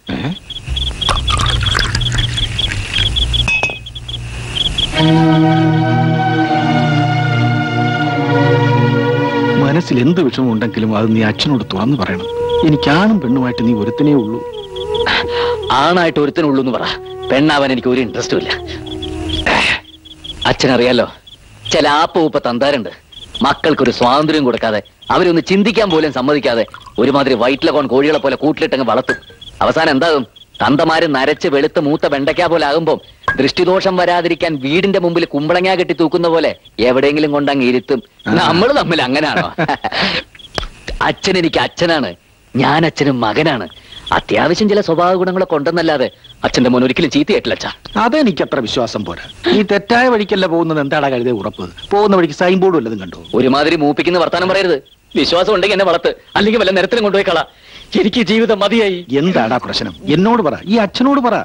മനസ്സിൽ എന്ത് വിഷമം ഉണ്ടെങ്കിലും അത് നീ അച്ഛനോട് തുറന്നു പറയണം എനിക്കാണും പെണ്ണുമായിട്ട് നീ ഒരുത്തനേ ഉള്ളൂ ആണായിട്ട് ഒരുത്തനുള്ളൂ എന്ന് പറ പെണ്ണാവാൻ എനിക്ക് ഒരു ഇൻട്രസ്റ്റും ഇല്ല അച്ഛനറിയാലോ ചില ആപ്പൂപ്പ തന്താരുണ്ട് മക്കൾക്കൊരു സ്വാതന്ത്ര്യം കൊടുക്കാതെ അവരൊന്ന് ചിന്തിക്കാൻ പോലും സമ്മതിക്കാതെ ഒരുമാതിരി വൈറ്റിലകോൺ കോഴികളെ പോലെ കൂട്ടിലിട്ടങ്ങ് വളർത്തും അവസാനം എന്താകും തന്തമാര് നരച്ച് വെളുത്ത് മൂത്ത വെണ്ടയ്ക്ക പോലെ ആകുമ്പോൾ ദൃഷ്ടിദോഷം വരാതിരിക്കാൻ വീടിന്റെ മുമ്പിൽ കുമ്പളങ്ങ കെട്ടി തൂക്കുന്ന പോലെ എവിടെയെങ്കിലും കൊണ്ടങ്ങ് ഇരുത്തും നമ്മൾ തമ്മിൽ അങ്ങനാണോ അച്ഛൻ എനിക്ക് അച്ഛനാണ് ഞാൻ അച്ഛനും മകനാണ് അത്യാവശ്യം ചില സ്വഭാവ ഗുണങ്ങളൊക്കെ ഉണ്ടെന്നല്ലാതെ അച്ഛന്റെ മോൻ ഒരിക്കലും ചീത്തയായിട്ടില്ല അച്ഛാ അതെനിക്ക് അത്ര വിശ്വാസം പോരാ നീ തെറ്റായ വഴിക്കല്ല പോകുന്നത് എന്താടാ കരുതേ ഉറപ്പ് പോകുന്ന വഴിക്ക് സൈൻ ബോർഡ് വല്ലതും കണ്ടോ ഒരുമാതിരി മൂപ്പിക്കുന്ന വർത്താനം പറയരുത് വിശ്വാസം ഉണ്ടെങ്കിൽ എന്നെ വളർത്ത് അല്ലെങ്കിൽ വല്ല നിരത്തിലും കൊണ്ടുപോയി കള എനിക്ക് ജീവിതം മതിയായി എന്താടാ പ്രശ്നം എന്നോട് പറ ഈ അച്ഛനോട് പറ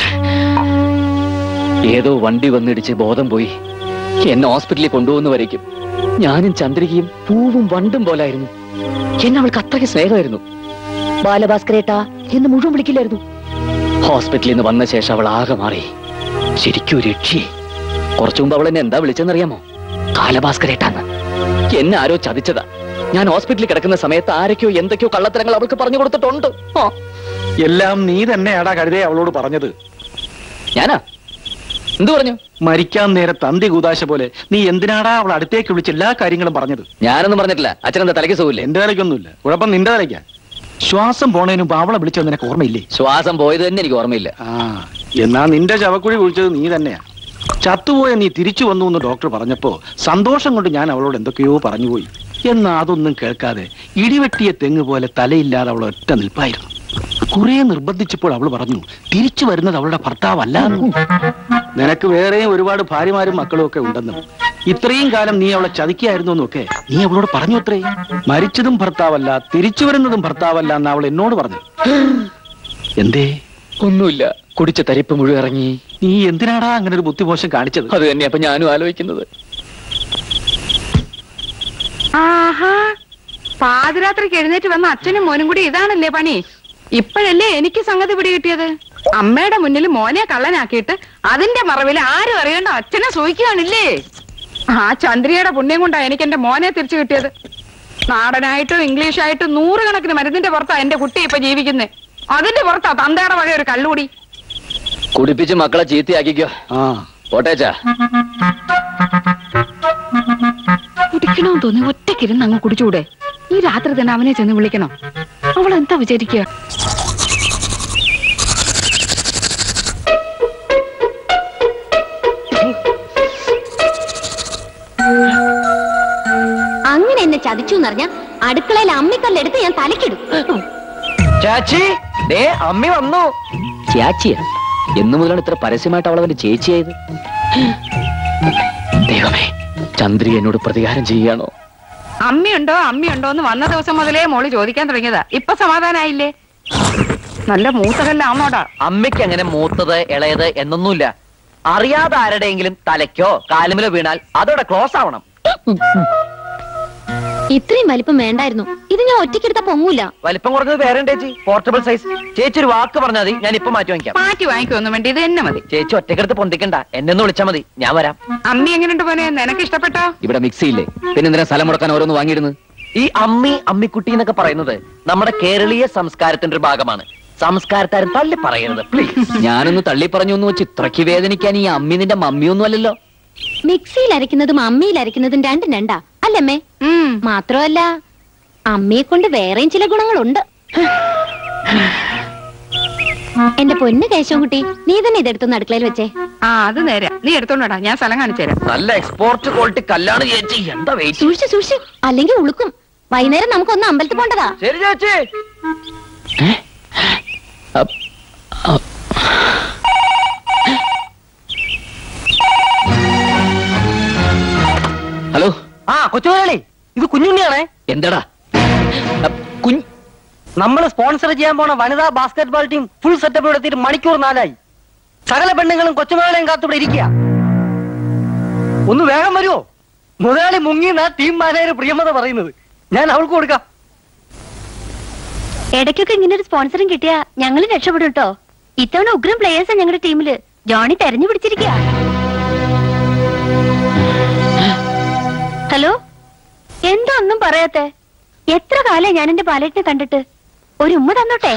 ഏതോ വണ്ടി വന്നിടിച്ച് ബോധം പോയി എന്നെ ഹോസ്പിറ്റലിൽ കൊണ്ടുപോകുന്ന വരയ്ക്കും ഞാനും ചന്ദ്രികയും പൂവും വണ്ടും പോലായിരുന്നു എന്നെ അവൾക്ക് അത്രയ്ക്ക് സ്നേഹമായിരുന്നു ബാലഭാസ്കരേട്ടാ എന്ന് മുഴുവൻ വിളിക്കില്ലായിരുന്നു ഹോസ്പിറ്റലിൽ നിന്ന് വന്ന ശേഷം അവൾ ആകെ മാറി ശരിക്കും ഒരു രക്ഷി കുറച്ചു മുമ്പ് അവൾ എന്നെ എന്താ വിളിച്ചെന്നറിയാമോ കാലഭാസ്കരേട്ടാന്ന് എന്നെ ആരോ ചതിച്ചതാ ഞാൻ ഹോസ്പിറ്റലിൽ കിടക്കുന്ന സമയത്ത് ആരൊക്കെയോ എന്തൊക്കെയോ കള്ളത്തരങ്ങൾ അവൾക്ക് പറഞ്ഞു കൊടുത്തിട്ടുണ്ട് ആ എല്ലാം നീ തന്നെയാടാ കരുതേ അവളോട് പറഞ്ഞത് ഞാനാ എന്തു പറഞ്ഞു മരിക്കാൻ നേരെ തന്തി കൂതാശ പോലെ നീ എന്തിനാടാ അവൾ അടുത്തേക്ക് വിളിച്ച് എല്ലാ കാര്യങ്ങളും പറഞ്ഞത് ഞാനൊന്നും പറഞ്ഞിട്ടില്ല അച്ഛനെന്താ തലയ്ക്ക് സുഖമില്ലേ എന്റെ തലയ്ക്കൊന്നുമില്ല കുഴപ്പം നിന്റെ തലയ്ക്കാ ശ്വാസം പോണതിന് മുമ്പ് അവളെ വിളിച്ചത് നിനക്ക് ഓർമ്മയില്ലേ ശ്വാസം പോയത് തന്നെ എനിക്ക് ഓർമ്മയില്ല ആ എന്നാ നിന്റെ ശവക്കുഴി കുഴിച്ചത് നീ തന്നെയാ ചത്തുപോയ നീ തിരിച്ചു വന്നു എന്ന് ഡോക്ടർ പറഞ്ഞപ്പോ സന്തോഷം കൊണ്ട് ഞാൻ അവളോട് എന്തൊക്കെയോ പറഞ്ഞുപോയി എന്നാ അതൊന്നും കേൾക്കാതെ ഇടിവെട്ടിയ തെങ്ങ് പോലെ തലയില്ലാതെ അവൾ ഒറ്റ നിൽപ്പായിരുന്നു കുറെ നിർബന്ധിച്ചപ്പോൾ അവൾ പറഞ്ഞു തിരിച്ചു വരുന്നത് അവളുടെ ഭർത്താവല്ല എന്ന്. നിനക്ക് വേറെയും ഒരുപാട് ഭാര്യമാരും മക്കളും ഒക്കെ ഉണ്ടെന്നും ഇത്രയും കാലം നീ അവളെ ചതിക്കായിരുന്നു എന്നൊക്കെ നീ അവളോട് പറഞ്ഞു അത്രേ മരിച്ചതും ഭർത്താവല്ല തിരിച്ചു വരുന്നതും ഭർത്താവല്ല എന്ന് അവൾ എന്നോട് പറഞ്ഞു എന്തേ ഒന്നുമില്ല കുടിച്ച തരിപ്പ് മുഴുവൻ ഇറങ്ങി നീ എന്തിനാടാ അങ്ങനെ ഒരു ബുദ്ധിമോശം കാണിച്ചത് അത് തന്നെ അപ്പൊ ഞാനും ആലോചിക്കുന്നത് ആഹാ പാതിരാത്രിക്ക് എഴുന്നേറ്റ് വന്ന അച്ഛനും മോനും കൂടി ഇതാണല്ലേ പണി ഇപ്പോഴല്ലേ എനിക്ക് സംഗതി പിടി കിട്ടിയത് അമ്മയുടെ മുന്നിൽ മോനെ കള്ളനാക്കിയിട്ട് അതിന്റെ മറവിൽ ആരും അറിയേണ്ട അച്ഛനെ സൂഹിക്കുകയാണില്ലേ ആ ചന്ദ്രിയുടെ പുണ്യം കൊണ്ടാ എനിക്ക് എന്റെ മോനെ തിരിച്ചു കിട്ടിയത് നാടനായിട്ടും ഇംഗ്ലീഷായിട്ടും നൂറുകണക്കിന് മരുന്നിന്റെ പുറത്താ എന്റെ കുട്ടി ഇപ്പൊ ജീവിക്കുന്നേ അതിന്റെ പുറത്താ തന്തയുടെ വക ഒരു കള്ളുകൂടി കുടിപ്പിച്ച് മക്കളെ ചീത്തയാക്കിക്കോ പോട്ടേച്ചാ കുടിക്കണമെന്ന് തോന്നി ഒറ്റക്കിരുന്ന് അങ്ങ് കുടിച്ചൂടെ ഈ രാത്രി തന്നെ അവനെ ചെന്ന് വിളിക്കണം അവൾ എന്താ വിചാരിക്കുക അങ്ങനെ എന്നെ ചതിച്ചു എന്നറിഞ്ഞ അടുക്കളയിൽ അമ്മിക്കല്ലെടുത്ത് ഞാൻ തലക്കിടും ചാച്ചി ദേ അമ്മി വന്നു ചേച്ചിയാ എന്നു മുതലാണ് ഇത്ര പരസ്യമായിട്ട് അവൾ അവന്റെ ചേച്ചിയായത് ദൈവമേ ചന്ദ്രിക എന്നോട് പ്രതികാരം ചെയ്യുകയാണോ അമ്മയുണ്ടോ അമ്മയുണ്ടോ എന്ന് വന്ന ദിവസം മുതലേ മോള് ചോദിക്കാൻ തുടങ്ങിയതാ ഇപ്പൊ സമാധാനായില്ലേ നല്ല മൂത്തകല്ലാമോടാ അമ്മയ്ക്ക് അങ്ങനെ മൂത്തത് ഇളയത് എന്നൊന്നുമില്ല അറിയാതെ ആരുടെയെങ്കിലും തലയ്ക്കോ കാലുമിലോ വീണാൽ അതോടെ ക്ലോസ് ആവണം ഇത്രയും വലിപ്പം വേണ്ടായിരുന്നു ഇത് ഞാൻ ഒറ്റയ്ക്കെടുത്ത പൊങ്ങൂല വലിപ്പം കുറഞ്ഞത് വേറെ ഉണ്ട് ചേച്ചി പോർട്ടബിൾ സൈസ് ചേച്ചി ഒരു വാക്ക് പറഞ്ഞാൽ മതി ഞാൻ ഇപ്പൊ മാറ്റി വാങ്ങിക്കാം മാറ്റി വാങ്ങിക്കൊന്നും വേണ്ടി ഇത് തന്നെ മതി ചേച്ചി ഒറ്റക്കെടുത്ത് പൊന്തിക്കണ്ട എന്നെ ഒന്ന് വിളിച്ചാൽ മതി ഞാൻ വരാം അമ്മി എങ്ങനെയുണ്ട് പോനെ നിനക്ക് ഇഷ്ടപ്പെട്ടോ ഇവിടെ മിക്സി ഇല്ലേ പിന്നെ എന്തിനാ സ്ഥലം മുടക്കാൻ ഓരോന്ന് വാങ്ങിയിരുന്നു ഈ അമ്മി അമ്മിക്കുട്ടി എന്നൊക്കെ പറയുന്നത് നമ്മുടെ കേരളീയ സംസ്കാരത്തിന്റെ ഒരു ഭാഗമാണ് സംസ്കാരത്താരും തള്ളി പറയരുത് പ്ലീസ് ഞാനൊന്ന് തള്ളി പറഞ്ഞു എന്ന് വെച്ച് ഇത്രയ്ക്ക് വേദനിക്കാൻ ഈ അമ്മി നിന്റെ മമ്മിയൊന്നും അല്ലല്ലോ മിക്സിയിൽ അരയ്ക്കുന്നതും അമ്മിയിൽ അരയ്ക്കുന്നതും രണ്ടും രണ്ടാ അല്ലമ്മേ മാത്രമല്ല അമ്മയെ കൊണ്ട് വേറെയും ചില ഗുണങ്ങളുണ്ട് എന്റെ പൊന്ന് കേശവൻകുട്ടി നീ തന്നെ ഇതെടുത്തൊന്ന് അടുക്കളയിൽ വെച്ചേ ആ അത് നേരെ നീ എടുത്തോണ്ടാ ഞാൻ സ്ഥലം കാണിച്ചു തരാം നല്ല എക്സ്പോർട്ട് ക്വാളിറ്റി കല്ലാണ് ചേച്ചി എന്താ വെയിറ്റ് സൂക്ഷിച്ച് സൂക്ഷിച്ച് അല്ലെങ്കിൽ ഉളുക്കും വൈകുന്നേരം നമുക്കൊന്ന് അമ്പലത്തിൽ പോണ്ടതാ ശരി ചേച്ചി ഹലോ ആ കൊച്ചുമുതലാളി ഇത് കുഞ്ഞുണ്ണിയാണേ എന്താടാ നമ്മൾ സ്പോൺസർ ചെയ്യാൻ പോണ വനിതാ ബാസ്കറ്റ്ബോൾ ടീം ഫുൾ സെറ്റപ്പ് എടുത്തിട്ട് മണിക്കൂർ നാലായി സകല പെണ്ണുങ്ങളും കൊച്ചുമുതലാളിയും കാത്തിവിടെ ഇരിക്കുക ഒന്ന് വേഗം വരുമോ മുതലാളി മുങ്ങിന്ന ടീം മാനേജർ പ്രിയമത പറയുന്നത് ഞാൻ അവൾക്ക് കൊടുക്കാം ഇടയ്ക്കൊക്കെ ഇങ്ങനെ ഒരു സ്പോൺസറും കിട്ടിയാ ഞങ്ങൾ രക്ഷപ്പെടും കേട്ടോ ഇത്തവണ ഉഗ്രം പ്ലേയേഴ്സാ ഞങ്ങളുടെ ടീമില് ജോണി തെരഞ്ഞു പിടിച്ചിരിക്കുക ഹലോ എന്താ ഒന്നും പറയാത്തെ എത്ര കാലം ഞാൻ എന്റെ പാലേറ്റിനെ കണ്ടിട്ട് ഒരു ഉമ്മ തന്നോട്ടെ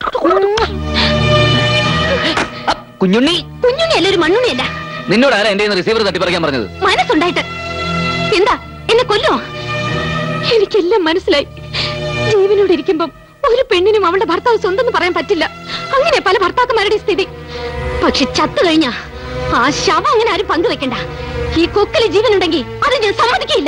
കുഞ്ഞുണ്ണി കുഞ്ഞുണ്ണി അല്ല ഒരു മണ്ണുണ്ണിയല്ല നിന്നോട് ആരാ എന്റെ റിസീവർ തട്ടിപ്പറിക്കാൻ പറഞ്ഞത് മനസ്സുണ്ടായിട്ട് എന്താ എന്നെ കൊല്ലോ എനിക്കെല്ലാം മനസ്സിലായി ജീവനോട് ഇരിക്കുമ്പം ഒരു പെണ്ണിനും അവളുടെ ഭർത്താവ് സ്വന്തം എന്ന് പറയാൻ പറ്റില്ല അങ്ങനെ പല ഭർത്താക്കന്മാരുടെ സ്ഥിതി പക്ഷെ ചത്തു കഴിഞ്ഞ ആ ശവം അങ്ങനെ ആരും പങ്കുവെക്കണ്ട ഈ കൊക്കില് ജീവനുണ്ടെങ്കിൽ അത് ഞാൻ സമ്മതിക്കില്ല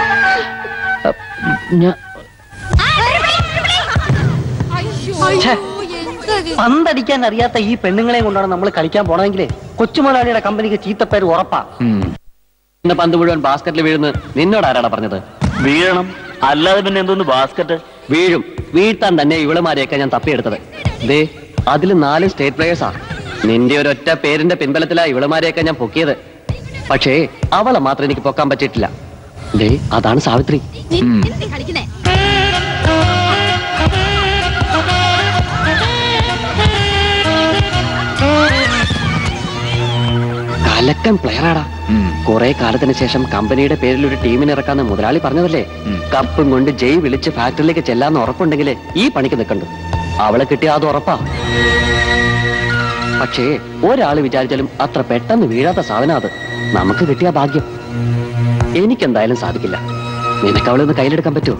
ഛെ, പന്തടിക്കാൻ അറിയാത്ത ഈ പെണ്ണുങ്ങളെയും കൊണ്ടാണ് നമ്മൾ കളിക്കാൻ പോണെങ്കിലേ കൊച്ചുമുതലാളിയുടെ കമ്പനിക്ക് ചീത്തപ്പേര് ഉറപ്പാ എന്റെ പന്ത് മുഴുവൻ ബാസ്ക്കറ്റിൽ വീഴുന്നു നിന്നോട് ആരാടാ പറഞ്ഞത് വീഴണം അല്ലാതെ പിന്നെ എന്തോന്ന് ബാസ്ക്കറ്റ് വീഴും വീഴ്ത്താൻ തന്നെ ഇവളുമാരെയൊക്കെ ഞാൻ തപ്പിയെടുത്തത് ദേ അതിൽ നാല് സ്റ്റേറ്റ് പ്ലേയേഴ്സാ നിന്റെ ഒരൊറ്റ പേരിന്റെ പിൻബലത്തിലാ ഇവളുമാരെയൊക്കെ ഞാൻ പൊക്കിയത് പക്ഷേ അവളെ മാത്രം എനിക്ക് പൊക്കാൻ പറ്റിയിട്ടില്ല ദേ അതാണ് സാവിത്രി കളിക്കുന്നേ കലക്കൻ പ്ലെയറാടാ കുറെ കാലത്തിന് ശേഷം കമ്പനിയുടെ പേരിൽ ഒരു ടീമിനെ ഇറക്കാന്ന് മുതലാളി പറഞ്ഞതല്ലേ കപ്പും കൊണ്ട് ജയ് വിളിച്ച് ഫാക്ടറിയിലേക്ക് ചെല്ലാന്ന് ഉറപ്പുണ്ടെങ്കിൽ ഈ പണിക്ക് നിൽക്കണ്ടു അവളെ കിട്ടിയ അത് ഉറപ്പാ പക്ഷേ ഒരാള് വിചാരിച്ചാലും അത്ര പെട്ടെന്ന് വീഴാത്ത സാധനം അത് നമുക്ക് കിട്ടിയ ഭാഗ്യം എനിക്കെന്തായാലും സാധിക്കില്ല നിനക്ക് അവളെ ഒന്ന് കയ്യിലെടുക്കാൻ പറ്റുമോ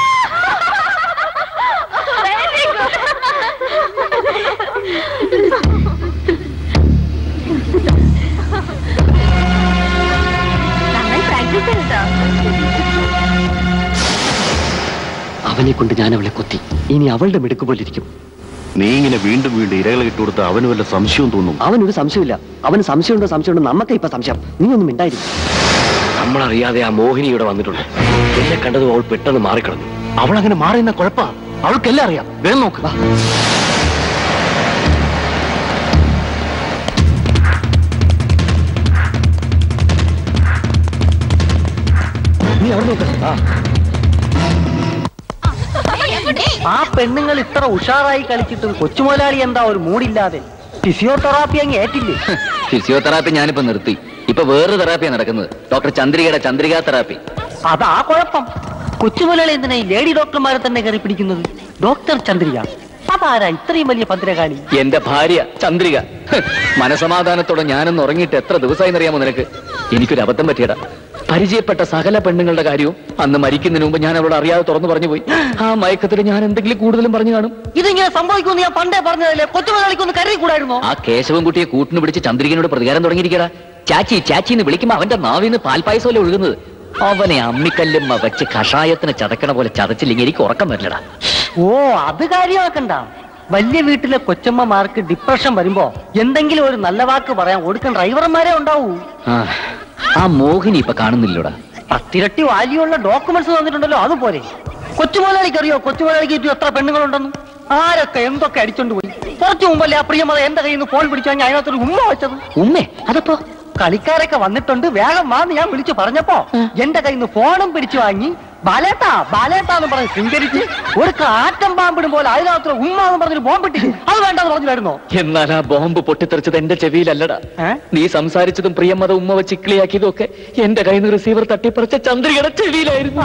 അവനെ കൊണ്ട് ഞാൻ അവളെ കൊത്തി ഇനി അവളുടെ മിടുക്ക് പോലിരിക്കും നീ ഇങ്ങനെ വീണ്ടും വീണ്ടും ഇരകളെ ഇട്ടുകൊടുത്ത് അവന് വല്ല സംശയവും തോന്നും അവനൊരു സംശയമില്ല അവന് സംശയമുണ്ടോ സംശയമുണ്ടോ നമുക്ക് ഇപ്പൊ സംശയം നീ ഒന്നും മിണ്ടായിരിക്കും നമ്മളറിയാതെ ആ മോഹിനി ഇവിടെ വന്നിട്ടുണ്ട് എന്നെ കണ്ടതും അവൾ പെട്ടെന്ന് മാറിക്കിടന്നു അവൾ അങ്ങനെ മാറിയെന്ന കുഴപ്പാ അവൾക്കെല്ലാം അറിയാം വേഗം നോക്ക് നീ അവിടെ നോക്ക് ആ പെണ്ണുങ്ങൾ ഇത്ര ഉഷാറായി കളിച്ചിട്ടും കൊച്ചുമുതലാളി എന്താ ഒരു മൂടില്ലാതെ ഫിസിയോതെറാപ്പി അങ്ങ് ഏറ്റില്ലേ ഫിസിയോതെറാപ്പി ഞാനിപ്പോ നിർത്തി ഇപ്പൊ വേറൊരു തെറാപ്പിയാണ് നടക്കുന്നത് ഡോക്ടർ ചന്ദ്രികയുടെ ചന്ദ്രിക തെറാപ്പി അതാ കുഴപ്പം കൊച്ചുമുതലാളി എന്തിനാ ഈ ലേഡി ഡോക്ടർമാരെ തന്നെ കയറി പിടിക്കുന്നത് ഡോക്ടർ ചന്ദ്രിക അതാരാ ഇത്രയും വലിയ ഭദ്രകാളി എന്റെ ഭാര്യ ചന്ദ്രിക ഹ്, മനസമാധാനത്തോടെ ഞാനൊന്ന് ഉറങ്ങിയിട്ട് എത്ര ദിവസമായി അറിയാമോ നിനക്ക് എനിക്കൊരു അബദ്ധം പറ്റിയടാ പരിചയപ്പെട്ട സകല പെണ്ണുങ്ങളുടെ കാര്യവും അന്ന് മരിക്കുന്നതിന് മുമ്പ് ഞാൻ അവളോട് അറിയാതെ തുറന്നു പറഞ്ഞു പോയി ആ മയക്കത്തിൽ ഞാൻ എന്തെങ്കിലും കൂടുതലും പറഞ്ഞു കാണും ഇതിങ്ങനെ സംഭവിക്കുമെന്ന് ഞാൻ പണ്ടേ പറഞ്ഞതല്ലേ കൊച്ചുമുതലാളിക്കൊന്ന് കരുതി കൂടായിരുന്നോ ആ കേശവൻകുട്ടിയെ കൂട്ടിന് പിടിച്ച് ചന്ദ്രികനോട് പ്രതികാരം തുടങ്ങിയിരിക്കടാ ചാച്ചി ചാച്ചി എന്ന് വിളിക്കുമ്പോ അവന്റെ നാവിന്ന് പാൽപ്പായസമല്ലേ ഒഴുകുന്നത് അവനെ അമ്മിക്കല്ലുമ്മ വെച്ച് കഷായത്തിന് ചതക്കണ പോലെ ചതച്ചില്ലെങ്കിൽ എനിക്ക് ഉറക്കം വരില്ലടാ ഓ അത് കാര്യമാക്കണ്ട വലിയ വീട്ടിലെ കൊച്ചമ്മമാർക്ക് ഡിപ്രഷൻ വരുമ്പോ എന്തെങ്കിലും ഒരു നല്ല വാക്ക് പറയാൻ കൊടുക്കാൻ ഡ്രൈവർമാരെ ഉണ്ടാവൂ ആ, ആ മോഹിനി ഇപ്പൊ കാണുന്നില്ലോടാ പത്തിരട്ടി വാല്യുള്ള ഡോക്യുമെന്റ്സ് തന്നിട്ടുണ്ടല്ലോ അതുപോലെ കൊച്ചുമുതലാളിക്ക് അറിയോ കൊച്ചുമുതലാളിക്ക് ചുറ്റും എത്ര പെണ്ണുങ്ങളുണ്ടെന്ന് ആരൊക്കെ എന്തൊക്കെ അടിച്ചോണ്ട് പോയി കുറച്ചു മുമ്പല്ലേ ആ പ്രിയമത എന്റെ കയ്യിൽ നിന്ന് ഫോൺ പിടിച്ചു കഴിഞ്ഞാൽ അതിനകത്തൊരു ഉമ്മ വെച്ചത് ഉമ്മേ അതപ്പോ കളിക്കാരൊക്കെ വന്നിട്ടുണ്ട് വേഗം വാന്ന് ഞാൻ വിളിച്ചു പറഞ്ഞപ്പോ എന്റെ കയ്യിൽ നിന്ന് ഫോണും പിടിച്ചു വാങ്ങി ബാലേട്ടാ ബാലേട്ടാ എന്ന് പറഞ്ഞ് സ്വീകരിച്ച് ഒരു ആറ്റം പാമ്പിടും പോലെ അതിനകത്ത് ഉമ്മ എന്ന് പറഞ്ഞൊരു ബോംബിട്ടി അത് വേണ്ടെന്ന് പറഞ്ഞു വരുന്നോ എന്നാൽ ആ ബോംബ് പൊട്ടിത്തെറിച്ചത് എന്റെ ചെവിയിലല്ലടാ നീ സംസാരിച്ചതും പ്രിയമത ഉമ്മ വെച്ച് ഇക്ലിയാക്കിയതും ഒക്കെ എന്റെ കയ്യിൽ നിന്ന് റിസീവർ തട്ടിപ്പറിച്ച ചന്ദ്രികയുടെ ചെവിയിലായിരുന്നു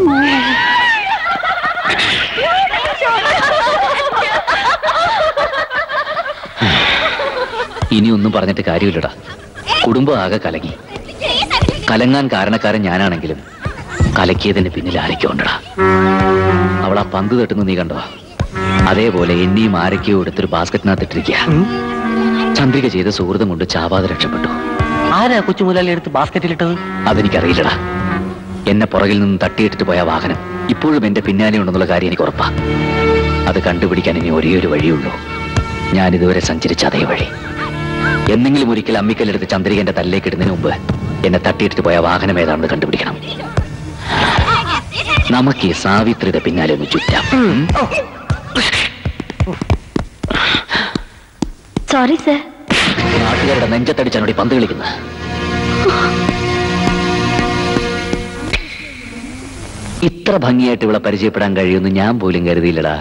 ഇനി ഒന്നും പറഞ്ഞിട്ട് കാര്യമില്ലടാ കുടുംബം ആകെ കലങ്ങി കലങ്ങാൻ കാരണക്കാരൻ ഞാനാണെങ്കിലും കലക്കിയതിന് പിന്നിൽ ആരൊക്കെ ഉണ്ടടാ അവൾ ആ പന്ത് തട്ടുന്നു നീ കണ്ടോ അതേപോലെ എന്നെയും ആരൊക്കെയോ എടുത്തൊരു ബാസ്ക്കറ്റിനകത്ത് ഇട്ടിരിക്കുക ചന്ദ്രിക ചെയ്ത സുഹൃതം കൊണ്ട് ചാവാതെ രക്ഷപ്പെട്ടു ആരാ കൊച്ചുമുതലാളി എടുത്ത് ബാസ്ക്കറ്റിലിട്ടത് അതെനിക്കറിയില്ലടാ എന്നെ പുറകിൽ നിന്ന് തട്ടിയിട്ടിട്ട് പോയ വാഹനം ഇപ്പോഴും എന്റെ പിന്നാലെ ഉണ്ടെന്നുള്ള കാര്യം എനിക്ക് ഉറപ്പാ അത് കണ്ടുപിടിക്കാൻ ഇനി ഒരേ ഒരു വഴിയുള്ളൂ ഞാൻ ഇതുവരെ സഞ്ചരിച്ച അതേ വഴി എന്നെങ്കിലും ഒരിക്കൽ അമ്മിക്കല്ലെടുത്ത് ചന്ദ്രികന്റെ തല്ലേക്ക് ഇടുന്നതിന് മുമ്പ് എന്നെ തട്ടിയിട്ടിട്ട് പോയ വാഹനം ഏതാണെന്ന് കണ്ടുപിടിക്കണം നമുക്ക് ഈ സാവിത്രിയുടെ പിന്നാലെ ഒന്ന് ചുറ്റാം ഉം? സോറി സർ നാട്ടുകാരുടെ നെഞ്ചത്തടിച്ചാണ് ഈ പന്ത് കളിക്കുന്നത് ഇത്ര ഭംഗിയായിട്ട് ഇവിടെ പരിചയപ്പെടാൻ കഴിയുമെന്ന് ഞാൻ പോലും കരുതിയില്ലടാ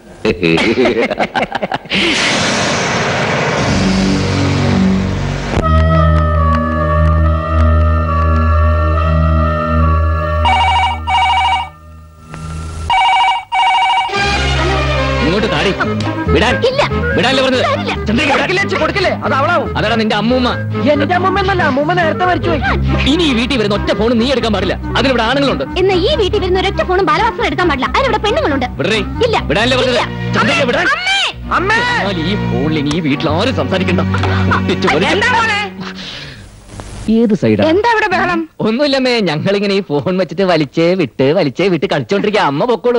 ഇങ്ങോട്ട് താടി വിടാൻ വിടാനല്ലേ പറഞ്ഞത് ചന്ദ്രിക, വിടാൻ. കൊടുക്കില്ലേ അത് അവളാവും അതാണ് നിന്റെ അമ്മൂമ്മ എന്റെ അമ്മൂമ്മ എന്നല്ല അമ്മൂമ്മ നേരത്തെ മരിച്ചുപോയി ഇനി ഈ വീട്ടിൽ വരുന്ന ഒറ്റ ഫോൺ നീ എടുക്കാൻ പാടില്ല അതിലിവിടെ ആണുങ്ങളുണ്ട് എന്നാ ഈ വീട്ടിൽ വരുന്ന ഒരൊറ്റ ഫോണും ബാലവാസനം എടുക്കാൻ പാടില്ല അതിനിവിടെ പെണ്ണുങ്ങളുണ്ട് വിടറേ ഇല്ല വിടാനല്ലേ പറഞ്ഞത് ഇല്ല. ചന്ദ്രിക, വിടാൻ അമ്മേ എന്നാൽ ഈ ഫോണിൽ ഇനി ഈ വീട്ടിൽ ആരും സംസാരിക്കണ്ട ഒട്ടിച്ച് പൊളിച്ച്. എന്താ മോനെ ഏത് സൈഡാ എന്താ ഇവിടെ ബഹളം ഒന്നുമില്ലമ്മേ ഞങ്ങളിങ്ങനെ ഈ ഫോൺ വെച്ചിട്ട് വലിച്ചേ വിട്ട് വലിച്ചേ വിട്ട് കളിച്ചോണ്ടിരിക്കുക അമ്മ പൊക്കോളൂ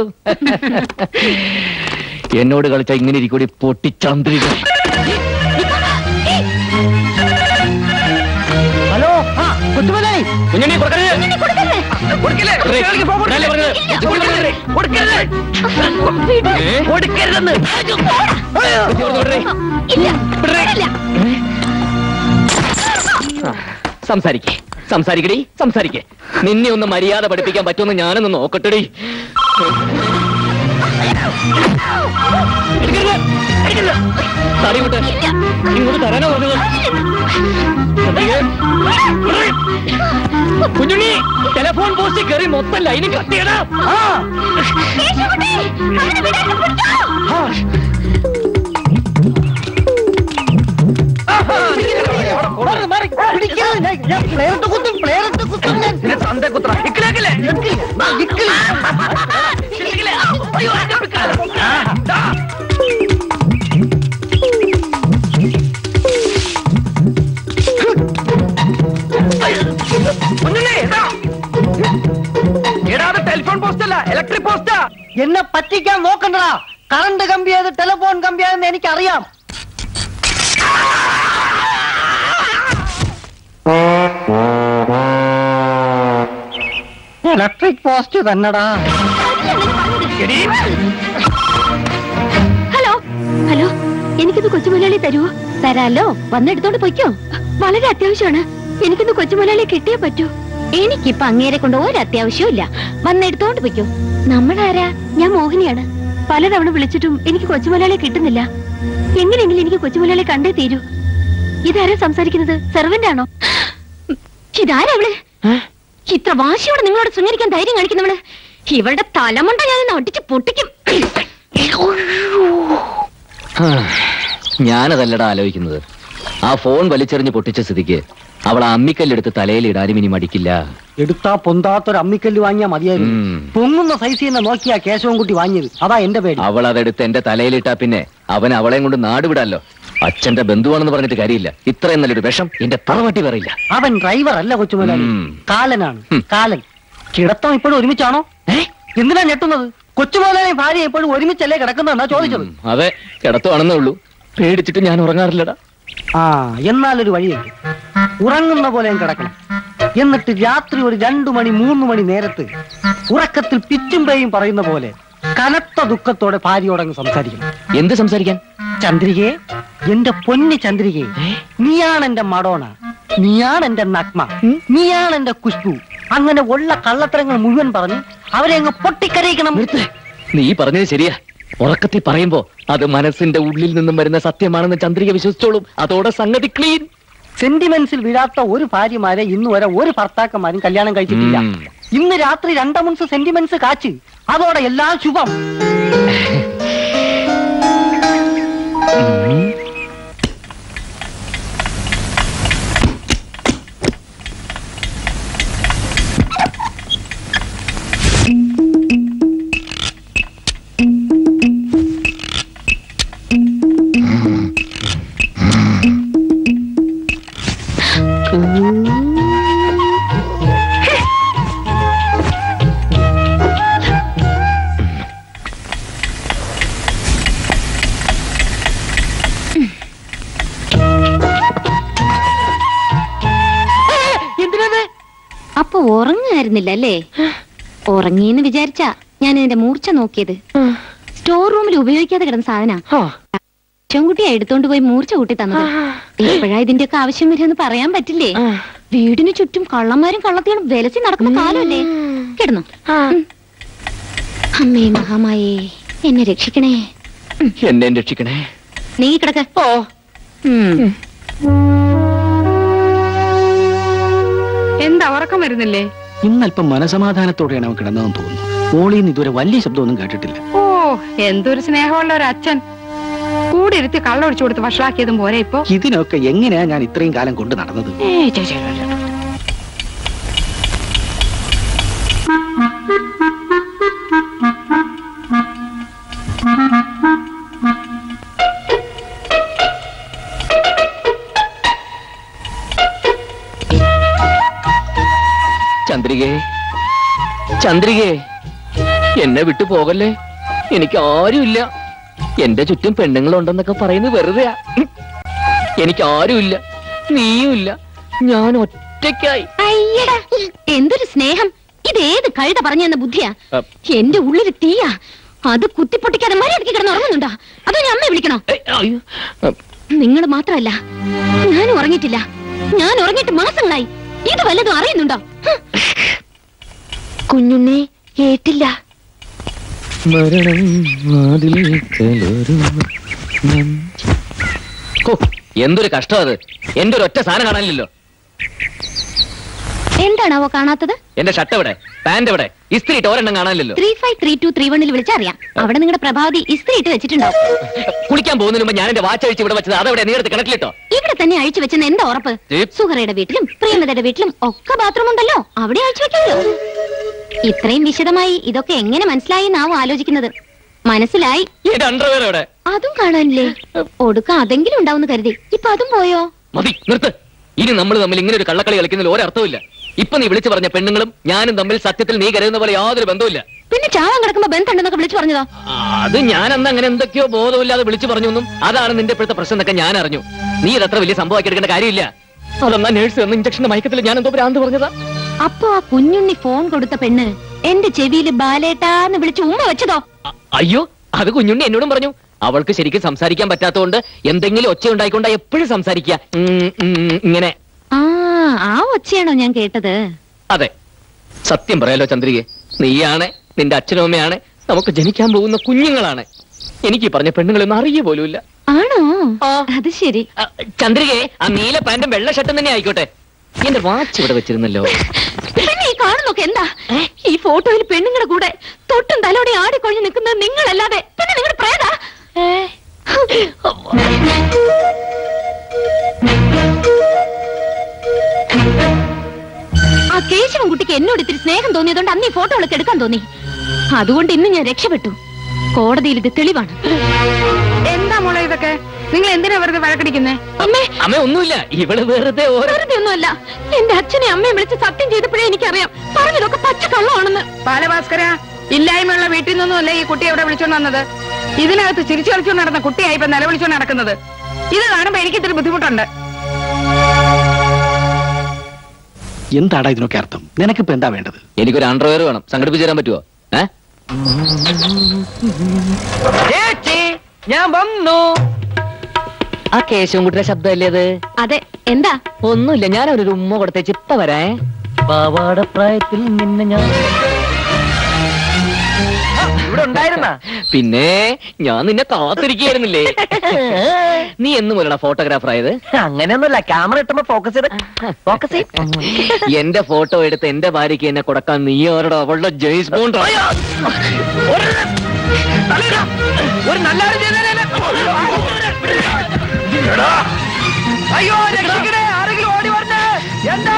എന്നോട് കളിച്ച ഇങ്ങനെ ഇരിക്കൂടി പൊട്ടിച്ചന്ദ്രിക ഹലോ ആ കൊച്ചുമുതലാളി കുഞ്ഞുണ്ണി കൊടുക്കരുത് കൊടുക്കില്ലേ വിടറേ. കുട്ടികൾക്ക് ഫോൺ വിടാനല്ലേ പറഞ്ഞത്? കൊടുക്കരുത്. കൊടുക്കരുത് ഏ? കൊടുക്കരുതെന്ന് വിടറേ. വിടറേ. സംസാരിക്കേ സംസാരിക്കടി സംസാരിക്കേ നിന്നെ ഒന്ന് മര്യാദ പഠിപ്പിക്കാൻ പറ്റുമെന്ന് ഞാനൊന്ന് നോക്കട്ടെടി എടുക്കരുത്, എടുക്കരുത്. തടി ഇങ്ങോട്ട്. ഇങ്ങോട്ട് തരാനാ പറഞ്ഞത് ചന്ദ്രികേ. കുഞ്ഞുണ്ണി ടെലിഫോൺ പോസ്റ്റ് കയറി മൊത്തം ലൈന് കട്ട് ചെയ്യണം പ്ലേയറിട്ട് കുത്തും പ്ലേയറിട്ട് കുത്തും ഞാൻ തന്റെ കുത്ര ഇക്കിലേക്കില്ലേ ടെലിഫോൺ പോസ്റ്റ് അല്ല ഇലക്ട്രിക് പോസ്റ്റാ എന്നെ പറ്റിക്കാൻ നോക്കണ്ടടാ കറണ്ട് കമ്പി ഏത് ടെലിഫോൺ കമ്പി ഏതെന്ന് എനിക്കറിയാം ഇലക്ട്രിക് പോസ്റ്റ് തന്നെടാ ഹലോ ഹലോ എനിക്കിത് കൊച്ചുമുതലാളി തരുവോ തരാലോ വന്നെടുത്തോണ്ട് പൊയ്ക്കോ വളരെ അത്യാവശ്യമാണ് എനിക്കിന്ന് കൊച്ചുമുതലാളി കിട്ടിയേ പറ്റൂ എനിക്കിപ്പൊ അങ്ങേരെ കൊണ്ട് ഒരു അത്യാവശ്യവും ഇല്ല വന്നെടുത്തോണ്ട് പൊയ്ക്കോ നമ്മളാരാ ഞാൻ മോഹിനിയാണ് പലതവണ വിളിച്ചിട്ടും എനിക്ക് കൊച്ചുമുതലാളി കിട്ടുന്നില്ല എങ്ങനെയെങ്കിലും എനിക്ക് കൊച്ചുമുതലാളി കണ്ടേ തീരൂ ഇതാരാ സംസാരിക്കുന്നത് സെർവന്റ് ആണോ ഇതാരാ അവള് ഇത്ര വാശിയോടെ നിങ്ങളോട് ശൃംഗരിക്കാൻ ധൈര്യം കാണിക്കുന്നവള് ഇവളുടെ തലമുണ്ട ഞാൻ ഒട്ടിച്ച് പൊട്ടിക്കും ഞാനതല്ലടാ ആലോചിക്കുന്നത് ആ ഫോൺ വലിച്ചെറിഞ്ഞ് പൊട്ടിച്ച സ്ഥിതിക്ക് അവൾ ആ അമ്മിക്കല്ലെടുത്ത് തലയിൽ ഇടാനും ഇനി മടിക്കില്ല എടുത്താ പൊന്താത്തൊരു അമ്മിക്കല്ല് വാങ്ങിയാ മതിയായിരുന്നു ഉം. പൊങ്ങുന്ന സൈസിൽ നിന്ന് നോക്കിയാ കേശവൻകുട്ടി വാങ്ങിയത് അതാ എന്റെ പേടി അവൾ അതെടുത്ത് എന്റെ തലയിലിട്ടാ പിന്നെ അവൻ അവളെയും കൊണ്ട് നാട് വിടാലോ അച്ഛന്റെ ബന്ധുവാണെന്ന് പറഞ്ഞിട്ട് കാര്യമില്ല ഇത്രയും നല്ലൊരു വിഷം എന്റെ പറവട്ടി പറയില്ല അവൻ ഡ്രൈവർ അല്ല കൊച്ചുമുതലാളി ഉം. കാലനാണ് കാലൻ കിടത്തം ഇപ്പോഴും ഒരുമിച്ചാണോ എന്തിനാ ഞെട്ടുന്നത് കൊച്ചുമുതലാളി ഭാര്യ ഇപ്പോഴും ഒരുമിച്ചല്ലേ കിടക്കുന്നതെന്നാ ചോദിച്ചത് അതെ കിടത്തുവാണെന്നേ ഉള്ളൂ പേടിച്ചിട്ട് ഞാൻ ഉറങ്ങാറില്ലടാ ആ എന്നാലൊരു വഴിയുണ്ട് ഉറങ്ങുന്ന പോലെ കിടക്കണം എന്നിട്ട് രാത്രി ഒരു രണ്ടു മണി മൂന്ന് മണി നേരത്ത് ഉറക്കത്തിൽ പിച്ചും പേയും പറയുന്ന പോലെ കനത്ത ദുഃഖത്തോടെ ഭാര്യയോടങ്ങ് സംസാരിക്കണം എന്ത് സംസാരിക്കാൻ ചന്ദ്രികയെ എന്റെ പൊന്നി ചന്ദ്രികയെ നീയാണ് എന്റെ മഡോണ നീയാണ് എന്റെ നഗ്മ നീയാണ് എന്റെ കുഷ്ബു അങ്ങനെ ഉള്ള കള്ളത്തരങ്ങൾ മുഴുവൻ പറഞ്ഞ് അവരെ അങ്ങ് പൊട്ടിക്കരയിക്കണം നീ പറഞ്ഞത് ശരിയാ ഉറക്കത്തിൽ പറയുമ്പോ അത് മനസ്സിന്റെ ഉള്ളിൽ നിന്നും വരുന്ന സത്യമാണെന്ന് ചന്ദ്രിക വിശ്വസിച്ചോളും അതോടെ സംഗതി ക്ലീൻ സെന്റിമെന്റ്സിൽ വീഴാത്ത ഒരു ഭാര്യമാരെ ഇന്ന് വരെ ഒരു ഭർത്താക്കന്മാരും കല്യാണം കഴിച്ചിട്ടില്ല ഉം. ഇന്ന് രാത്രി രണ്ടമുൻസ് സെന്റിമെന്റ്സ് കാച്ച് അതോടെ എല്ലാം ശുഭം എന്തിനാ അപ്പൊ ഉറങ്ങായിരുന്നില്ല അല്ലേ ഉറങ്ങിയെന്ന് വിചാരിച്ചാ ഞാൻ ഇതിന്റെ മൂർച്ച നോക്കിയത് സ്റ്റോർ റൂമിൽ ഉപയോഗിക്കാതെ കിടന്ന സാധന ചെങ്കുട്ടിയാ എടുത്തോണ്ട് പോയി മൂർച്ച കൂട്ടി തന്നത് എപ്പോഴാ ഇതിന്റെയൊക്കെ ആവശ്യം വരുമെന്ന് പറയാൻ പറ്റില്ലേ വീടിന് ചുറ്റും കള്ളന്മാരും കള്ളത്തികളും വിലസി നടക്കുന്ന കാലമല്ലേ കിടന്നു അമ്മേ മഹാമായേ എന്നെ രക്ഷിക്കണേ എന്നെ രക്ഷിക്കണേ നീ കിടക്ക എന്താ ഉറക്കം വരുന്നില്ലേ ഇന്നല്പം മനസമാധാനത്തോടെയാണ് അവൻ കിടന്നതെന്ന് തോന്നുന്നു മോളിൽ നിന്ന് ഇതുവരെ വലിയ ശബ്ദമൊന്നും കേട്ടിട്ടില്ല ഓ എന്തൊരു സ്നേഹമുള്ള ഒരു അച്ഛൻ കൂടെ ഇരുത്തി കള്ളൊഴിച്ചു കൊടുത്ത് വഷളാക്കിയതും പോരെ ഇപ്പൊ ഇതിനൊക്കെ എങ്ങനെയാ ഞാൻ ഇത്രയും കാലം കൊണ്ട് നടന്നത് ഏയ് ചെ, ചെ, ചെ, ചെ. ചന്ദ്രികേ ചന്ദ്രികേ എന്നെ വിട്ടു പോകല്ലേ എനിക്ക് ആരുമില്ല എന്റെ ചുറ്റും പെണ്ണുങ്ങളുണ്ടെന്നൊക്കെ പറയുന്നത് വെറുതെയാ എനിക്ക് ആരുമില്ല നീയുമില്ല ഞാൻ ഒറ്റയ്ക്കായി അയ്യടാ എന്തൊരു സ്നേഹം ഇത് ഏത് കഴുത പറഞ്ഞു തന്ന ബുദ്ധിയാ അ, എന്റെ ഉള്ളിൽ തീയാ അത് കുത്തിപ്പൊട്ടിക്കാതെ മര്യാദയ്ക്ക് കിടന്ന് ഉറങ്ങുന്നുണ്ടോ അതോ ഞാൻ അമ്മയെ വിളിക്കണോ ഏയ്, അയ്യോ. അ, നിങ്ങൾ മാത്രമല്ല ഞാൻ ഉറങ്ങിയിട്ടില്ല ഞാൻ ഉറങ്ങിയിട്ട് മാസങ്ങളായി ഇത് വല്ലതും അറിയുന്നുണ്ടോ ഹ്. കുഞ്ഞുണ്ണെ കേട്ടില്ല മരണം വാതിൽക്കലൊരു ഹോ, എന്തൊരു കഷ്ടം അത് എന്റെ ഒരു ഒറ്റ സാധനം കാണാനില്ലല്ലോ എന്താണാവോ കാണാത്തത് എന്റെ ഷർട്ട് എവിടെ പാന്റ് എവിടെ ഇസ്ത്രി ഇട്ട് ഒരെണ്ണം കാണാനില്ലല്ലോ three five three two three വണ്ണിൽ വിളിച്ചറിയാം അവിടെ നിങ്ങളുടെ പ്രഭാവതി ഇസ്ത്രി ഇട്ട് വെച്ചിട്ടുണ്ടാവും കുളിക്കാൻ പോകുന്നതിന് മുമ്പ് ഞാൻ എന്റെ വാച്ച് അഴിച്ച് ഇവിടെ വെച്ചത് അതെവിടെ നീ എടുത്ത് കിണറ്റിലിട്ടോ ഇവിടെ തന്നെ അഴിച്ചു വെച്ചെന്ന് എന്താ ഉറപ്പ് ഏ? സുഹറയുടെ വീട്ടിലും പ്രിയമതയുടെ വീട്ടിലും ഒക്കെ ബാത്റൂം ഉണ്ടല്ലോ അവിടെ അഴിച്ചു വെക്കാമല്ലോ ഇത്രയും വിശദമായി ഇതൊക്കെ എങ്ങനെ മനസ്സിലായി എന്നാവും ആലോചിക്കുന്നത് മനസ്സിലായി എന്റെ അണ്ടർവെയർ എവിടെ അതും കാണാനില്ലേ ഒടുക്ക അതെങ്കിലും ഉണ്ടാവുന്ന കരുതി ഇപ്പൊ അതും പോയോ മതി നിർത്ത് ഇനി നമ്മൾ തമ്മിൽ ഇങ്ങനെ ഒരു കള്ളക്കളി കളിക്കുന്നതിൽ ഒരർത്ഥമില്ല ഇപ്പൊ നീ വിളിച്ചു പറഞ്ഞ പെണ്ണുങ്ങളും ഞാനും തമ്മിൽ സത്യത്തിൽ നീ കരുതുന്ന പോലെ യാതൊരു ബന്ധവുമില്ല പിന്നെ ചാവാൻ കിടക്കുമ്പോ ബന്ധമുണ്ടെന്നൊക്കെ വിളിച്ചു പറഞ്ഞതോ അത് ഞാൻ അന്ന് അങ്ങനെ എന്തൊക്കെയോ ബോധമില്ലാതെ വിളിച്ചു പറഞ്ഞു എന്നും അതാണ് നിന്റെ ഇപ്പോഴത്തെ പ്രശ്നം എന്നൊക്കെ ഞാൻ അറിഞ്ഞു നീ ഇതത്ര വലിയ സംഭവമാക്കി എടുക്കേണ്ട കാര്യമില്ല അതെന്നാ നേഴ്സ് തന്ന ഇഞ്ചക്ഷൻ മയക്കത്തിൽ ഞാൻ എന്തോ ഭ്രാന്ത് പറഞ്ഞതാ അപ്പൊ ആ കുഞ്ഞുണ്ണി ഫോൺ കൊടുത്ത പെണ്ണ് എന്റെ ചെവിയില് ബാലേട്ടാന്ന് വിളിച്ച് ഉമ്മ വെച്ചതോ അയ്യോ അത് കുഞ്ഞുണ്ണി എന്നോടും പറഞ്ഞു അവൾക്ക് ശരിക്കും സംസാരിക്കാൻ പറ്റാത്തതുകൊണ്ട് എന്തെങ്കിലും ഒച്ച ഉണ്ടായിക്കൊണ്ടാ എപ്പോഴും സംസാരിക്കുക ഉം, ഉം, ഇങ്ങനെ ആ ആ ഒച്ചയാണോ ഞാൻ കേട്ടത് അതെ സത്യം പറയാലോ ചന്ദ്രികെ നീയാണ് നിന്റെ അച്ഛനും അമ്മയാണ് നമുക്ക് ജനിക്കാൻ പോകുന്ന കുഞ്ഞുങ്ങളാണ് എനിക്ക് ഈ പറഞ്ഞ പെണ്ണുങ്ങളൊന്നും അറിയ പോലുമില്ല ആണോ അത് ശരി ചന്ദ്രികയെ ആ നീല പാന്റും വെള്ള ഷർട്ടും തന്നെ ആയിക്കോട്ടെ എന്റെ വാച്ച് ഇവിടെ വെച്ചിരുന്നല്ലോ പിന്നെ ഈ കാണുന്നൊക്കെ എന്താ ഈ ഫോട്ടോയിൽ പെണ്ണുങ്ങളുടെ കൂടെ തൊട്ടും തലോടെ ആടിക്കൊഴിഞ്ഞ് നിൽക്കുന്നത് നിങ്ങളല്ലാതെ പിന്നെ നിങ്ങളുടെ പ്രേത ആ കേശവൻ കുട്ടിക്ക് എന്നോട് ഇത്തിരി സ്നേഹം തോന്നിയതുകൊണ്ട് അന്ന് ഈ ഫോട്ടോകളൊക്കെ എടുക്കാൻ തോന്നി അതുകൊണ്ട് ഇന്ന് ഞാൻ രക്ഷപ്പെട്ടു കോടതിയിൽ ഇത് തെളിവാണ് എന്താ മോളെ ഇതൊക്കെ നിങ്ങൾ എന്തിനാ വെറുതെ വഴക്കടിക്കുന്നേ അമ്മേ അമ്മ ഒന്നുമില്ല ഇവള് വെറുതെ ഓരോ വെറുതെ ഒന്നുമല്ല എന്റെ അച്ഛനെ അമ്മയും വിളിച്ച് സത്യം ചെയ്തപ്പോഴേ എനിക്കറിയാം പറഞ്ഞതൊക്കെ പച്ച കള്ളമാണെന്ന് ബാലഭാസ്കര ഇല്ലായ്മയുള്ള വീട്ടിൽ നിന്നൊന്നുമല്ല ഈ കുട്ടി ഇവിടെ വിളിച്ചോണ്ട് വന്നത് ഇതിനകത്ത് ചിരിച്ചു കളിച്ചോണ്ട് നടന്ന കുട്ടിയായി ഇപ്പൊ നിലവിളിച്ചോണ്ട് നടക്കുന്നത് ഇത് കാണുമ്പോ എനിക്ക് ഇത്തിരി ബുദ്ധിമുട്ടുണ്ട് എന്താടാ ഇതിനൊക്കെ അർത്ഥം നിനക്കിപ്പോ എന്താ വേണ്ടത് എനിക്കൊരു അണ്ടർവെയർ വേണം സംഘടിപ്പിച്ചു തരാൻ പറ്റുമോ ഏ ചേച്ചി ഞാൻ വന്നു ആ കേശവൻകുട്ടിയുടെ ശബ്ദമല്ലേ അത് അതെ എന്താ ഒന്നുമില്ല ഞാൻ ഒരു ഉമ്മ കൊടുത്തേച്ച് ഇപ്പ വരേ പാവാട പ്രായത്തിൽ നിന്നെ ഞാൻ ഇവിടെ ഉണ്ടായിരുന്ന പിന്നെ ഞാൻ നിന്നെ കാത്തിരിക്കുകയായിരുന്നില്ലേ നീ എന്ന് മുതലാണ് ഫോട്ടോഗ്രാഫർ ആയത് അങ്ങനെയൊന്നുമില്ല ക്യാമറ ഇട്ടുമ്പോ ഫോക്കസ് ചെയ്ത് ഫോക്കസ് എന്റെ ഫോട്ടോ എടുത്ത് എന്റെ ഭാര്യയ്ക്ക് എന്നെ കൊടുക്കാൻ നീ അവരുടെ അവളുടെ ജെയിംസ് ബോണ്ട് ഒരു നല്ല അയ്യോ രക്ഷിക്കണേ ആരെങ്കിലും ഓടി വരണേ എന്താ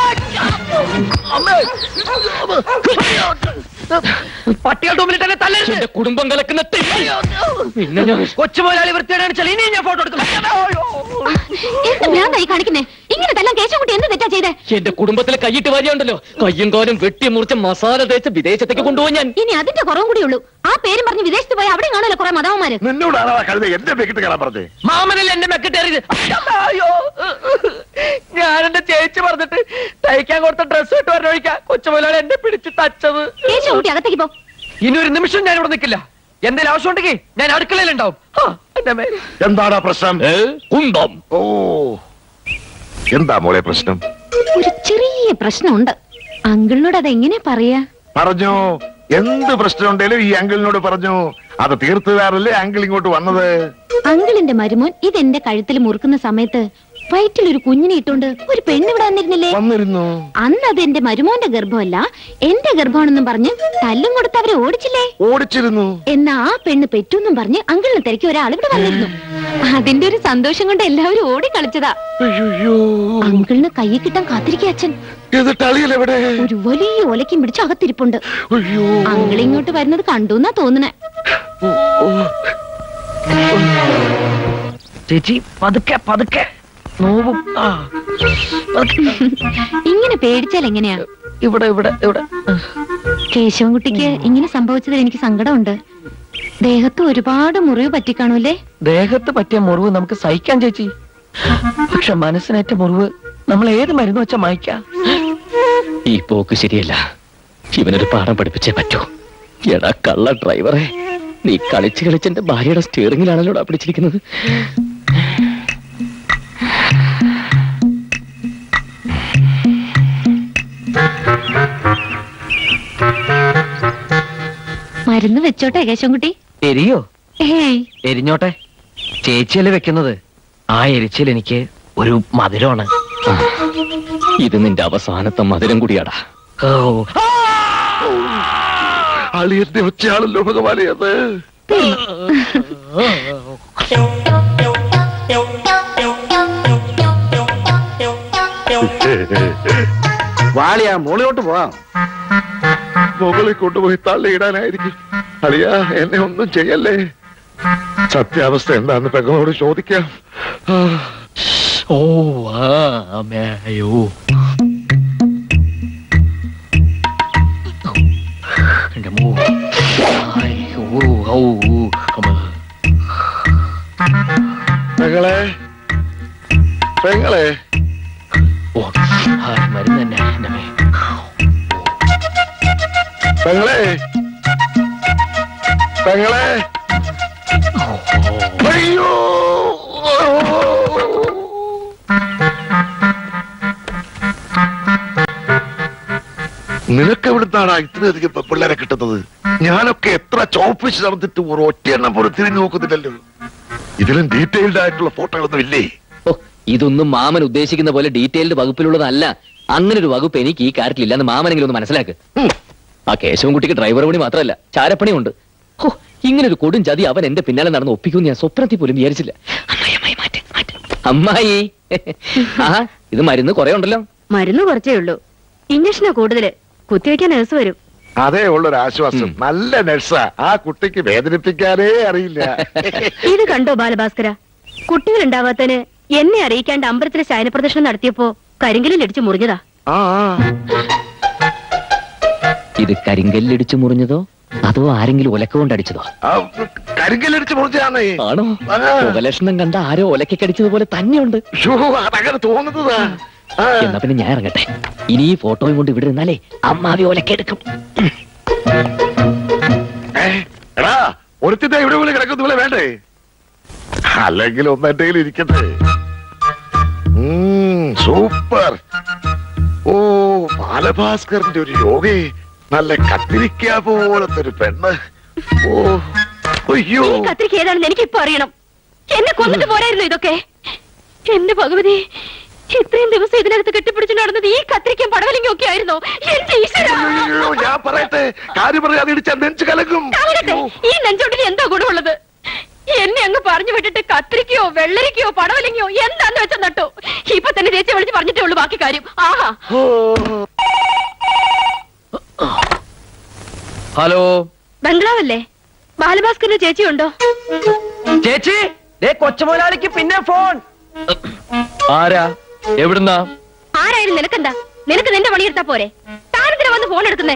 പട്ടികൾ തൂമ്പിലിട്ട് എന്നെ തല്ലരുത് എന്റെ കുടുംബം കലക്കുന്ന തെറ്റി. പിന്നെ ഞാൻ കൊച്ചു മുതലാളി വൃത്തിയാണ് ഇനി ഞാൻ ഫോട്ടോ എടുക്കും എന്ത് ഭ്രാന്തായി കാണിക്കുന്നേ ഇങ്ങനത്തെല്ലാം കേശവൻകുട്ടി എന്ത് തെറ്റാ ചെയ്തേ എന്റെ കുടുംബത്തിലെ കൈയിട്ട് വാരിയുണ്ടല്ലോ കയ്യും കാലും വെട്ടി മുറിച്ച് മസാല തേച്ച് വിദേശത്തേക്ക് കൊണ്ടുപോയി ഞാൻ ഇനി അതിന്റെ കുറവും കൂടി ഉള്ളൂ ആ പേരും പറഞ്ഞ് വിദേശത്ത് പോയി അവിടെ കാണുമല്ലോ കുറെ മതവന്മാര് നിന്നോടാണ് ആ കഴുത എന്റെ വെക്കിട്ട് കാണാൻ പറഞ്ഞേ മാമനല്ലേ എന്റെ മെക്കിട്ടേറിയത് അയ്യോ ഞാൻ എന്റെ ചേച്ചി പറഞ്ഞിട്ട് തയ്ക്കാൻ കൊടുത്ത ഡ്രസ് ഇട്ട് വരണൊഴിക്കാ കൊച്ചു മുതലാളി എന്നെ പിടിച്ച് തച്ചത് കേശവൻകുട്ടി അകത്തേക്ക് പോ ഇനി ഒരു നിമിഷം ഞാൻ ഇവിടെ നിൽക്കില്ല എന്തെങ്കിലും ആവശ്യമുണ്ടെങ്കിൽ ഞാൻ അടുക്കളയിൽ ഉണ്ടാവും ആ, എന്റെ മേൽ എന്താടാ പ്രശ്നം കുന്തം ഓ എന്താ മോളെ പ്രശ്നം ഒരു ചെറിയ പ്രശ്നമുണ്ട് അങ്കിളിനോട് അതെങ്ങനെ പറയാ പറഞ്ഞു എന്ത് പ്രശ്നമുണ്ടേലും ഈ അങ്കിളിനോട് പറഞ്ഞു അത് തീർത്തുകാരല്ലേ അങ്കിൾ ഇങ്ങോട്ട് വന്നത് അങ്കിളിന്റെ മരുമോൻ ഇതെന്റെ കഴുത്തിൽ മുറുക്കുന്ന സമയത്ത് വയറ്റിൽ ഒരു കുഞ്ഞിനെ ഇട്ടോണ്ട് ഒരു പെണ്ണ് ഇവിടെ വന്നിരുന്നില്ലേ വന്നിരുന്നു അന്ന് അത് എന്റെ മരുമോന്റെ ഗർഭമല്ല എന്റെ ഗർഭമാണെന്നും പറഞ്ഞ് തല്ലും കൊടുത്ത് അവരെ ഓടിച്ചില്ലേ ഓടിച്ചിരുന്നു എന്നാ ആ പെണ്ണ് പെറ്റൂന്നും പറഞ്ഞ് അങ്കിളിനെ തിരക്കി ഒരാൾ ഇവിടെ വന്നിരുന്നു അതിന്റെ ഒരു സന്തോഷം കൊണ്ട് എല്ലാവരും ഓടി കളിച്ചതാ അങ്കിളിന് കൈ കിട്ടാൻ കാത്തിരിക്കുക അച്ഛൻ എന്നിട്ട് അളിയലെവിടെ ഒരു വലിയ ഒലയ്ക്കും പിടിച്ച് അകത്തിരിപ്പുണ്ട് അയ്യോ അങ്കിൾ ഇങ്ങോട്ട് വരുന്നത് കണ്ടു എന്നാ തോന്നണേ ചേച്ചി പതുക്കെ പതുക്കെ നോവും ആ ഇങ്ങനെ പേടിച്ചാൽ എങ്ങനെയാ ഇവിടെ ഇവിടെ ഇവിടെ കേശവൻകുട്ടിക്ക് ഇങ്ങനെ സംഭവിച്ചതിൽ എനിക്ക് സങ്കടമുണ്ട് ദേഹത്ത് ഒരുപാട് മുറിവ് പറ്റിക്കാണൂല്ലേ ദേഹത്ത് പറ്റിയ മുറിവ് നമുക്ക് സഹിക്കാൻ ചേച്ചി പക്ഷെ മനസ്സിനേറ്റ മുറിവ് നമ്മൾ ഏത് മരുന്ന് വെച്ചാ മായ്ക്കാം ഈ പോക്ക് ശരിയല്ല ഇവനൊരു പാഠം പഠിപ്പിച്ചേ പറ്റൂ എടാ കള്ള ഡ്രൈവറെ നീ കളിച്ച് കളിച്ച് എന്റെ ഭാര്യയുടെ സ്റ്റിയറിംഗിലാണല്ലോ പിടിച്ചിരിക്കുന്നത് മരുന്ന് വെച്ചോട്ടെ കേശവൻകുട്ടി എരിയോ ഏയ് എരിഞ്ഞോട്ടെ ചേച്ചിയല്ലേ വെക്കുന്നത് ആ എരിച്ചിൽ എനിക്ക് ഒരു മധുരമാണ് ഇത് നിന്റെ അവസാനത്തെ മധുരം കൂടിയാടാ ഓ അളിയന്റെ ഒച്ചയാണല്ലോ ഭഗവാനെ അത് വാളിയാ മോളിലോട്ട് പോവാം മുകളിൽ കൊണ്ടുപോയി തള്ളിയിടാനായിരിക്കും അളിയ എന്നെ ഒന്നും ചെയ്യല്ലേ സത്യാവസ്ഥ എന്താന്ന് പെങ്ങളോട് ചോദിക്കാം ആ, ഓ ആ അമ്മയോ എന്റെ മൂ ആയ്, ഓ ഔ ഊ, അമ്മ. പെങ്ങളെ പെങ്ങളെ ഓ ആ മരുന്ന് തന്നെ എന്റെ മേ പെങ്ങളെ പെങ്ങളെ അയ്യോ നിനക്ക് എവിടുന്നാണ് ഇത്രയധികം പിള്ളേരെ കിട്ടുന്നത് ഞാനൊക്കെ എത്ര ചോപ്പിച്ച് നടന്നിട്ട് ഒരു ഒറ്റയെണ്ണം പോലും തിരിഞ്ഞു നോക്കുന്നില്ലല്ലോ ഇതിലും ഡീറ്റെയിൽഡ് ആയിട്ടുള്ള ഫോട്ടോകളൊന്നും ഇല്ലേ ഓ ഇതൊന്നും മാമൻ ഉദ്ദേശിക്കുന്ന പോലെ ഡീറ്റെയിൽഡ് വകുപ്പിലുള്ളതല്ല അങ്ങനെ ഒരു വകുപ്പ് എനിക്ക് ഈ കാര്യത്തിലില്ലെന്ന് മാമനെങ്കിലും ഒന്ന് മനസ്സിലാക്ക് ആ കേശവൻകുട്ടിക്ക് ഡ്രൈവർ പണി മാത്രമല്ല ചാരപ്പണിയുണ്ട് ഹോ ഇങ്ങനെ ഒരു കൊടും ചതി അവൻ എന്റെ പിന്നാലെ നടന്ന് ഒപ്പിക്കുമെന്ന് ഞാൻ സ്വപ്നത്തിൽ പോലും വിചാരിച്ചില്ല അമ്മായി ആ ഇത് മരുന്ന് കുറെ ഉണ്ടല്ലോ മരുന്ന് കുറച്ചേ ഉള്ളൂ ഇഞ്ചക്ഷനാ കൂടുതല് കുത്തിവെക്കാൻ നേഴ്സ് വരും അതേ ഉള്ളൊരു ആശ്വാസം നല്ല നഴ്സാ ആ കുട്ടിക്ക് വേദനിപ്പിക്കാനേ അറിയില്ല ഇത് കണ്ടോ ബാലഭാസ്കര കുട്ടികൾ ഉണ്ടാവാത്തതിന് എന്നെ അറിയിക്കാണ്ട് അമ്പലത്തിലെ ശയനപ്രദർശനം നടത്തിയപ്പോ കരിങ്കലിൽ അടിച്ച് മുറിഞ്ഞതാ ആ ആ. ഇത് കരിങ്കല്ലിടിച്ചു മുറിഞ്ഞതോ അതോ ആരെങ്കിലും ഒലക്ക കൊണ്ട് അടിച്ചതോ ആ, കരിങ്കല്ലടിച്ച് മുറിച്ചാണേ ആണോ ആ. ഉപലക്ഷണം കണ്ട ആരോ ഒലക്കടിച്ചത് പോലെ തന്നെയുണ്ട് ഷോ അതങ്ങനെ തോന്നുന്നതാ ആ. എന്നാ പിന്നെ ഞാൻ ഇറങ്ങട്ടെ ഇനി ഈ ഫോട്ടോയും കൊണ്ട് ഇവിടെ നിന്നാലേ അമ്മാവി ഒലക്കെടുക്കും ഏ, എടാ ഒരുത്തിന്റെ ഇവിടെ പോലെ കിടക്കുന്ന പോലെ വേണ്ടേ അല്ലെങ്കിൽ ഒന്നെന്തെങ്കിലും ഇരിക്കട്ടെ ഉം, സൂപ്പർ ഓ ബാലഭാസ്കറിന്റെ ഒരു യോഗേ നല്ല കത്തിരിക്ക പോലത്തെ ഒരു പെണ്ണ് ഓ അയ്യോ ഈ കത്രിക ഏതാണെന്ന് എനിക്ക് ഇപ്പൊ അറിയണം എന്നെ കൊന്നിട്ട് പോരായിരുന്നു ഇതൊക്കെ എന്റെ ഭഗവതി ഇത്രയും ദിവസം ഇതിനകത്ത് കെട്ടിപ്പിടിച്ചു നടന്നത് ഈ കത്രിക്കും പടവലിങ്ങും ഒക്കെ ആയിരുന്നോ എന്റെ ഈശ്വരാ. അയ്യോ, ഞാൻ പറയട്ടെ കാര്യം പറയാതെ ഇടിച്ച നെഞ്ച് കലക്കും കലകട്ടെ, ഈ നെഞ്ചോട്ടിന് എന്താ ഗുണമുള്ളത് എന്നെ അങ്ങ് പറഞ്ഞു വിട്ടിട്ട് കത്രിക്കയോ വെള്ളരിക്കയോ പടവലിങ്ങയോ എന്താന്ന് വെച്ചാ നട്ടു ഇപ്പൊ തന്നെ ചേച്ചി വിളിച്ച് പറഞ്ഞിട്ടേ ഉള്ളൂ ബാക്കി കാര്യം ആഹാ ഹലോ ബംഗ്ലാവല്ലേ ബാലഭാസ്കറിന്റെ ചേച്ചി ഉണ്ടോ ചേച്ചി ദേ കൊച്ചുമുതലാളിക്ക് പിന്നെ ഫോൺ ആരാ എവിടുന്നാ ആരായാലും നിനക്കെന്താ നിനക്ക് നിന്റെ പണിയെടുത്താ പോരെ താനെന്തിനാ വന്ന് ഫോൺ എടുക്കുന്നേ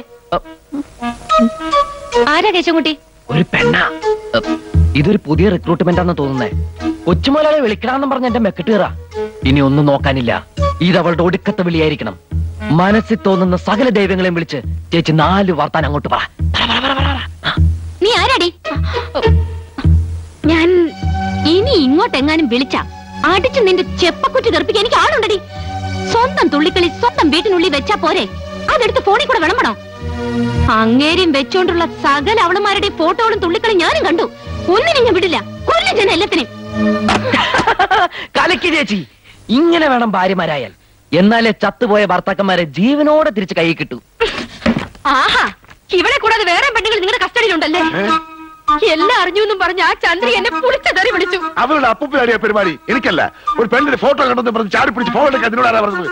ആരാ കേശവൻകുട്ടി ഒരു പെണ്ണ ഇതൊരു പുതിയ റിക്രൂട്ട്മെന്റ് ആണെന്ന് തോന്നുന്നേ കൊച്ചുമുതലാളി വിളിക്കണമെന്ന് പറഞ്ഞ എന്റെ മെക്കെട്ട് കയറാ ഇനി ഒന്നും നോക്കാനില്ല ഇത് അവളുടെ ഒടുക്കത്തെ വിളിയായിരിക്കണം മനസ്സിൽ തോന്നുന്ന സകല ദൈവങ്ങളെയും വിളിച്ച് ചേച്ചി നാല് വാർത്താൻ അങ്ങോട്ട് പറ നീ ആരാടി ഞാൻ ഇനി ഇങ്ങോട്ടെങ്ങാനും വിളിച്ച അടിച്ചു നിന്റെ ചെപ്പക്കുറ്റി തെറിപ്പിക്കാൻ എനിക്ക് ആളുണ്ടടി സ്വന്തം തുള്ളിക്കളി സ്വന്തം വീട്ടിനുള്ളിൽ വെച്ചാ പോരെ അതെടുത്ത് ഫോണിൽ കൂടെ വിളമ്പണോ അങ്ങേരും വെച്ചോണ്ടുള്ള സകല അവളുമാരുടെ ഫോട്ടോകളും തുള്ളിക്കളി ഞാനും കണ്ടു ഒന്നിനും ഞാൻ വിടില്ല കൊല്ലും ഞാൻ എല്ലാത്തിനും കലക്കി ചേച്ചി ഇങ്ങനെ വേണം ഭാര്യമാരായാൽ എന്നാലേ ചത്തുപോയ ഭർത്താക്കന്മാരെ ജീവനോടെ തിരിച്ച് കൈ കിട്ടൂ ആഹാ ഇവിടെ കൂടാതെ വേറെ പെണ്ണുങ്ങൾ നിങ്ങളുടെ കസ്റ്റഡിയിലുണ്ടല്ലേ എല്ലാം അറിഞ്ഞു എന്നും പറഞ്ഞ് ആ ചന്ദ്രി എന്നെ പുളിച്ചതറി വിളിച്ചു അവളുടെ അപ്പൂപ്പിനാടിയ പരിപാടി എനിക്കല്ല ഒരു പെണ്ണിന്റെ ഫോട്ടോ കണ്ടെന്ന് പറഞ്ഞ് ചാടി പിടിച്ച് ഫോൺ എടുക്കാൻ അതിനോട് ആരാ പറഞ്ഞത്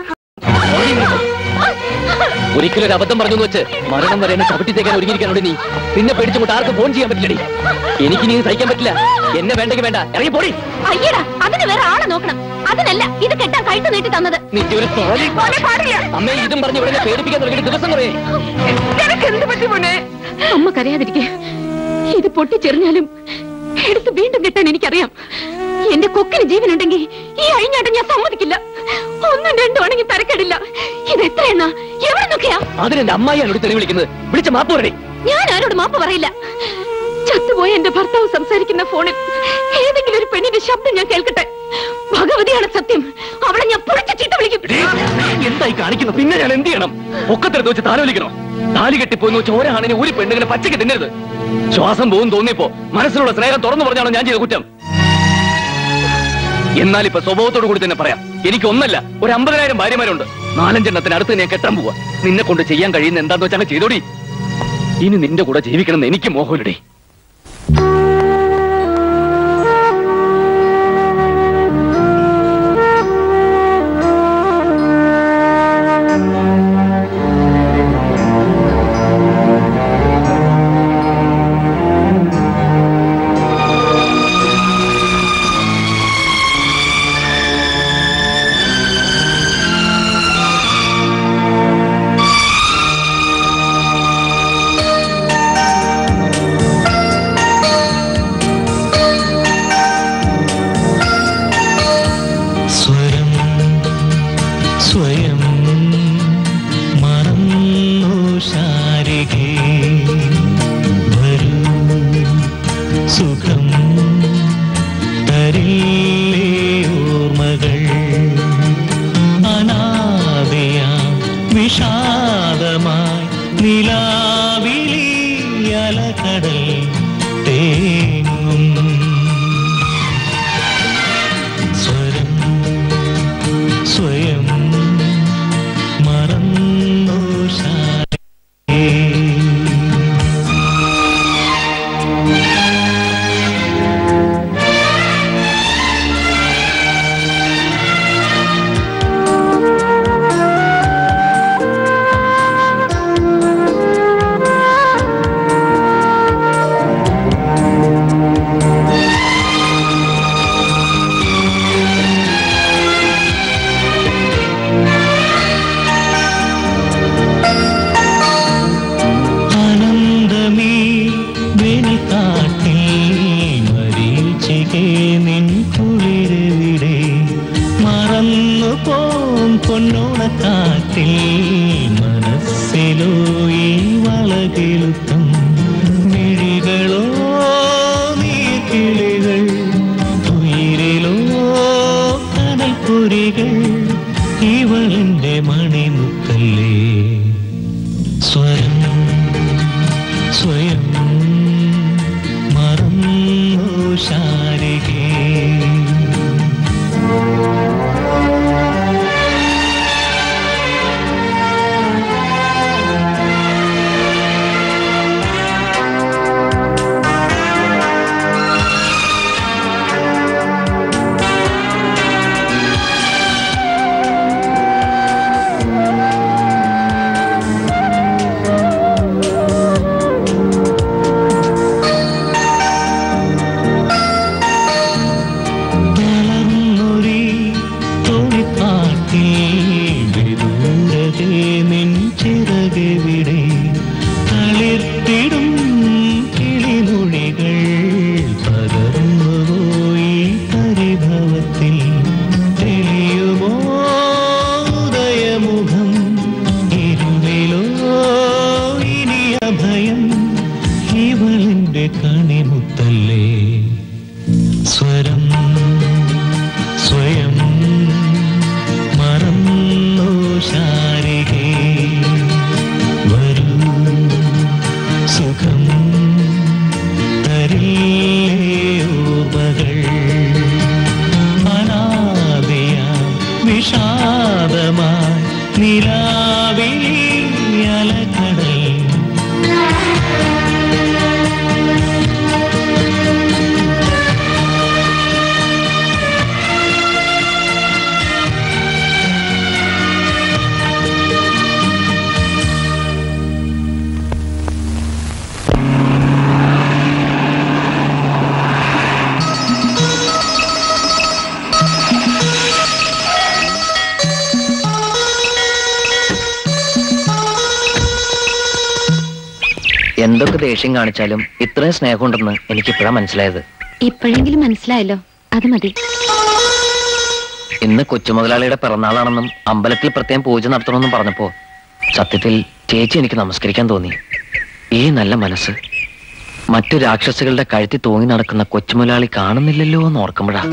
ഒരിക്കലും ഒരു അബദ്ധം പറഞ്ഞു വെച്ച് മരണം വരെ എന്നെ ചവിട്ടി തേക്കാൻ ഒരുങ്ങിയിരിക്കാനോട് നീ നിന്നെ പേടിച്ചുകൊണ്ട് ആർക്കും ഫോൺ ചെയ്യാൻ പറ്റില്ലടി എനിക്ക് നീ സഹിക്കാൻ പറ്റില്ല എന്നെ വേണ്ടെങ്കിൽ വേണ്ട ഇറങ്ങി പോടി അയ്യടാ അതിന് വേറെ ആളെ നോക്കണം അതിനല്ല ഇത് കെട്ടാൻ കഴുത്ത് നീട്ടി തന്നത് നിന്റെ ഒരു തോന്നി മോനെ പാടില്ല. അമ്മേ ഇതും പറഞ്ഞ് ഇവിടെ എന്നെ പേടിപ്പിക്കാൻ തുടങ്ങിയ ദിവസം കുറേ എന്ത് പറ്റി മോനെ അമ്മ കരയാതിരിക്കെ ഇത് പൊട്ടിച്ചെറിഞ്ഞാലും എടുത്ത് വീണ്ടും കെട്ടാൻ എനിക്കറിയാം എന്റെ കൊക്കിന് ജീവനുണ്ടെങ്കിൽ ഈ അഴിഞ്ഞാട്ടം ഞാൻ സമ്മതിക്കില്ല ഒന്നും രണ്ടും ആണെങ്കിൽ തരക്കേടില്ല ഇത് എത്ര എണ്ണ എവിടെ നോക്കിയാ അതിനെന്റെ അമ്മായിയാണ് ഒരു തെളിവ് വിളിക്കുന്നത് വിളിച്ച മാപ്പ് പറയണേ ഞാൻ ആരോട് മാപ്പ് പറയില്ല ചത്തുപോയ എന്റെ ഭർത്താവ് സംസാരിക്കുന്ന ഫോണിൽ ഏതെങ്കിലും ഒരു പെണ്ണിന്റെ ശബ്ദം ഞാൻ കേൾക്കട്ടെ ഭഗവതിയാണ് സത്യം അവളെ ഞാൻ പൊളിച്ച ചീത്ത വിളിക്കും എന്തായി കാണിക്കുന്നു പിന്നെ ഞാൻ എന്ത് ചെയ്യണം ഒക്കത്തെടുത്ത് വെച്ച് താലോലിക്കണോ താലി കെട്ടിപ്പോയി വെച്ച് ഒരാണിനെ ഒരു പെണ്ണുങ്ങളെ പച്ചയ്ക്ക് തിന്നരുത് ശ്വാസം പോകും തോന്നിയപ്പോ മനസ്സിലുള്ള സ്നേഹം തുറന്നു പറഞ്ഞാണോ ഞാൻ ചെയ്ത കുറ്റം എന്നാൽ ഇപ്പൊ സ്വഭാവത്തോടു കൂടി തന്നെ പറയാം എനിക്ക് ഒന്നല്ല ഒരു അമ്പതിനായിരം ഭാര്യമാരുണ്ട് നാലഞ്ചെണ്ണത്തിന് അടുത്ത് ഞാൻ കെട്ടാൻ പോവാ നിന്നെ കൊണ്ട് ചെയ്യാൻ കഴിയുന്ന എന്താന്ന് വെച്ചാൽ ചെയ്തോടി ഇനി നിന്റെ കൂടെ ജീവിക്കണമെന്ന് എനിക്ക് മോഹമില്ലടി സ്വരം സ്വയം മറന്നു ശാരികേ വരൂ സുഖം തരില്ലേ ഓർമ്മകൾ അനാദയ വിഷാദമായി നിലാവിലി അലകടൽ തേങ്ങും സ്വരം സ്വയം മറന്നു ശാരേ ചിറകെവിടെ തളിർത്തിടും കിളിമൊഴികൾ പകർന്നുപോയി പരിഭവത്തിൽ തെളിയുമോ ഉദയമുഖം ഇരുളിലോ ഇനി അഭയം ഇവളെന്റെ കണിമുത്തല്ലേ സ്വരം സ്വയം മറന്നു ശാരികേ വരൂ സുഖം തരില്ലേ ഓർമ്മകൾ അനാദിയ വിഷാദമായി നിലാവേ അലകടൽ എന്തൊക്കെ ദേഷ്യം കാണിച്ചാലും ഇത്രയും സ്നേഹമുണ്ടെന്ന് എനിക്കിപ്പോഴാ മനസ്സിലായത് ഇപ്പോഴെങ്കിലും മനസ്സിലായല്ലോ അത് മതി ഇന്ന് കൊച്ചുമുതലാളിയുടെ പിറന്നാളാണെന്നും അമ്പലത്തിൽ പ്രത്യേകം പൂജ നടത്തണമെന്നും പറഞ്ഞപ്പോ സത്യത്തിൽ ചേച്ചി എനിക്ക് നമസ്കരിക്കാൻ തോന്നി ഈ നല്ല മനസ്സ് മറ്റു രാക്ഷസികളുടെ കഴുത്തി തൂങ്ങി നടക്കുന്ന കൊച്ചുമുതലാളി കാണുന്നില്ലല്ലോ എന്ന് ഓർക്കുമ്പോഴാ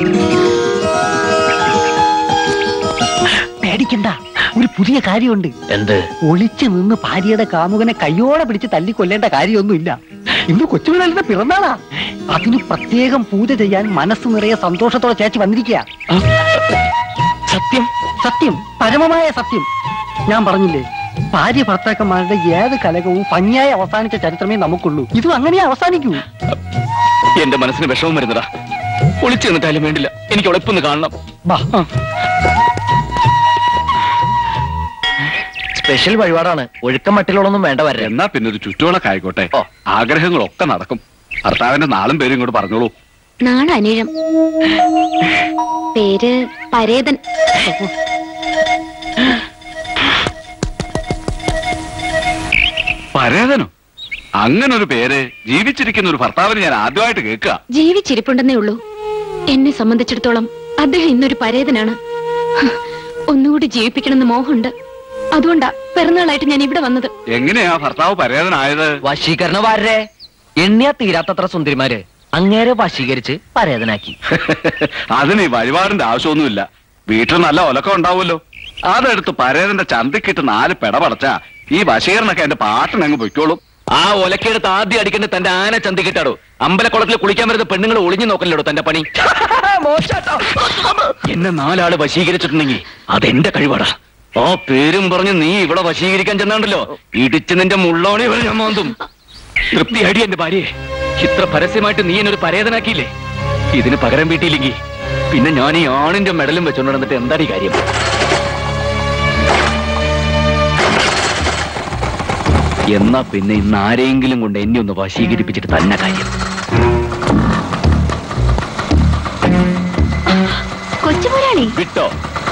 പേടിക്കണ്ട ഒരു പുതിയ കാര്യമുണ്ട് എന്ത് ഒളിച്ചു നിന്ന് ഭാര്യയുടെ കാമുകനെ കയ്യോടെ പിടിച്ച് തല്ലിക്കൊല്ലേണ്ട കാര്യമൊന്നുമില്ല ഇന്ന് കൊച്ചുപിള്ളേരുടെ പിറന്നാളാ അതിന് പ്രത്യേകം പൂജ ചെയ്യാൻ മനസ്സ് നിറയെ സന്തോഷത്തോടെ ചേച്ചി വന്നിരിക്കുക സത്യം സത്യം പരമമായ സത്യം ഞാൻ പറഞ്ഞില്ലേ ഭാര്യ ഭർത്താക്കന്മാരുടെ ഏത് കലകവും ഭംഗിയായി അവസാനിച്ച ചരിത്രമേ നമുക്കുള്ളൂ ഇതും അങ്ങനെ അവസാനിക്കൂ എന്റെ മനസ്സിന് വിഷമം വരുന്നതാ ഒളിച്ചു നിന്നിട്ടാലും വേണ്ടില്ല എനിക്ക് അവളെ ഇപ്പൊ ഒന്ന് കാണണം ആ. സ്പെഷ്യൽ വഴിപാടാണ് ഒഴുക്കം മട്ടിലുള്ളൊന്നും വേണ്ട വരെ എന്നാ പിന്നെ ഒരു ചുറ്റുവിളക്ക് ആയിക്കോട്ടെ ആഗ്രഹങ്ങളൊക്കെ നടക്കും ഭർത്താവിന്റെ നാളും പേരും ഇങ്ങോട്ട് പറഞ്ഞോളൂ നാളെ അനിഴം പേര് പരേതൻ പരേതനോ അങ്ങനെ ഒരു പേര് ജീവിച്ചിരിക്കുന്ന ഒരു ഭർത്താവിന് ഞാൻ ആദ്യമായിട്ട് കേൾക്കുക ജീവിച്ചിരിപ്പുണ്ടെന്നേ ഉള്ളൂ എന്നെ സംബന്ധിച്ചിടത്തോളം അദ്ദേഹം ഇന്നൊരു പരേതനാണ് ഹ്, ഒന്നുകൂടി ജീവിപ്പിക്കണമെന്ന് മോഹമുണ്ട് അതുകൊണ്ടാ പിറന്നാളായിട്ട് ഞാൻ ഇവിടെ വന്നത് എങ്ങനെയാ ഭർത്താവ് പരേതനായത് വശീകരണവാരരെ എണ്ണിയാ തീരാത്തത്ര സുന്ദരിമാര് അങ്ങേരെ വശീകരിച്ച് പരേതനാക്കി അതിന് ഈ വഴിപാടിന്റെ ആവശ്യമൊന്നുമില്ല വീട്ടിൽ നല്ല ഒലക്കം ഉണ്ടാവുമല്ലോ അതെടുത്ത് പരേതന്റെ ചന്തിക്കിട്ട് നാല് പെട പടച്ചാ ഈ വശീകരണൊക്കെ എന്റെ പാട്ടിനങ്ങ് പൊയ്ക്കോളും ആ ഒലക്കെടുത്ത് ആദ്യം അടിക്കേണ്ട തന്റെ ആന ചന്തിക്കിട്ടാടോ അമ്പലക്കുളത്തിൽ കുളിക്കാൻ വരുന്ന പെണ്ണുങ്ങൾ ഒളിഞ്ഞു നോക്കല്ലോ തന്റെ പണി എന്നെ നാലാള് വശീകരിച്ചിട്ടുണ്ടെങ്കിൽ അതെന്റെ കഴിവാടാ ആ പേരും പറഞ്ഞ് നീ ഇവിടെ വശീകരിക്കാൻ ചെന്നാണ്ടല്ലോ ഇടിച്ച് നിന്റെ മുള്ളോണി വരെ ഞാൻ മാന്തും തൃപ്തിയാടി എന്റെ ഭാര്യയെ ഇത്ര പരസ്യമായിട്ട് നീ എന്നൊരു പരേതനാക്കിയില്ലേ ഇതിന് പകരം വീട്ടിയില്ലെങ്കിൽ പിന്നെ ഞാൻ ഈ ആണിന്റെ മെഡലും വെച്ചോണ്ട് നടന്നിട്ട് എന്താടി കാര്യം എന്നാ പിന്നെ ഇന്ന് ആരെയെങ്കിലും കൊണ്ട് എന്നെ ഒന്ന് വശീകരിപ്പിച്ചിട്ട് തന്നെ കാര്യം കൊച്ചുമുരാളി വിട്ടോ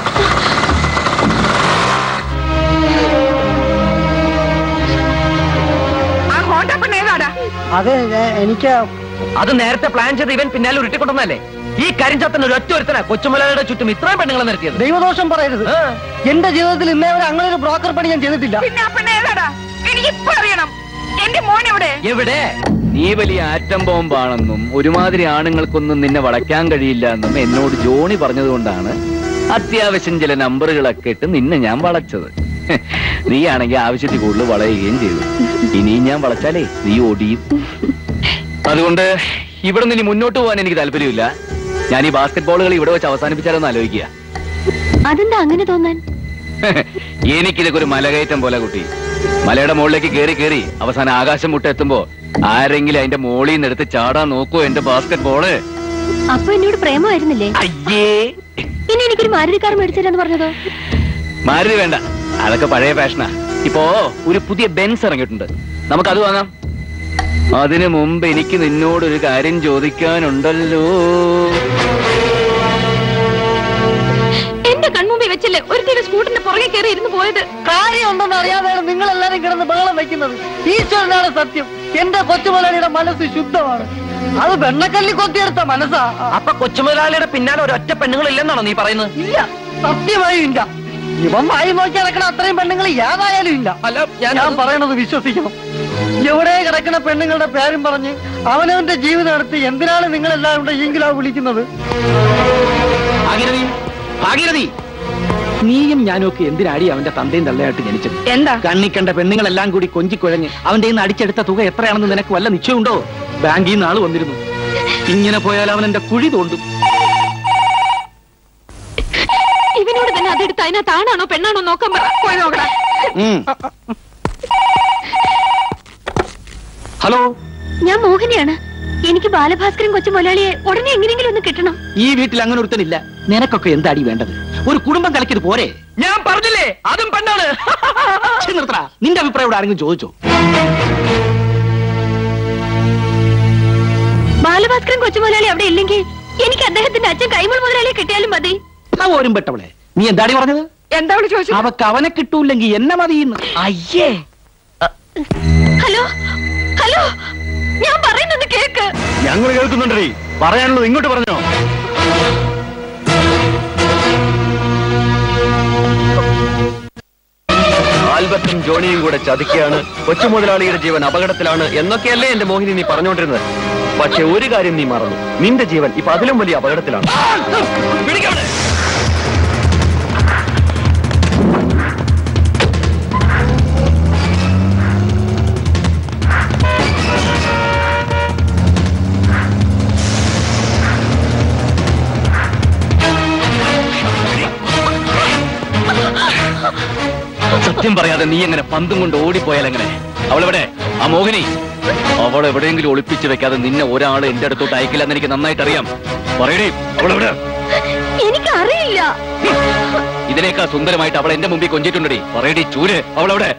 ആ ഹോണ്ട പെണ്ണ് ഏതാടാ അത് എനിക്ക് അത് നേരത്തെ പ്ലാൻ ചെയ്ത് ഇവൻ പിന്നാലെ ഉരുട്ടിക്കൊണ്ടെന്നല്ലേ ഈ കരിഞ്ചത്തൻ ഒരു ഒറ്റ ഒരുത്തന കൊച്ചുമലയുടെ ചുറ്റും ഇത്രയും പെണ്ണുങ്ങളെ നിർത്തിയത് ദൈവദോഷം പറയരുത് എന്റെ ജീവിതത്തിൽ ഇന്നേ വരെ അങ്ങനെ ഒരു ബ്രോക്കർ പണി ഞാൻ ചെയ്തിട്ടില്ല പിന്നെ ആ പെണ്ണ് ഏതാടാ എനിക്ക് ഇപ്പൊ അറിയണം എന്റെ മോൻ എവിടെ എവിടെ നീ വലിയ ആറ്റം ബോംബാണെന്നും ഒരുമാതിരി ആണുങ്ങൾക്കൊന്നും നിന്നെ വളയ്ക്കാൻ കഴിയില്ല എന്നും എന്നോട് ജോണി പറഞ്ഞതുകൊണ്ടാണ് അത്യാവശ്യം ചില നമ്പറുകളൊക്കെ ഇട്ട് നിന്നെ ഞാൻ വളച്ചത് നീയാണെങ്കിൽ ആവശ്യത്തിൽ കൂടുതൽ വളയുകയും ചെയ്തു ഇനിയും ഞാൻ വളച്ചാലേ നീ ഓടിയും അതുകൊണ്ട് ഇവിടെ നിന്ന് ഇനി മുന്നോട്ട് പോകാൻ എനിക്ക് താല്പര്യമില്ല ഞാൻ ഈ ബാസ്കറ്റ് ബോളുകൾ ഇവിടെ വെച്ച് അവസാനിപ്പിച്ചാലൊന്ന് ആലോചിക്കുക അതെന്താ അങ്ങനെ തോന്നാൻ എനിക്കിതൊക്കെ ഒരു മലകയറ്റം പോലെ കുട്ടി മലയുടെ മുകളിലേക്ക് കയറി കയറി അവസാനം ആകാശം മുട്ടെത്തുമ്പോ ആരെങ്കിലും അതിന്റെ മോളിൽ നിന്ന് എടുത്ത് ചാടാൻ നോക്കൂ എന്റെ ബാസ്കറ്റ് ബോള് അപ്പൊ എന്നോട് പ്രേമമായിരുന്നില്ലേ അയ്യേ ഇനി എനിക്കൊരു മാരുതി കാർ മേടിച്ചു തരാന്ന് പറഞ്ഞതോ മാരുതി വേണ്ട അതൊക്കെ പഴയ ഫാഷനാ ഇപ്പോ ഒരു പുതിയ ബെൻസ് ഇറങ്ങിയിട്ടുണ്ട് നമുക്കത് വാങ്ങാം അതിനു മുമ്പ് എനിക്ക് നിന്നോടൊരു കാര്യം ചോദിക്കാനുണ്ടല്ലോ എന്റെ കൺമുമ്പിൽ വെച്ച് വെച്ചില്ലേ ഒരു സ്കൂട്ടറിന്റെ പുറകെ കയറി ഇരുന്ന് പോയത് കാര്യം ഉണ്ടെന്ന് അറിയാതെയാണ് നിങ്ങൾ എല്ലാരും കിടന്ന് ബഹളം വെക്കുന്നത് ഈശ്വരനാണ് സത്യം എന്റെ കൊച്ചുമുതലാളിയുടെ മനസ്സ് ശുദ്ധമാണ് അത് വെണ്ണക്കല്ലി കൊത്തിയെടുത്ത മനസ്സാ അപ്പൊ കൊച്ചുമുതലാളിയുടെ പിന്നാലെ ഒരൊറ്റ പെണ്ണുങ്ങളില്ലെന്നാണോ നീ പറയുന്നത് ഇല്ല സത്യമായും ഇല്ല ഇവൻ വായി നോക്കി നടക്കണ അത്രയും പെണ്ണുങ്ങൾ യാതായാലും ഇല്ല അല്ല ഞാൻ പറയണത് വിശ്വസിക്കണം എവിടെ കിടക്കുന്ന പെണ്ണുങ്ങളുടെ പേരും പറഞ്ഞ് അവനവന്റെ ജീവിതം എടുത്ത് എന്തിനാണ് നിങ്ങൾ എല്ലാവരും കൂടെ ഈങ്കിലാവ് വിളിക്കുന്നത് ഭാഗീരഥി ഭാഗീരഥി നീയും ഞാനും ഒക്കെ എന്തിനാടി അവന്റെ തന്തയും തള്ളയായിട്ട് ജനിച്ചത് എന്താ കണ്ണിക്കണ്ട പെണ്ണുങ്ങളെല്ലാം കൂടി കൊഞ്ചിക്കുഴഞ്ഞ് അവന്റെ നിന്ന് അടിച്ചെടുത്ത തുക എത്രയാണെന്ന് നിനക്ക് വല്ല നിശ്ചയമുണ്ടോ ബാങ്കിൽ നിന്ന് ആള് വന്നിരുന്നു ഇങ്ങനെ പോയാൽ അവൻ എന്റെ കുഴി തോണ്ടും ഇവനോട് തന്നെ അതെടുത്ത് അതിനകത്ത് ആണാണോ പെണ്ണാണോ നോക്കാൻ പറ പോയി നോക്കടാ ഉം. ഹലോ ഞാൻ മോഹിനിയാണ് എനിക്ക് ബാലഭാസ്കരൻ കൊച്ചു മുതലാളിയെ ഉടനെ എങ്ങനെയെങ്കിലും ഒന്ന് കിട്ടണം ഈ വീട്ടിൽ അങ്ങനെ ഒരുത്തനില്ല നിനക്കൊക്കെ എന്താടി വേണ്ടത് ഒരു കുടുംബം കലക്കിയത് പോരെ ഞാൻ പറഞ്ഞില്ലേ അതും പെണ്ണാണ് ഛെ, നിർത്തടാ നിന്റെ അഭിപ്രായം ഇവിടെ ആരെങ്കിലും ചോദിച്ചോ ബാലഭാസ്കരൻ കൊച്ചു മുതലാളി അവിടെ ഇല്ലെങ്കിൽ എനിക്ക് അദ്ദേഹത്തിന്റെ അച്ഛൻ കൈമൾ മുതലാളിയെ കിട്ടിയാലും മതി ആ ഓരും പെട്ടവളെ നീ എന്താടി പറഞ്ഞത് എന്താ അവള് ചോദിച്ചു അവക്ക് അവനെ കിട്ടൂല്ലെങ്കിൽ എന്നെ മതിയെന്ന് അയ്യേ ഹലോ ഹലോ ഞാൻ പറയുന്നത് കേക്ക് ഞങ്ങൾ കേൾക്കുന്നുണ്ടേ പറയാനുള്ളത് ഇങ്ങോട്ട് പറഞ്ഞോ ആൽബർട്ടും ജോണിയും കൂടെ ചതിക്കുകയാണ് കൊച്ചുമുതലാളിയുടെ ജീവൻ അപകടത്തിലാണ് എന്നൊക്കെയല്ലേ എന്റെ മോഹിനി നീ പറഞ്ഞുകൊണ്ടിരുന്നത് പക്ഷെ ഒരു കാര്യം നീ മറന്നു നിന്റെ ജീവൻ ഇപ്പൊ അതിലും വലിയ അപകടത്തിലാണ് സത്യം പറയാതെ നീ എങ്ങനെ പന്തും കൊണ്ട് ഓടിപ്പോയാൽ എങ്ങനെ അവളെവിടെ ആ മോഹിനി അവൾ എവിടെയെങ്കിലും ഒളിപ്പിച്ച് വെക്കാതെ നിന്നെ ഒരാൾ എന്റെ അടുത്തോട്ട് അയക്കില്ല എന്ന് എനിക്ക് നന്നായിട്ട് അറിയാം പറയണേ അവളെവിടെ എനിക്ക് അറിയില്ല ഇതിനേക്കാൾ സുന്ദരമായിട്ട് അവൾ എന്റെ മുമ്പിൽ കൊഞ്ചിട്ടുണ്ടടി പറയടി ചൂര് അവളെവിടെ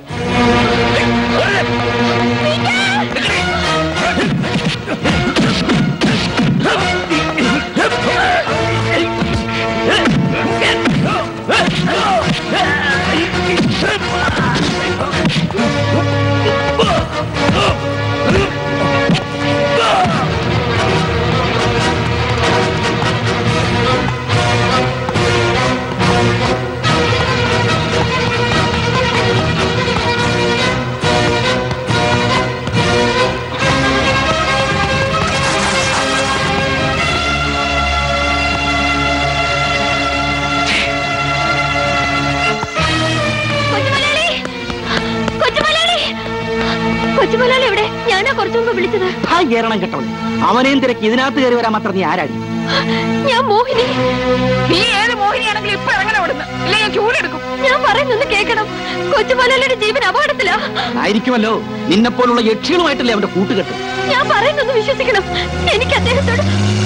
കൊച്ചുമലയാളി കൊച്ചുമലയാളി കൊച്ചുമലയാളി എവിടെ ഞാനാ കുറച്ചു മുമ്പ് വിളിച്ചത് ആ ഏറണം കെട്ടവളെ അവനെയും തിരക്ക് ഇതിനകത്ത് കയറി വരാൻ മാത്രം നീ ആരാടി ഞാൻ മോഹിനി നീ ഏത് മോഹിനിയാണെങ്കിലും ഇപ്പൊ എങ്ങനെ വിടുന്നു ഇല്ല ഞാൻ ചൂടെടുക്കും ഞാൻ പറയുന്നത് കേൾക്കണം കൊച്ചുമലയാളിയുടെ ജീവൻ അപകടത്തിലാ ആയിരിക്കുമല്ലോ നിന്നെപ്പോലുള്ള യക്ഷികളുമായിട്ടല്ലേ അവന്റെ കൂട്ടുകെട്ട് ഞാൻ പറയുന്നത് വിശ്വസിക്കണം എനിക്ക് അദ്ദേഹത്തോട്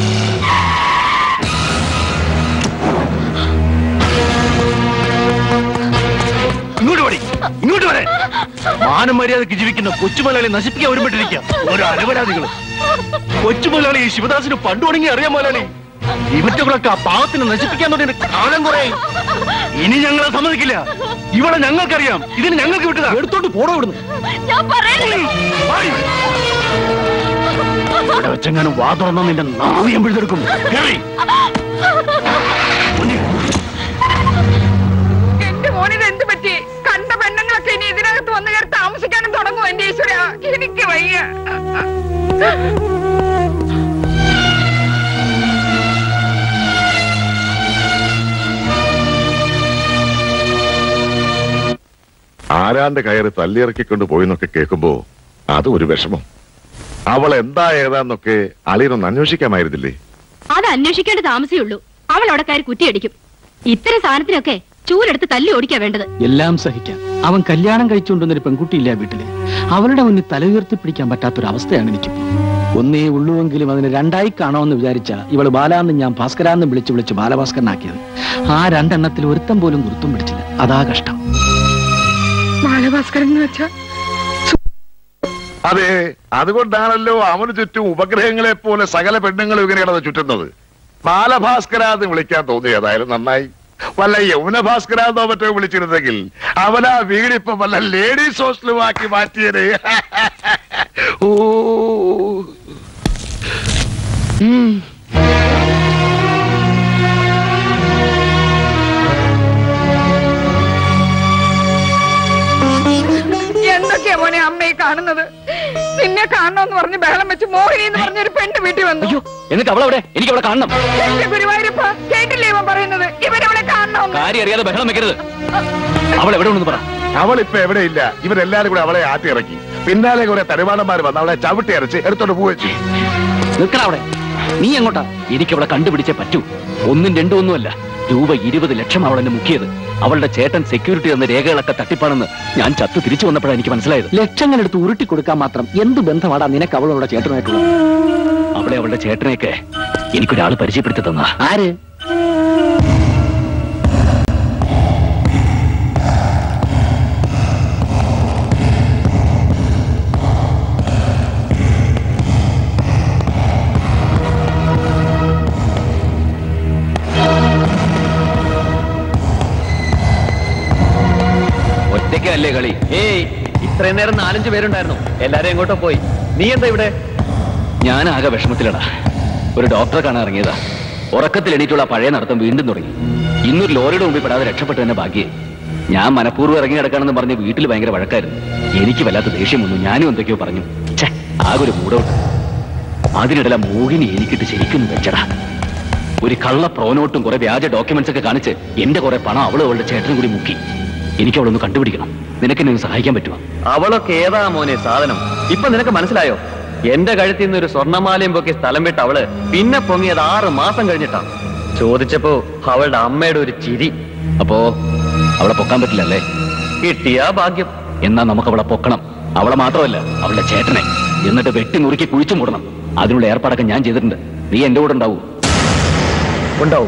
ഇങ്ങോട്ട് പടി ഇങ്ങോട്ട് വരെ മാനം മര്യാദക്ക് ജീവിക്കുന്ന കൊച്ചുമലയാളി നശിപ്പിക്കാൻ ഒരുമിട്ടിരിക്കുക ഓരോ അലവരാതികൾ കൊച്ചുമലയാളി ഈ ശിവദാസിന് പണ്ട് തുടങ്ങി അറിയാൻ മുതലാളി ഇവറ്റകളൊക്കെ ആ പാവത്തിനെ നശിപ്പിക്കാൻ തുടങ്ങിയ കാലം കുറെ ഇനി ഞങ്ങളെ സമ്മതിക്കില്ല ഇവിടെ ഞങ്ങൾക്കറിയാം ഇതിന് ഞങ്ങൾക്ക് വിട്ടതാ എടുത്തോണ്ട് പോടോ ഇവിടുന്ന് ഞാൻ പറയുന്നത് ഇവിടെ വെച്ചെങ്ങാനും വാ തുറന്ന നിന്റെ നാവിയം പിഴുതെടുക്കും കേറി എന്റെ മോനിത് എന്ത് പറ്റി കണ്ട പെണ്ണുങ്ങളൊക്കെ ഇനി ഇതിനകത്ത് വന്നു കയറി താമസിക്കാനും തുടങ്ങും എന്റെ ഈശ്വര എനിക്ക് വയ്യ ആരാണ്ട് കയറി തല്ലിയിറക്കിക്കൊണ്ട് പോയെന്നൊക്കെ കേൾക്കുമ്പോ അത് ഒരു വിഷമം അവൾ എന്താ ഏതാന്നൊക്കെ അളിയനൊന്ന് അന്വേഷിക്കാമായിരുന്നില്ലേ അത് അന്വേഷിക്കേണ്ട താമസേ അവൾ അവിടെ കയറി കുറ്റിയടിക്കും ഇത്തരം സാധനത്തിനൊക്കെ ചൂലെടുത്ത് തല്ലി ഓടിക്കാ വേണ്ടത് എല്ലാം സഹിക്കാം അവൻ കല്യാണം കഴിച്ചുകൊണ്ടുവന്നൊരു പെൺകുട്ടിയില്ല വീട്ടില് അവളുടെ മുന്നിൽ തല ഉയർത്തി പിടിക്കാൻ പറ്റാത്തൊരവസ്ഥയാണ് എനിക്കിപ്പോ ഒന്നേ ഉള്ളുവെങ്കിലും അതിനെ രണ്ടായി കാണുമെന്ന് വിചാരിച്ച ഇവള് ബാലാന്നും ഞാൻ ഭാസ്കരാന്നും വിളിച്ച് വിളിച്ച് ബാലഭാസ്കരനാക്കിയത് ആ രണ്ടെണ്ണത്തിൽ ഒരുത്തം പോലും ഗുരുത്വം പിടിച്ചില്ല അതാ കഷ്ടം ബാലഭാസ്കരൻ എന്ന് വെച്ചാ അതെ അതുകൊണ്ടാണല്ലോ അവന് ചുറ്റും ഉപഗ്രഹങ്ങളെ പോലെ സകല പെണ്ണുങ്ങളും ഇങ്ങനെ കിടന്ന് ചുറ്റുന്നത് ബാലഭാസ്കര എന്ന് വിളിക്കാൻ തോന്നി ഏതായാലും നന്നായി വല്ല യമുന ഭാസ്കരാന്നോ മറ്റോ വിളിച്ചിരുന്നെങ്കിൽ അവനാ വീടിപ്പൊ വല്ല ലേഡീസ് ഹോസ്റ്റലുമാക്കി മാറ്റിയത് ഓ ഉം. എന്തൊക്കെയാ മോനെ അമ്മയെ കാണുന്നത് നിന്നെ കാണണമെന്ന് പറഞ്ഞ് ബഹളം വെച്ച് മോഹിനി എന്ന് പറഞ്ഞൊരു പെണ്ണ് വീട്ടിൽ വന്നു എന്നിട്ട് അവളവിടെ എനിക്ക് അവളെ കാണണം എന്റെ ഗുരുവായൂരപ്പ കേട്ടില്ലേ ഇവൻ പറയുന്നത് ഇവരവളെ കാണണമെന്ന് കാര്യം അറിയാതെ ബഹളം വെക്കരുത് അവൾ എവിടെ ഉണ്ടെന്ന് പറ അവളിപ്പോ എവിടെയില്ല ഇവരെല്ലാരും കൂടെ അവളെ ആട്ടി ഇറക്കി പിന്നാലെ കുറെ തരുവാണന്മാർ വന്ന് അവളെ ചവിട്ടി അരച്ച് എടുത്തോണ്ട് പോവച്ചു നിൽക്കണ അവിടെ നീ എങ്ങോട്ടാ എനിക്ക് അവളെ കണ്ടുപിടിച്ചേ പറ്റൂ ഒന്നും രണ്ടും ഒന്നുമല്ല രൂപ ഇരുപത് ലക്ഷം അവൾ എന്നെ മുക്കിയത് അവളുടെ ചേട്ടൻ സെക്യൂരിറ്റി തന്ന രേഖകളൊക്കെ തട്ടിപ്പാണെന്ന് ഞാൻ ചത്ത് തിരിച്ചു വന്നപ്പോഴാണ് എനിക്ക് മനസ്സിലായത് ലക്ഷങ്ങൾ എടുത്ത് ഉരുട്ടി കൊടുക്കാൻ മാത്രം എന്ത് ബന്ധമാടാ നിനക്ക് അവളോட ചേട്ടനായിട്ടുള്ളത് അവളെ അവളുടെ ചേട്ടനെയൊക്കെ എനിക്കൊരാൾ പരിചയപ്പെടുത്തി തന്ന ആര് ഒറ്റയ്ക്കല്ലേ കളി ഏയ് ഇത്രയും നേരം നാലഞ്ച് പേരുണ്ടായിരുന്നു എല്ലാരും എങ്ങോട്ടോ പോയി നീ എന്താ ഇവിടെ ഞാൻ ആകെ വിഷമത്തിലടാ ഒരു ഡോക്ടറെ കാണാൻ ഇറങ്ങിയതാ ഉറക്കത്തിൽ എണീറ്റുള്ള പഴയ നടത്തം വീണ്ടും തുടങ്ങി ഇന്നൊരു ലോറിയുടെ മുമ്പിൽ പെടാതെ രക്ഷപ്പെട്ടു തന്നെ ഭാഗ്യേ ഞാൻ മനഃപൂർവ്വം ഇറങ്ങി കിടക്കാണെന്ന് പറഞ്ഞ് വീട്ടിൽ ഭയങ്കര വഴക്കായിരുന്നു എനിക്ക് വല്ലാത്ത ദേഷ്യം വന്നു ഞാനും എന്തൊക്കെയോ പറഞ്ഞു ഛേ ആകെ ഒരു മൂടൗട്ട് അതിനിടയിലെ മോഹിനി എനിക്കിട്ട് ശരിക്കും വെച്ചടാ ഒരു കള്ള പ്രോനോട്ടും കുറെ വ്യാജ ഡോക്യുമെന്റ്സ് ഒക്കെ കാണിച്ച് എന്റെ കുറെ പണം അവളും അവളുടെ ചേട്ടനും കൂടി മുക്കി എനിക്ക് അവളൊന്ന് കണ്ടുപിടിക്കണം നിനക്ക് എന്നെ ഒന്ന് സഹായിക്കാൻ പറ്റുമോ അവളൊക്കെ ഏതാ മോനെ സാധനം ഇപ്പൊ നിനക്ക് മനസ്സിലായോ എന്റെ കഴുത്തിൽ നിന്ന് ഒരു സ്വർണ്ണമാലയും പൊക്കി സ്ഥലം വിട്ട് അവള് പിന്നെ പൊങ്ങിയത് ആറ് മാസം കഴിഞ്ഞിട്ടാ ചോദിച്ചപ്പോ അവളുടെ അമ്മയുടെ ഒരു ചിരി അപ്പോ അവളെ പൊക്കാൻ പറ്റില്ലല്ലേ കിട്ടിയ ഭാഗ്യം എന്നാ നമുക്ക് അവളെ പൊക്കണം അവളെ മാത്രമല്ല അവളുടെ ചേട്ടനെ എന്നിട്ട് വെട്ടി നുറുക്കി കുഴിച്ചു മൂടണം അതിനുള്ള ഏർപ്പാടൊക്കെ ഞാൻ ചെയ്തിട്ടുണ്ട് നീ എന്റെ കൂടെ ഉണ്ടാവൂ ഉണ്ടാവും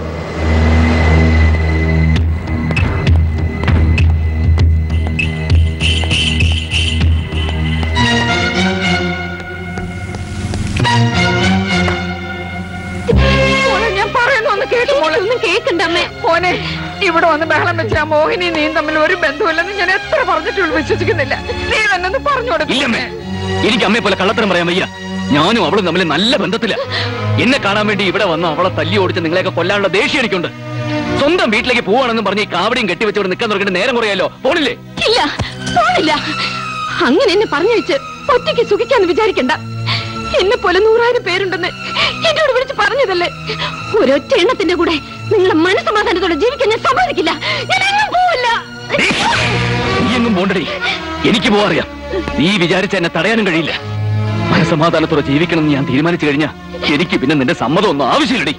മോളെ ഞാൻ പറയുന്നു ഒന്ന് കേട്ടു മോളെ ഒന്നും കേൾക്കണ്ടമ്മേ മോനെ ഇവിടെ വന്ന് ബഹളം വെച്ച ആ മോഹിനി നീയും തമ്മിൽ ഒരു ബന്ധമില്ലെന്ന് ഞാൻ എത്ര പറഞ്ഞിട്ടുള്ളൂ വിശ്വസിക്കുന്നില്ല നീ തന്നെ ഒന്ന് പറഞ്ഞു ഇല്ലമ്മേ കൊടുക്കും എനിക്ക് അമ്മയെ പോലെ കള്ളത്തരം പറയാൻ വയ്യ ഞാനും അവളും തമ്മിൽ നല്ല ബന്ധത്തില എന്നെ കാണാൻ വേണ്ടി ഇവിടെ വന്ന് അവളെ തല്ലി ഓടിച്ച് നിങ്ങളെയൊക്കെ കൊല്ലാനുള്ള ദേഷ്യം എനിക്കുണ്ട് സ്വന്തം വീട്ടിലേക്ക് പോവാണെന്ന് പറഞ്ഞ് ഈ കാവടിയും കെട്ടിവെച്ചോട് നിൽക്കാൻ തുടങ്ങിയിട്ട് നേരം കുറയാലോ പോണില്ലേ ഇല്ല പോണില്ല അങ്ങനെ എന്നെ പറഞ്ഞു വെച്ച് ഒറ്റയ്ക്ക് സുഖിക്കാന്ന് വിചാരിക്കണ്ട എന്നെ പോലെ നൂറായിരം പേരുണ്ടെന്ന് എന്നോട് വിളിച്ച് പറഞ്ഞതല്ലേ ഒരൊറ്റ എണ്ണത്തിന്റെ കൂടെ നിങ്ങളെ മനസ്സമാധാനത്തോടെ ജീവിക്കാൻ ഞാൻ സമ്മതിക്കില്ല ഞാൻ എങ്ങും പോവില്ല നീ എങ്ങും പോണ്ടടി എനിക്ക് പോവാറിയാം നീ വിചാരിച്ച എന്നെ തടയാനും കഴിയില്ല മനസമാധാനത്തോടെ ജീവിക്കണം എന്ന് ഞാൻ തീരുമാനിച്ചു കഴിഞ്ഞാ എനിക്ക് പിന്നെ നിന്റെ സമ്മതം ഒന്നും ആവശ്യമില്ലടി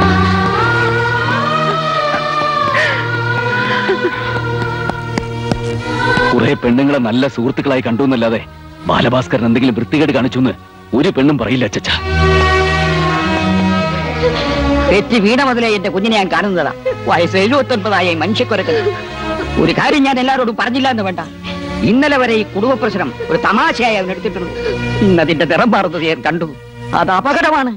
കുറെ പെണ്ണുങ്ങളെ നല്ല സുഹൃത്തുക്കളായി കണ്ടു എന്നല്ലാതെ ബാലഭാസ്കരൻ എന്തെങ്കിലും വൃത്തികേട് കാണിച്ചു എന്ന് ഒരു പെണ്ണും പറയില്ല അച്ഛച്ച തെറ്റി വീണ മുതലേ എന്റെ കുഞ്ഞിനെ ഞാൻ കാണുന്നതാ വയസ്സ് എഴുപത്തി ഒൻപതായ മനുഷ്യക്കൊരക്കൽ ഒരു കാര്യം ഞാൻ എല്ലാവരോടും പറഞ്ഞില്ല എന്ന് വേണ്ട ഇന്നലെ വരെ ഈ കുടുംബ പ്രശ്നം ഒരു തമാശയായി അവൻ എടുത്തിട്ടുള്ളൂ ഇന്നതിന്റെ നിറം മാറുന്നത് ഞാൻ കണ്ടു അത് അപകടമാണ്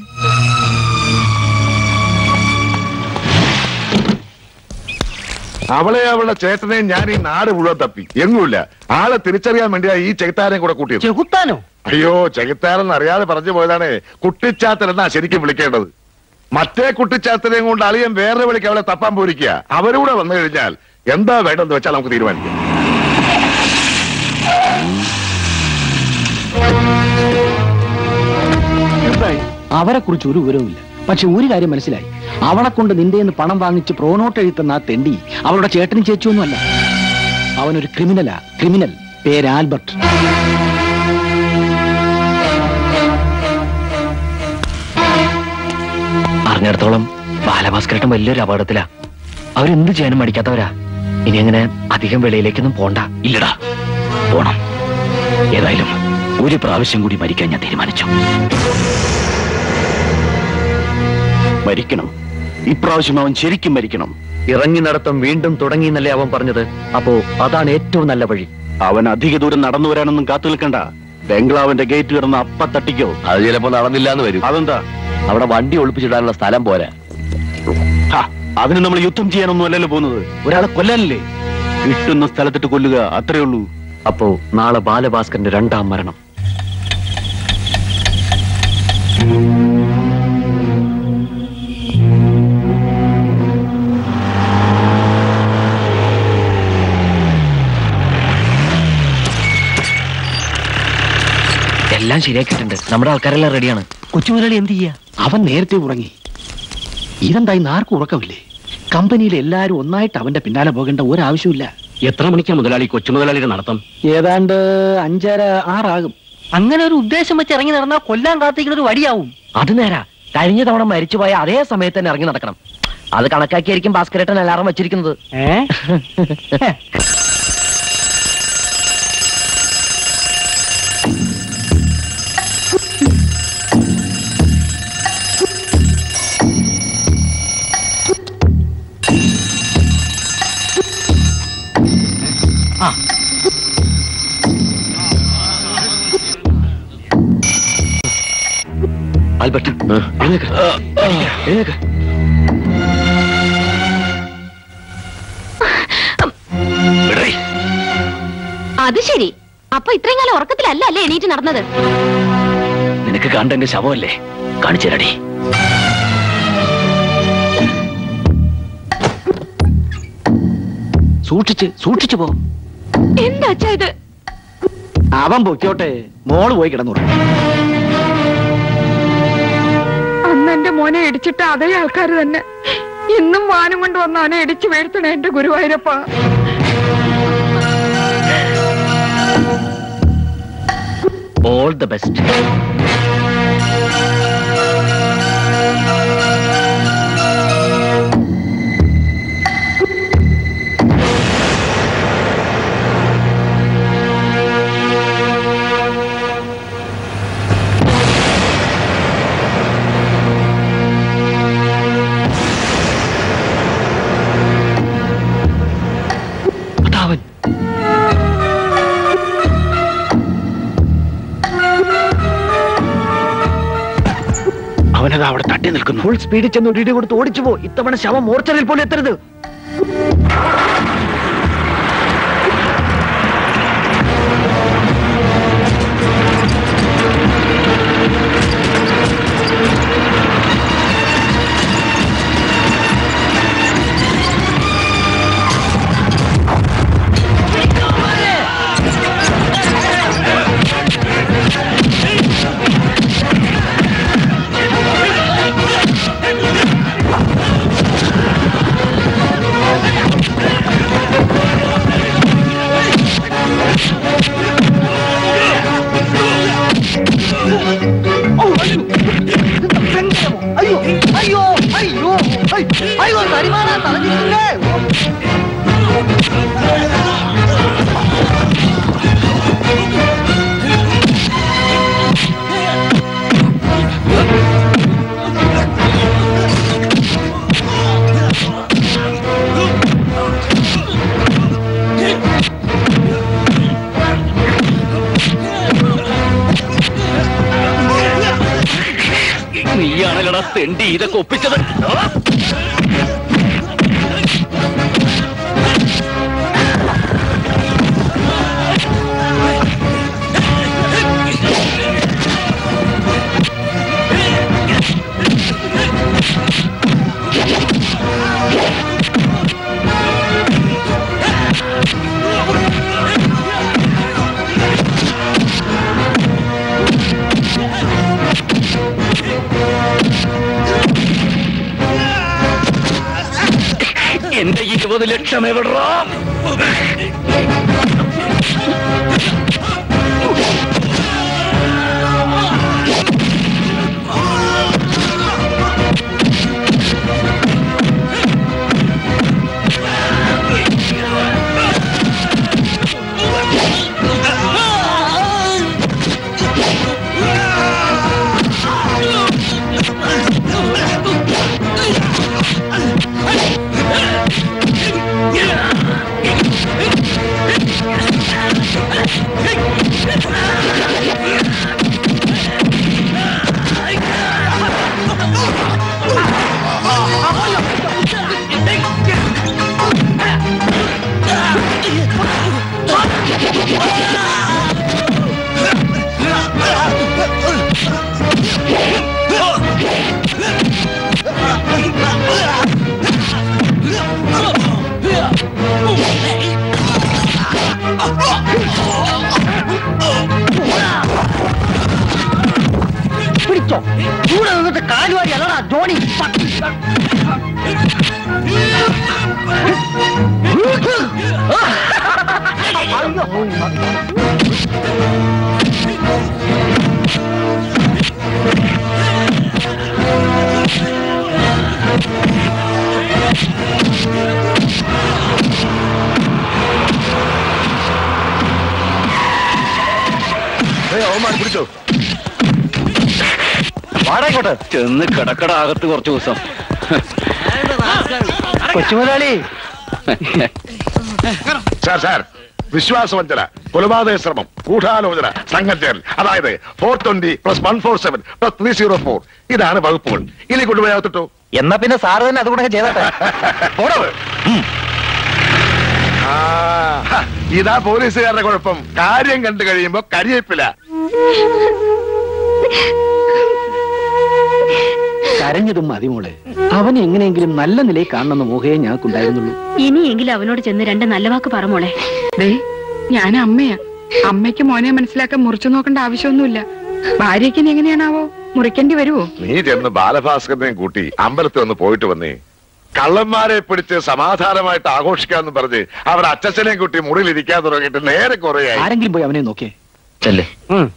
അവളെ അവളുടെ ചേട്ടനെയും ഞാൻ ഈ നാട് മുഴുവൻ തപ്പി എങ്ങുമില്ല ആളെ തിരിച്ചറിയാൻ വേണ്ടിയാ ഈ ചെകുത്താനെ കൂടെ കൂട്ടിയത് ചെകുത്താനോ അയ്യോ ചെകുത്താനെന്ന് അറിയാതെ പറഞ്ഞു പോയതാണ് കുട്ടിച്ചാത്തൻ എന്നാ ശരിക്കും വിളിക്കേണ്ടത് മറ്റേ കുട്ടിച്ചാത്തനെയും കൊണ്ട് അളിയൻ വേറെ വിളിക്ക് അവളെ തപ്പാൻ പോയിരിക്കുക അവരൂടെ വന്നു കഴിഞ്ഞാൽ എന്താ വേണ്ടെന്ന് വെച്ചാൽ നമുക്ക് തീരുമാനിക്കാം അവരെ കുറിച്ച് ഒരു വിവരവുമില്ല പക്ഷെ ഒരു കാര്യം മനസ്സിലായി അവളെ കൊണ്ട് നിന്റെ പണം വാങ്ങിച്ച് പ്രോനോട്ട് എഴുത്തുന്ന ആ തെണ്ടി അവളുടെ ചേട്ടനും ചേച്ചിയൊന്നുമല്ല അവനൊരു ക്രിമിനലാ ക്രിമിനൽ പേര് ആൽബർട്ട് അറിഞ്ഞിടത്തോളം ബാലഭാസ്കരട്ടൻ വലിയൊരു അപകടത്തിലാ അവരെന്ത് ചെയ്യാനും മടിക്കാത്തവരാ ഇനി അങ്ങനെ അധികം വെളിയിലേക്കൊന്നും പോണ്ട ഇല്ലടാ പോണം ഏതായാലും ഒരു പ്രാവശ്യം കൂടി മരിക്കാൻ ഞാൻ തീരുമാനിച്ചു മരിക്കണം ഇപ്രാവശ്യം അവൻ ശരിക്കും മരിക്കണം ഇറങ്ങി നടത്തം വീണ്ടും തുടങ്ങി എന്നല്ലേ അവൻ പറഞ്ഞത് അപ്പോ അതാണ് ഏറ്റവും നല്ല വഴി അവൻ അധിക ദൂരം നടന്നു വരാനൊന്നും കാത്തു നിൽക്കണ്ട ബംഗ്ലാവിന്റെ ഗേറ്റ് കിടന്ന് അപ്പ തട്ടിക്കോ അത് ചിലപ്പോ നടന്നില്ല എന്ന് വരും അതെന്താ അവിടെ വണ്ടി ഒളിപ്പിച്ചിടാനുള്ള സ്ഥലം പോരാ ഹാ, അതിന് നമ്മൾ യുദ്ധം ചെയ്യാനൊന്നും അല്ലല്ലോ പോകുന്നത് ഒരാളെ കൊല്ലാനല്ലേ കിട്ടുന്ന സ്ഥലത്തിട്ട് കൊല്ലുക അത്രേ ഉള്ളൂ അപ്പോ നാളെ ബാലഭാസ്കറിന്റെ രണ്ടാം മരണം എല്ലാം ശരിയാക്കിയിട്ടുണ്ട് നമ്മുടെ ആൾക്കാരെല്ലാം റെഡിയാണ് കൊച്ചുമുതലാളി എന്ത് ചെയ്യാ അവൻ നേരത്തെ ഉറങ്ങി ഇതെന്തായി നാർക്കും ഉറക്കമില്ലേ കമ്പനിയിൽ എല്ലാരും ഒന്നായിട്ട് അവന്റെ പിന്നാലെ പോകേണ്ട ഒരാവശ്യമില്ല എത്ര മണിക്കാ മുതലാളി കൊച്ചു മുതലാളിയുടെ നടത്തം ഏതാണ്ട് അഞ്ചര ആറാകും അങ്ങനെ ഒരു ഉദ്ദേശം വെച്ച് ഇറങ്ങി നടന്നാൽ കൊല്ലാൻ കാത്തിക്കുന്ന ഒരു വടിയാവും അത് നേരാ കഴിഞ്ഞ തവണ മരിച്ചുപോയ അതേ സമയത്ത് തന്നെ ഇറങ്ങി നടക്കണം അത് കണക്കാക്കിയായിരിക്കും ഭാസ്കരേട്ടൻ അലാറം വെച്ചിരിക്കുന്നത് ആൽബർട്ട് എഴുന്നേക്ക് എഴുന്നേക്ക് അത് ശരി അപ്പൊ ഇത്രയും കാലം ഉറക്കത്തിലല്ല അല്ലേ എണീറ്റ് നടന്നത് നിനക്ക് കണ്ട എന്റെ ശവമല്ലേ കാണിച്ചേരടി സൂക്ഷിച്ച് സൂക്ഷിച്ചു പോ എന്താ അച്ഛാ ഇത് അവൻ പൊയ്ക്കോട്ടെ മോള് പോയി കിടന്നുറങ്ങും അന്ന് എന്റെ മോനെ ഇടിച്ചിട്ട് അതേ ആൾക്കാർ തന്നെ ഇന്നും വാനം കൊണ്ട് വന്ന് അവനെ ഇടിച്ചു വീഴ്ത്തണേ എന്റെ ഗുരുവായൂരപ്പ ഓൾ ദ ബെസ്റ്റ് അതാവൻ അവനത് അവിടെ തട്ടി നിൽക്കുന്നു ഫുൾ സ്പീഡിൽ ചെന്ന് ഒരു ഇടി കൊടുത്ത് ഓടിച്ചു പോ ഇത്തവണ ശവം മോർച്ചറിൽ പോലും എത്തരുത് അയ്യോ അയ്യോ അയ്യോ അയ്യോ നരിമാന തലഞ്ഞിട്ടില്ലേ നീയാണല്ലടാ തെണ്ടി ഇതൊക്കെ ഒപ്പിച്ചത് എന്റെ ഇരുപത് ലക്ഷം എവിടാ പിടിച്ചോ കൂടെ നിന്നിട്ട് കാലുവാരി അല്ലടാ ജോണി പട്ടി. അവന്മാർ പിടിച്ചോ വാടകോട്ടെ ചെന്ന് കിടക്കട അകത്ത് കുറച്ചു ദിവസം കൊച്ചുമുതലാളി സാർ സാർ വിശ്വാസവഞ്ചന കൊലപാതക ശ്രമം ഗൂഢാലോചന സംഘചേരൽ അതായത് four twenty plus one four seven plus three zero four ഇതാണ് വകുപ്പുകൾ ഇനി കൊണ്ടുപോയാത്തിട്ടോ എന്നാ പിന്നെ സാറ് തന്നെ അതുകൂടെ ചെയ്തട്ടെ പോടവ് ആ, ഹ, ഇതാ പോലീസുകാരുടെ കുഴപ്പം കാര്യം കണ്ടു കഴിയുമ്പോ കരിയേപ്പില കരഞ്ഞതും മതി മോളെ അവനെ എങ്ങനെയെങ്കിലും നല്ല നിലയിൽ കാണണമെന്ന് മോഹയെ ഞങ്ങൾക്കുണ്ടായിരുന്നുള്ളൂ ഇനിയെങ്കിലും അവനോട് ചെന്ന് രണ്ട് നല്ല വാക്ക് പറ മോളെ ദേ ഞാൻ അമ്മയാ അമ്മയ്ക്ക് മോനെ മനസ്സിലാക്കാൻ മുറിച്ചു നോക്കേണ്ട ആവശ്യമൊന്നുമില്ല ഭാര്യയ്ക്ക് ഇനി എങ്ങനെയാണാവോ മുറിക്കേണ്ടി വരുവോ നീ ചെന്ന് ബാലഭാസ്കരനെയും കൂട്ടി അമ്പലത്തിൽ ഒന്ന് പോയിട്ട് വന്നേ കള്ളന്മാരെ പിടിച്ച് സമാധാനമായിട്ട് ആഘോഷിക്കാന്ന് പറഞ്ഞ് അവർ അച്ഛനെയും കൂട്ടി മുറിയിൽ ഇരിക്കാൻ തുടങ്ങിയിട്ട് നേരെ കുറയായി ആരെങ്കിലും പോയി അവനെ നോക്കേ ചെല്ലേ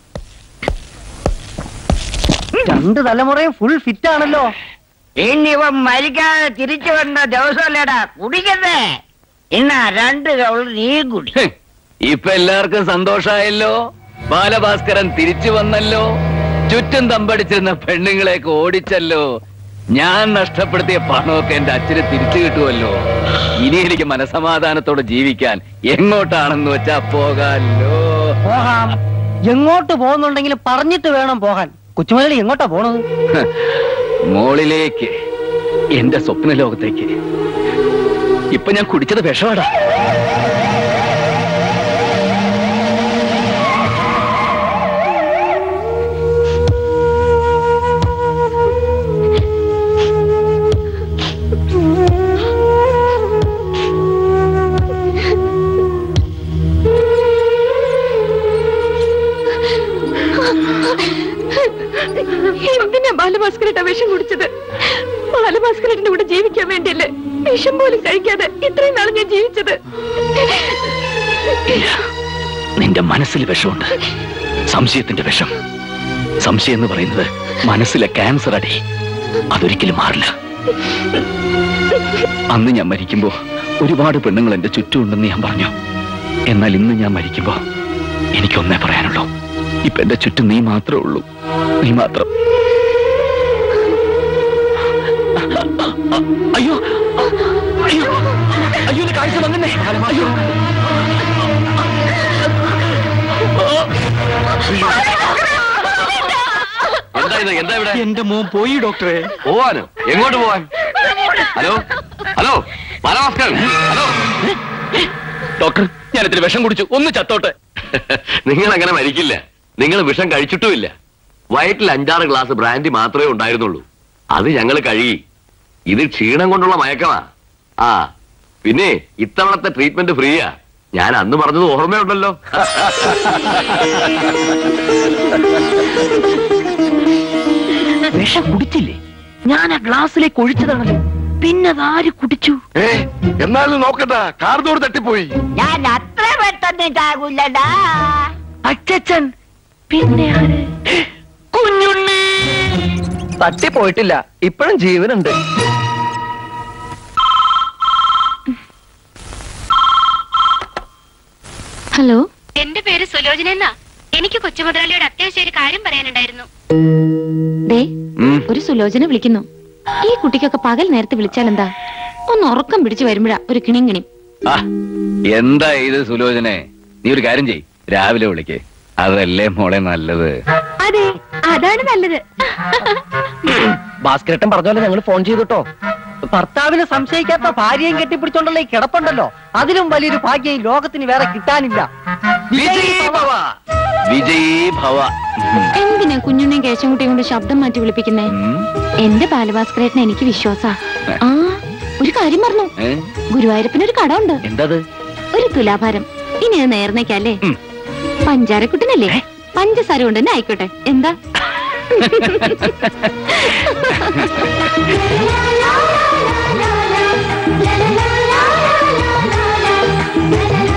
രണ്ട് തലമുറയും ഫുൾ ഫിറ്റ് ആണല്ലോ ഇനി ഇവൻ മരിക്കാതെ തിരിച്ചു വന്ന ദിവസമല്ലേടാ കുടിക്കണ്ടേ ഇന്നാ രണ്ട് കവൾ നീ കുടി ഇപ്പൊ എല്ലാവർക്കും സന്തോഷായല്ലോ ബാലഭാസ്കരൻ തിരിച്ചു വന്നല്ലോ ചുറ്റും തമ്പടിച്ചിരുന്ന പെണ്ണുങ്ങളെയൊക്കെ ഓടിച്ചല്ലോ ഞാൻ നഷ്ടപ്പെടുത്തിയ പണമൊക്കെ എന്റെ അച്ഛന് തിരിച്ചു കിട്ടുമല്ലോ ഇനി എനിക്ക് മനസമാധാനത്തോടെ ജീവിക്കാൻ എങ്ങോട്ടാണെന്ന് വെച്ചാ പോകാല്ലോ പോകാം എങ്ങോട്ട് പോകുന്നുണ്ടെങ്കിൽ പറഞ്ഞിട്ട് വേണം പോകാൻ കൊച്ചുമുതലാളി എങ്ങോട്ടാ പോണത് മോളിലേക്ക് എന്റെ സ്വപ്ന ലോകത്തേക്ക് ഇപ്പൊ ഞാൻ കുടിച്ചത് വിഷമാടാ എന്തിനാ ബാലഭാസ്കരട്ട വിഷം കുടിച്ചത് ബാലഭാസ്കരന്റെ കൂടെ ജീവിക്കാൻ വേണ്ടിയല്ലേ വിഷം പോലും കഴിക്കാതെ ഇത്രയും നാൾ ഞാൻ ജീവിച്ചത് നിന്റെ മനസ്സിൽ വിഷമുണ്ട് സംശയത്തിന്റെ വിഷം സംശയം എന്ന് പറയുന്നത് മനസ്സിലെ ക്യാൻസർ അടി അതൊരിക്കലും മാറില്ല അന്ന് ഞാൻ മരിക്കുമ്പോ ഒരുപാട് പെണ്ണുങ്ങൾ എന്റെ ചുറ്റുമുണ്ടെന്ന് ഞാൻ പറഞ്ഞു എന്നാൽ ഇന്ന് ഞാൻ മരിക്കുമ്പോ എനിക്കൊന്നേ പറയാനുള്ളൂ ഇപ്പൊ എന്റെ ചുറ്റും നീ മാത്രമേ ഉള്ളൂ നീ മാത്രം അയ്യോ അയ്യോ അയ്യോ എന്റെ കാഴ്ച വന്നേ അയ്യോ എന്താ ഇത് എന്താ ഇവിടെ എന്റെ മോൻ പോയി ഡോക്ടറെ പോവാനോ എങ്ങോട്ട് പോവാൻ hello hello Balabhaskaran hello doctor ഞാൻ ഇത്തിരി വിഷം കുടിച്ചു ഒന്ന് ചത്തോട്ടെ നിങ്ങൾ അങ്ങനെ മരിക്കില്ല നിങ്ങൾ വിഷം കഴിച്ചിട്ടുമില്ല വയറ്റിൽ അഞ്ചാറ് ഗ്ലാസ് ബ്രാൻഡി മാത്രമേ ഉണ്ടായിരുന്നുള്ളൂ അത് ഞങ്ങൾ കഴുകി ഇത് ക്ഷീണം കൊണ്ടുള്ള മയക്കമാ ആ പിന്നെ ഇത്തവണത്തെ ട്രീറ്റ്മെന്റ് ഫ്രീയാ ഞാൻ അന്ന് പറഞ്ഞത് ഓർമ്മയുണ്ടല്ലോ വിഷം കുടിച്ചില്ലേ ഞാൻ ആ ഗ്ലാസ്സിലേക്ക് ഒഴിച്ചതാണല്ലോ പിന്നെ അതാര് കുടിച്ചു ഏ എന്നാലും നോക്കണ്ട കാർദോട് തട്ടിപ്പോയി ഞാൻ അത്ര പെട്ടെന്ന് ചാകൂലടാ അച്ഛൻ പിന്നെ ആര് കുഞ്ഞുണ്ണി തട്ടിപ്പോയിട്ടില്ല ഇപ്പോഴും ജീവനുണ്ട് ഹലോ എന്റെ പേര് സുലോചന എന്നാ എനിക്ക് കൊച്ചുമുതലാളിയോട് അത്യാവശ്യം ഒരു കാര്യം പറയാനുണ്ടായിരുന്നു ദേ ഒരു സുലോചന വിളിക്കുന്നു ഈ കുട്ടിക്കൊക്കെ പകൽ നേരത്തെ വിളിച്ചാൽ എന്താ ഒന്ന് ഉറക്കം പിടിച്ചു വരുമ്പോഴാ ഒരു കിണിങ്ങിണി ആ എന്താ ഇത് സുലോചനെ നീ ഒരു കാര്യം ചെയ് രാവിലെ വിളിക്കേ അതല്ലേ മോളെ നല്ലത് അതെ അതാണ് നല്ലത് ഭാസ്കരട്ടൻ പറഞ്ഞ പോലെ ഞങ്ങൾ ഫോൺ ചെയ്തിട്ടോ ഭർത്താവിനെ സംശയിക്കാത്ത ഭാര്യയും കെട്ടിപ്പിടിച്ചോണ്ടുള്ള ഈ കിടപ്പുണ്ടല്ലോ അതിലും വലിയൊരു ഭാഗ്യം ഈ ലോകത്തിന് വേറെ കിട്ടാനില്ല വിജയീ ഭവ വിജയീ ഭവ എന്തിനാ കുഞ്ഞുണ്ണിയും കേശവൻകുട്ടിയും കൊണ്ട് ശബ്ദം മാറ്റി വിളിപ്പിക്കുന്നേ എന്റെ ബാലഭാസ്കരേട്ടനെ എനിക്ക് വിശ്വാസാ ആ ഒരു കാര്യം പറഞ്ഞു ഏ? ഗുരുവായൂരപ്പന് ഒരു കടമുണ്ട് എന്തത് ഒരു തുലാഭാരം ഇനി അത് നേർന്നേക്കല്ലേ പഞ്ചാരക്കുട്ടനല്ലേ പഞ്ചസാര കൊണ്ട് തന്നെ ആയിക്കോട്ടെ എന്താ la la la la la la la la la la la la la la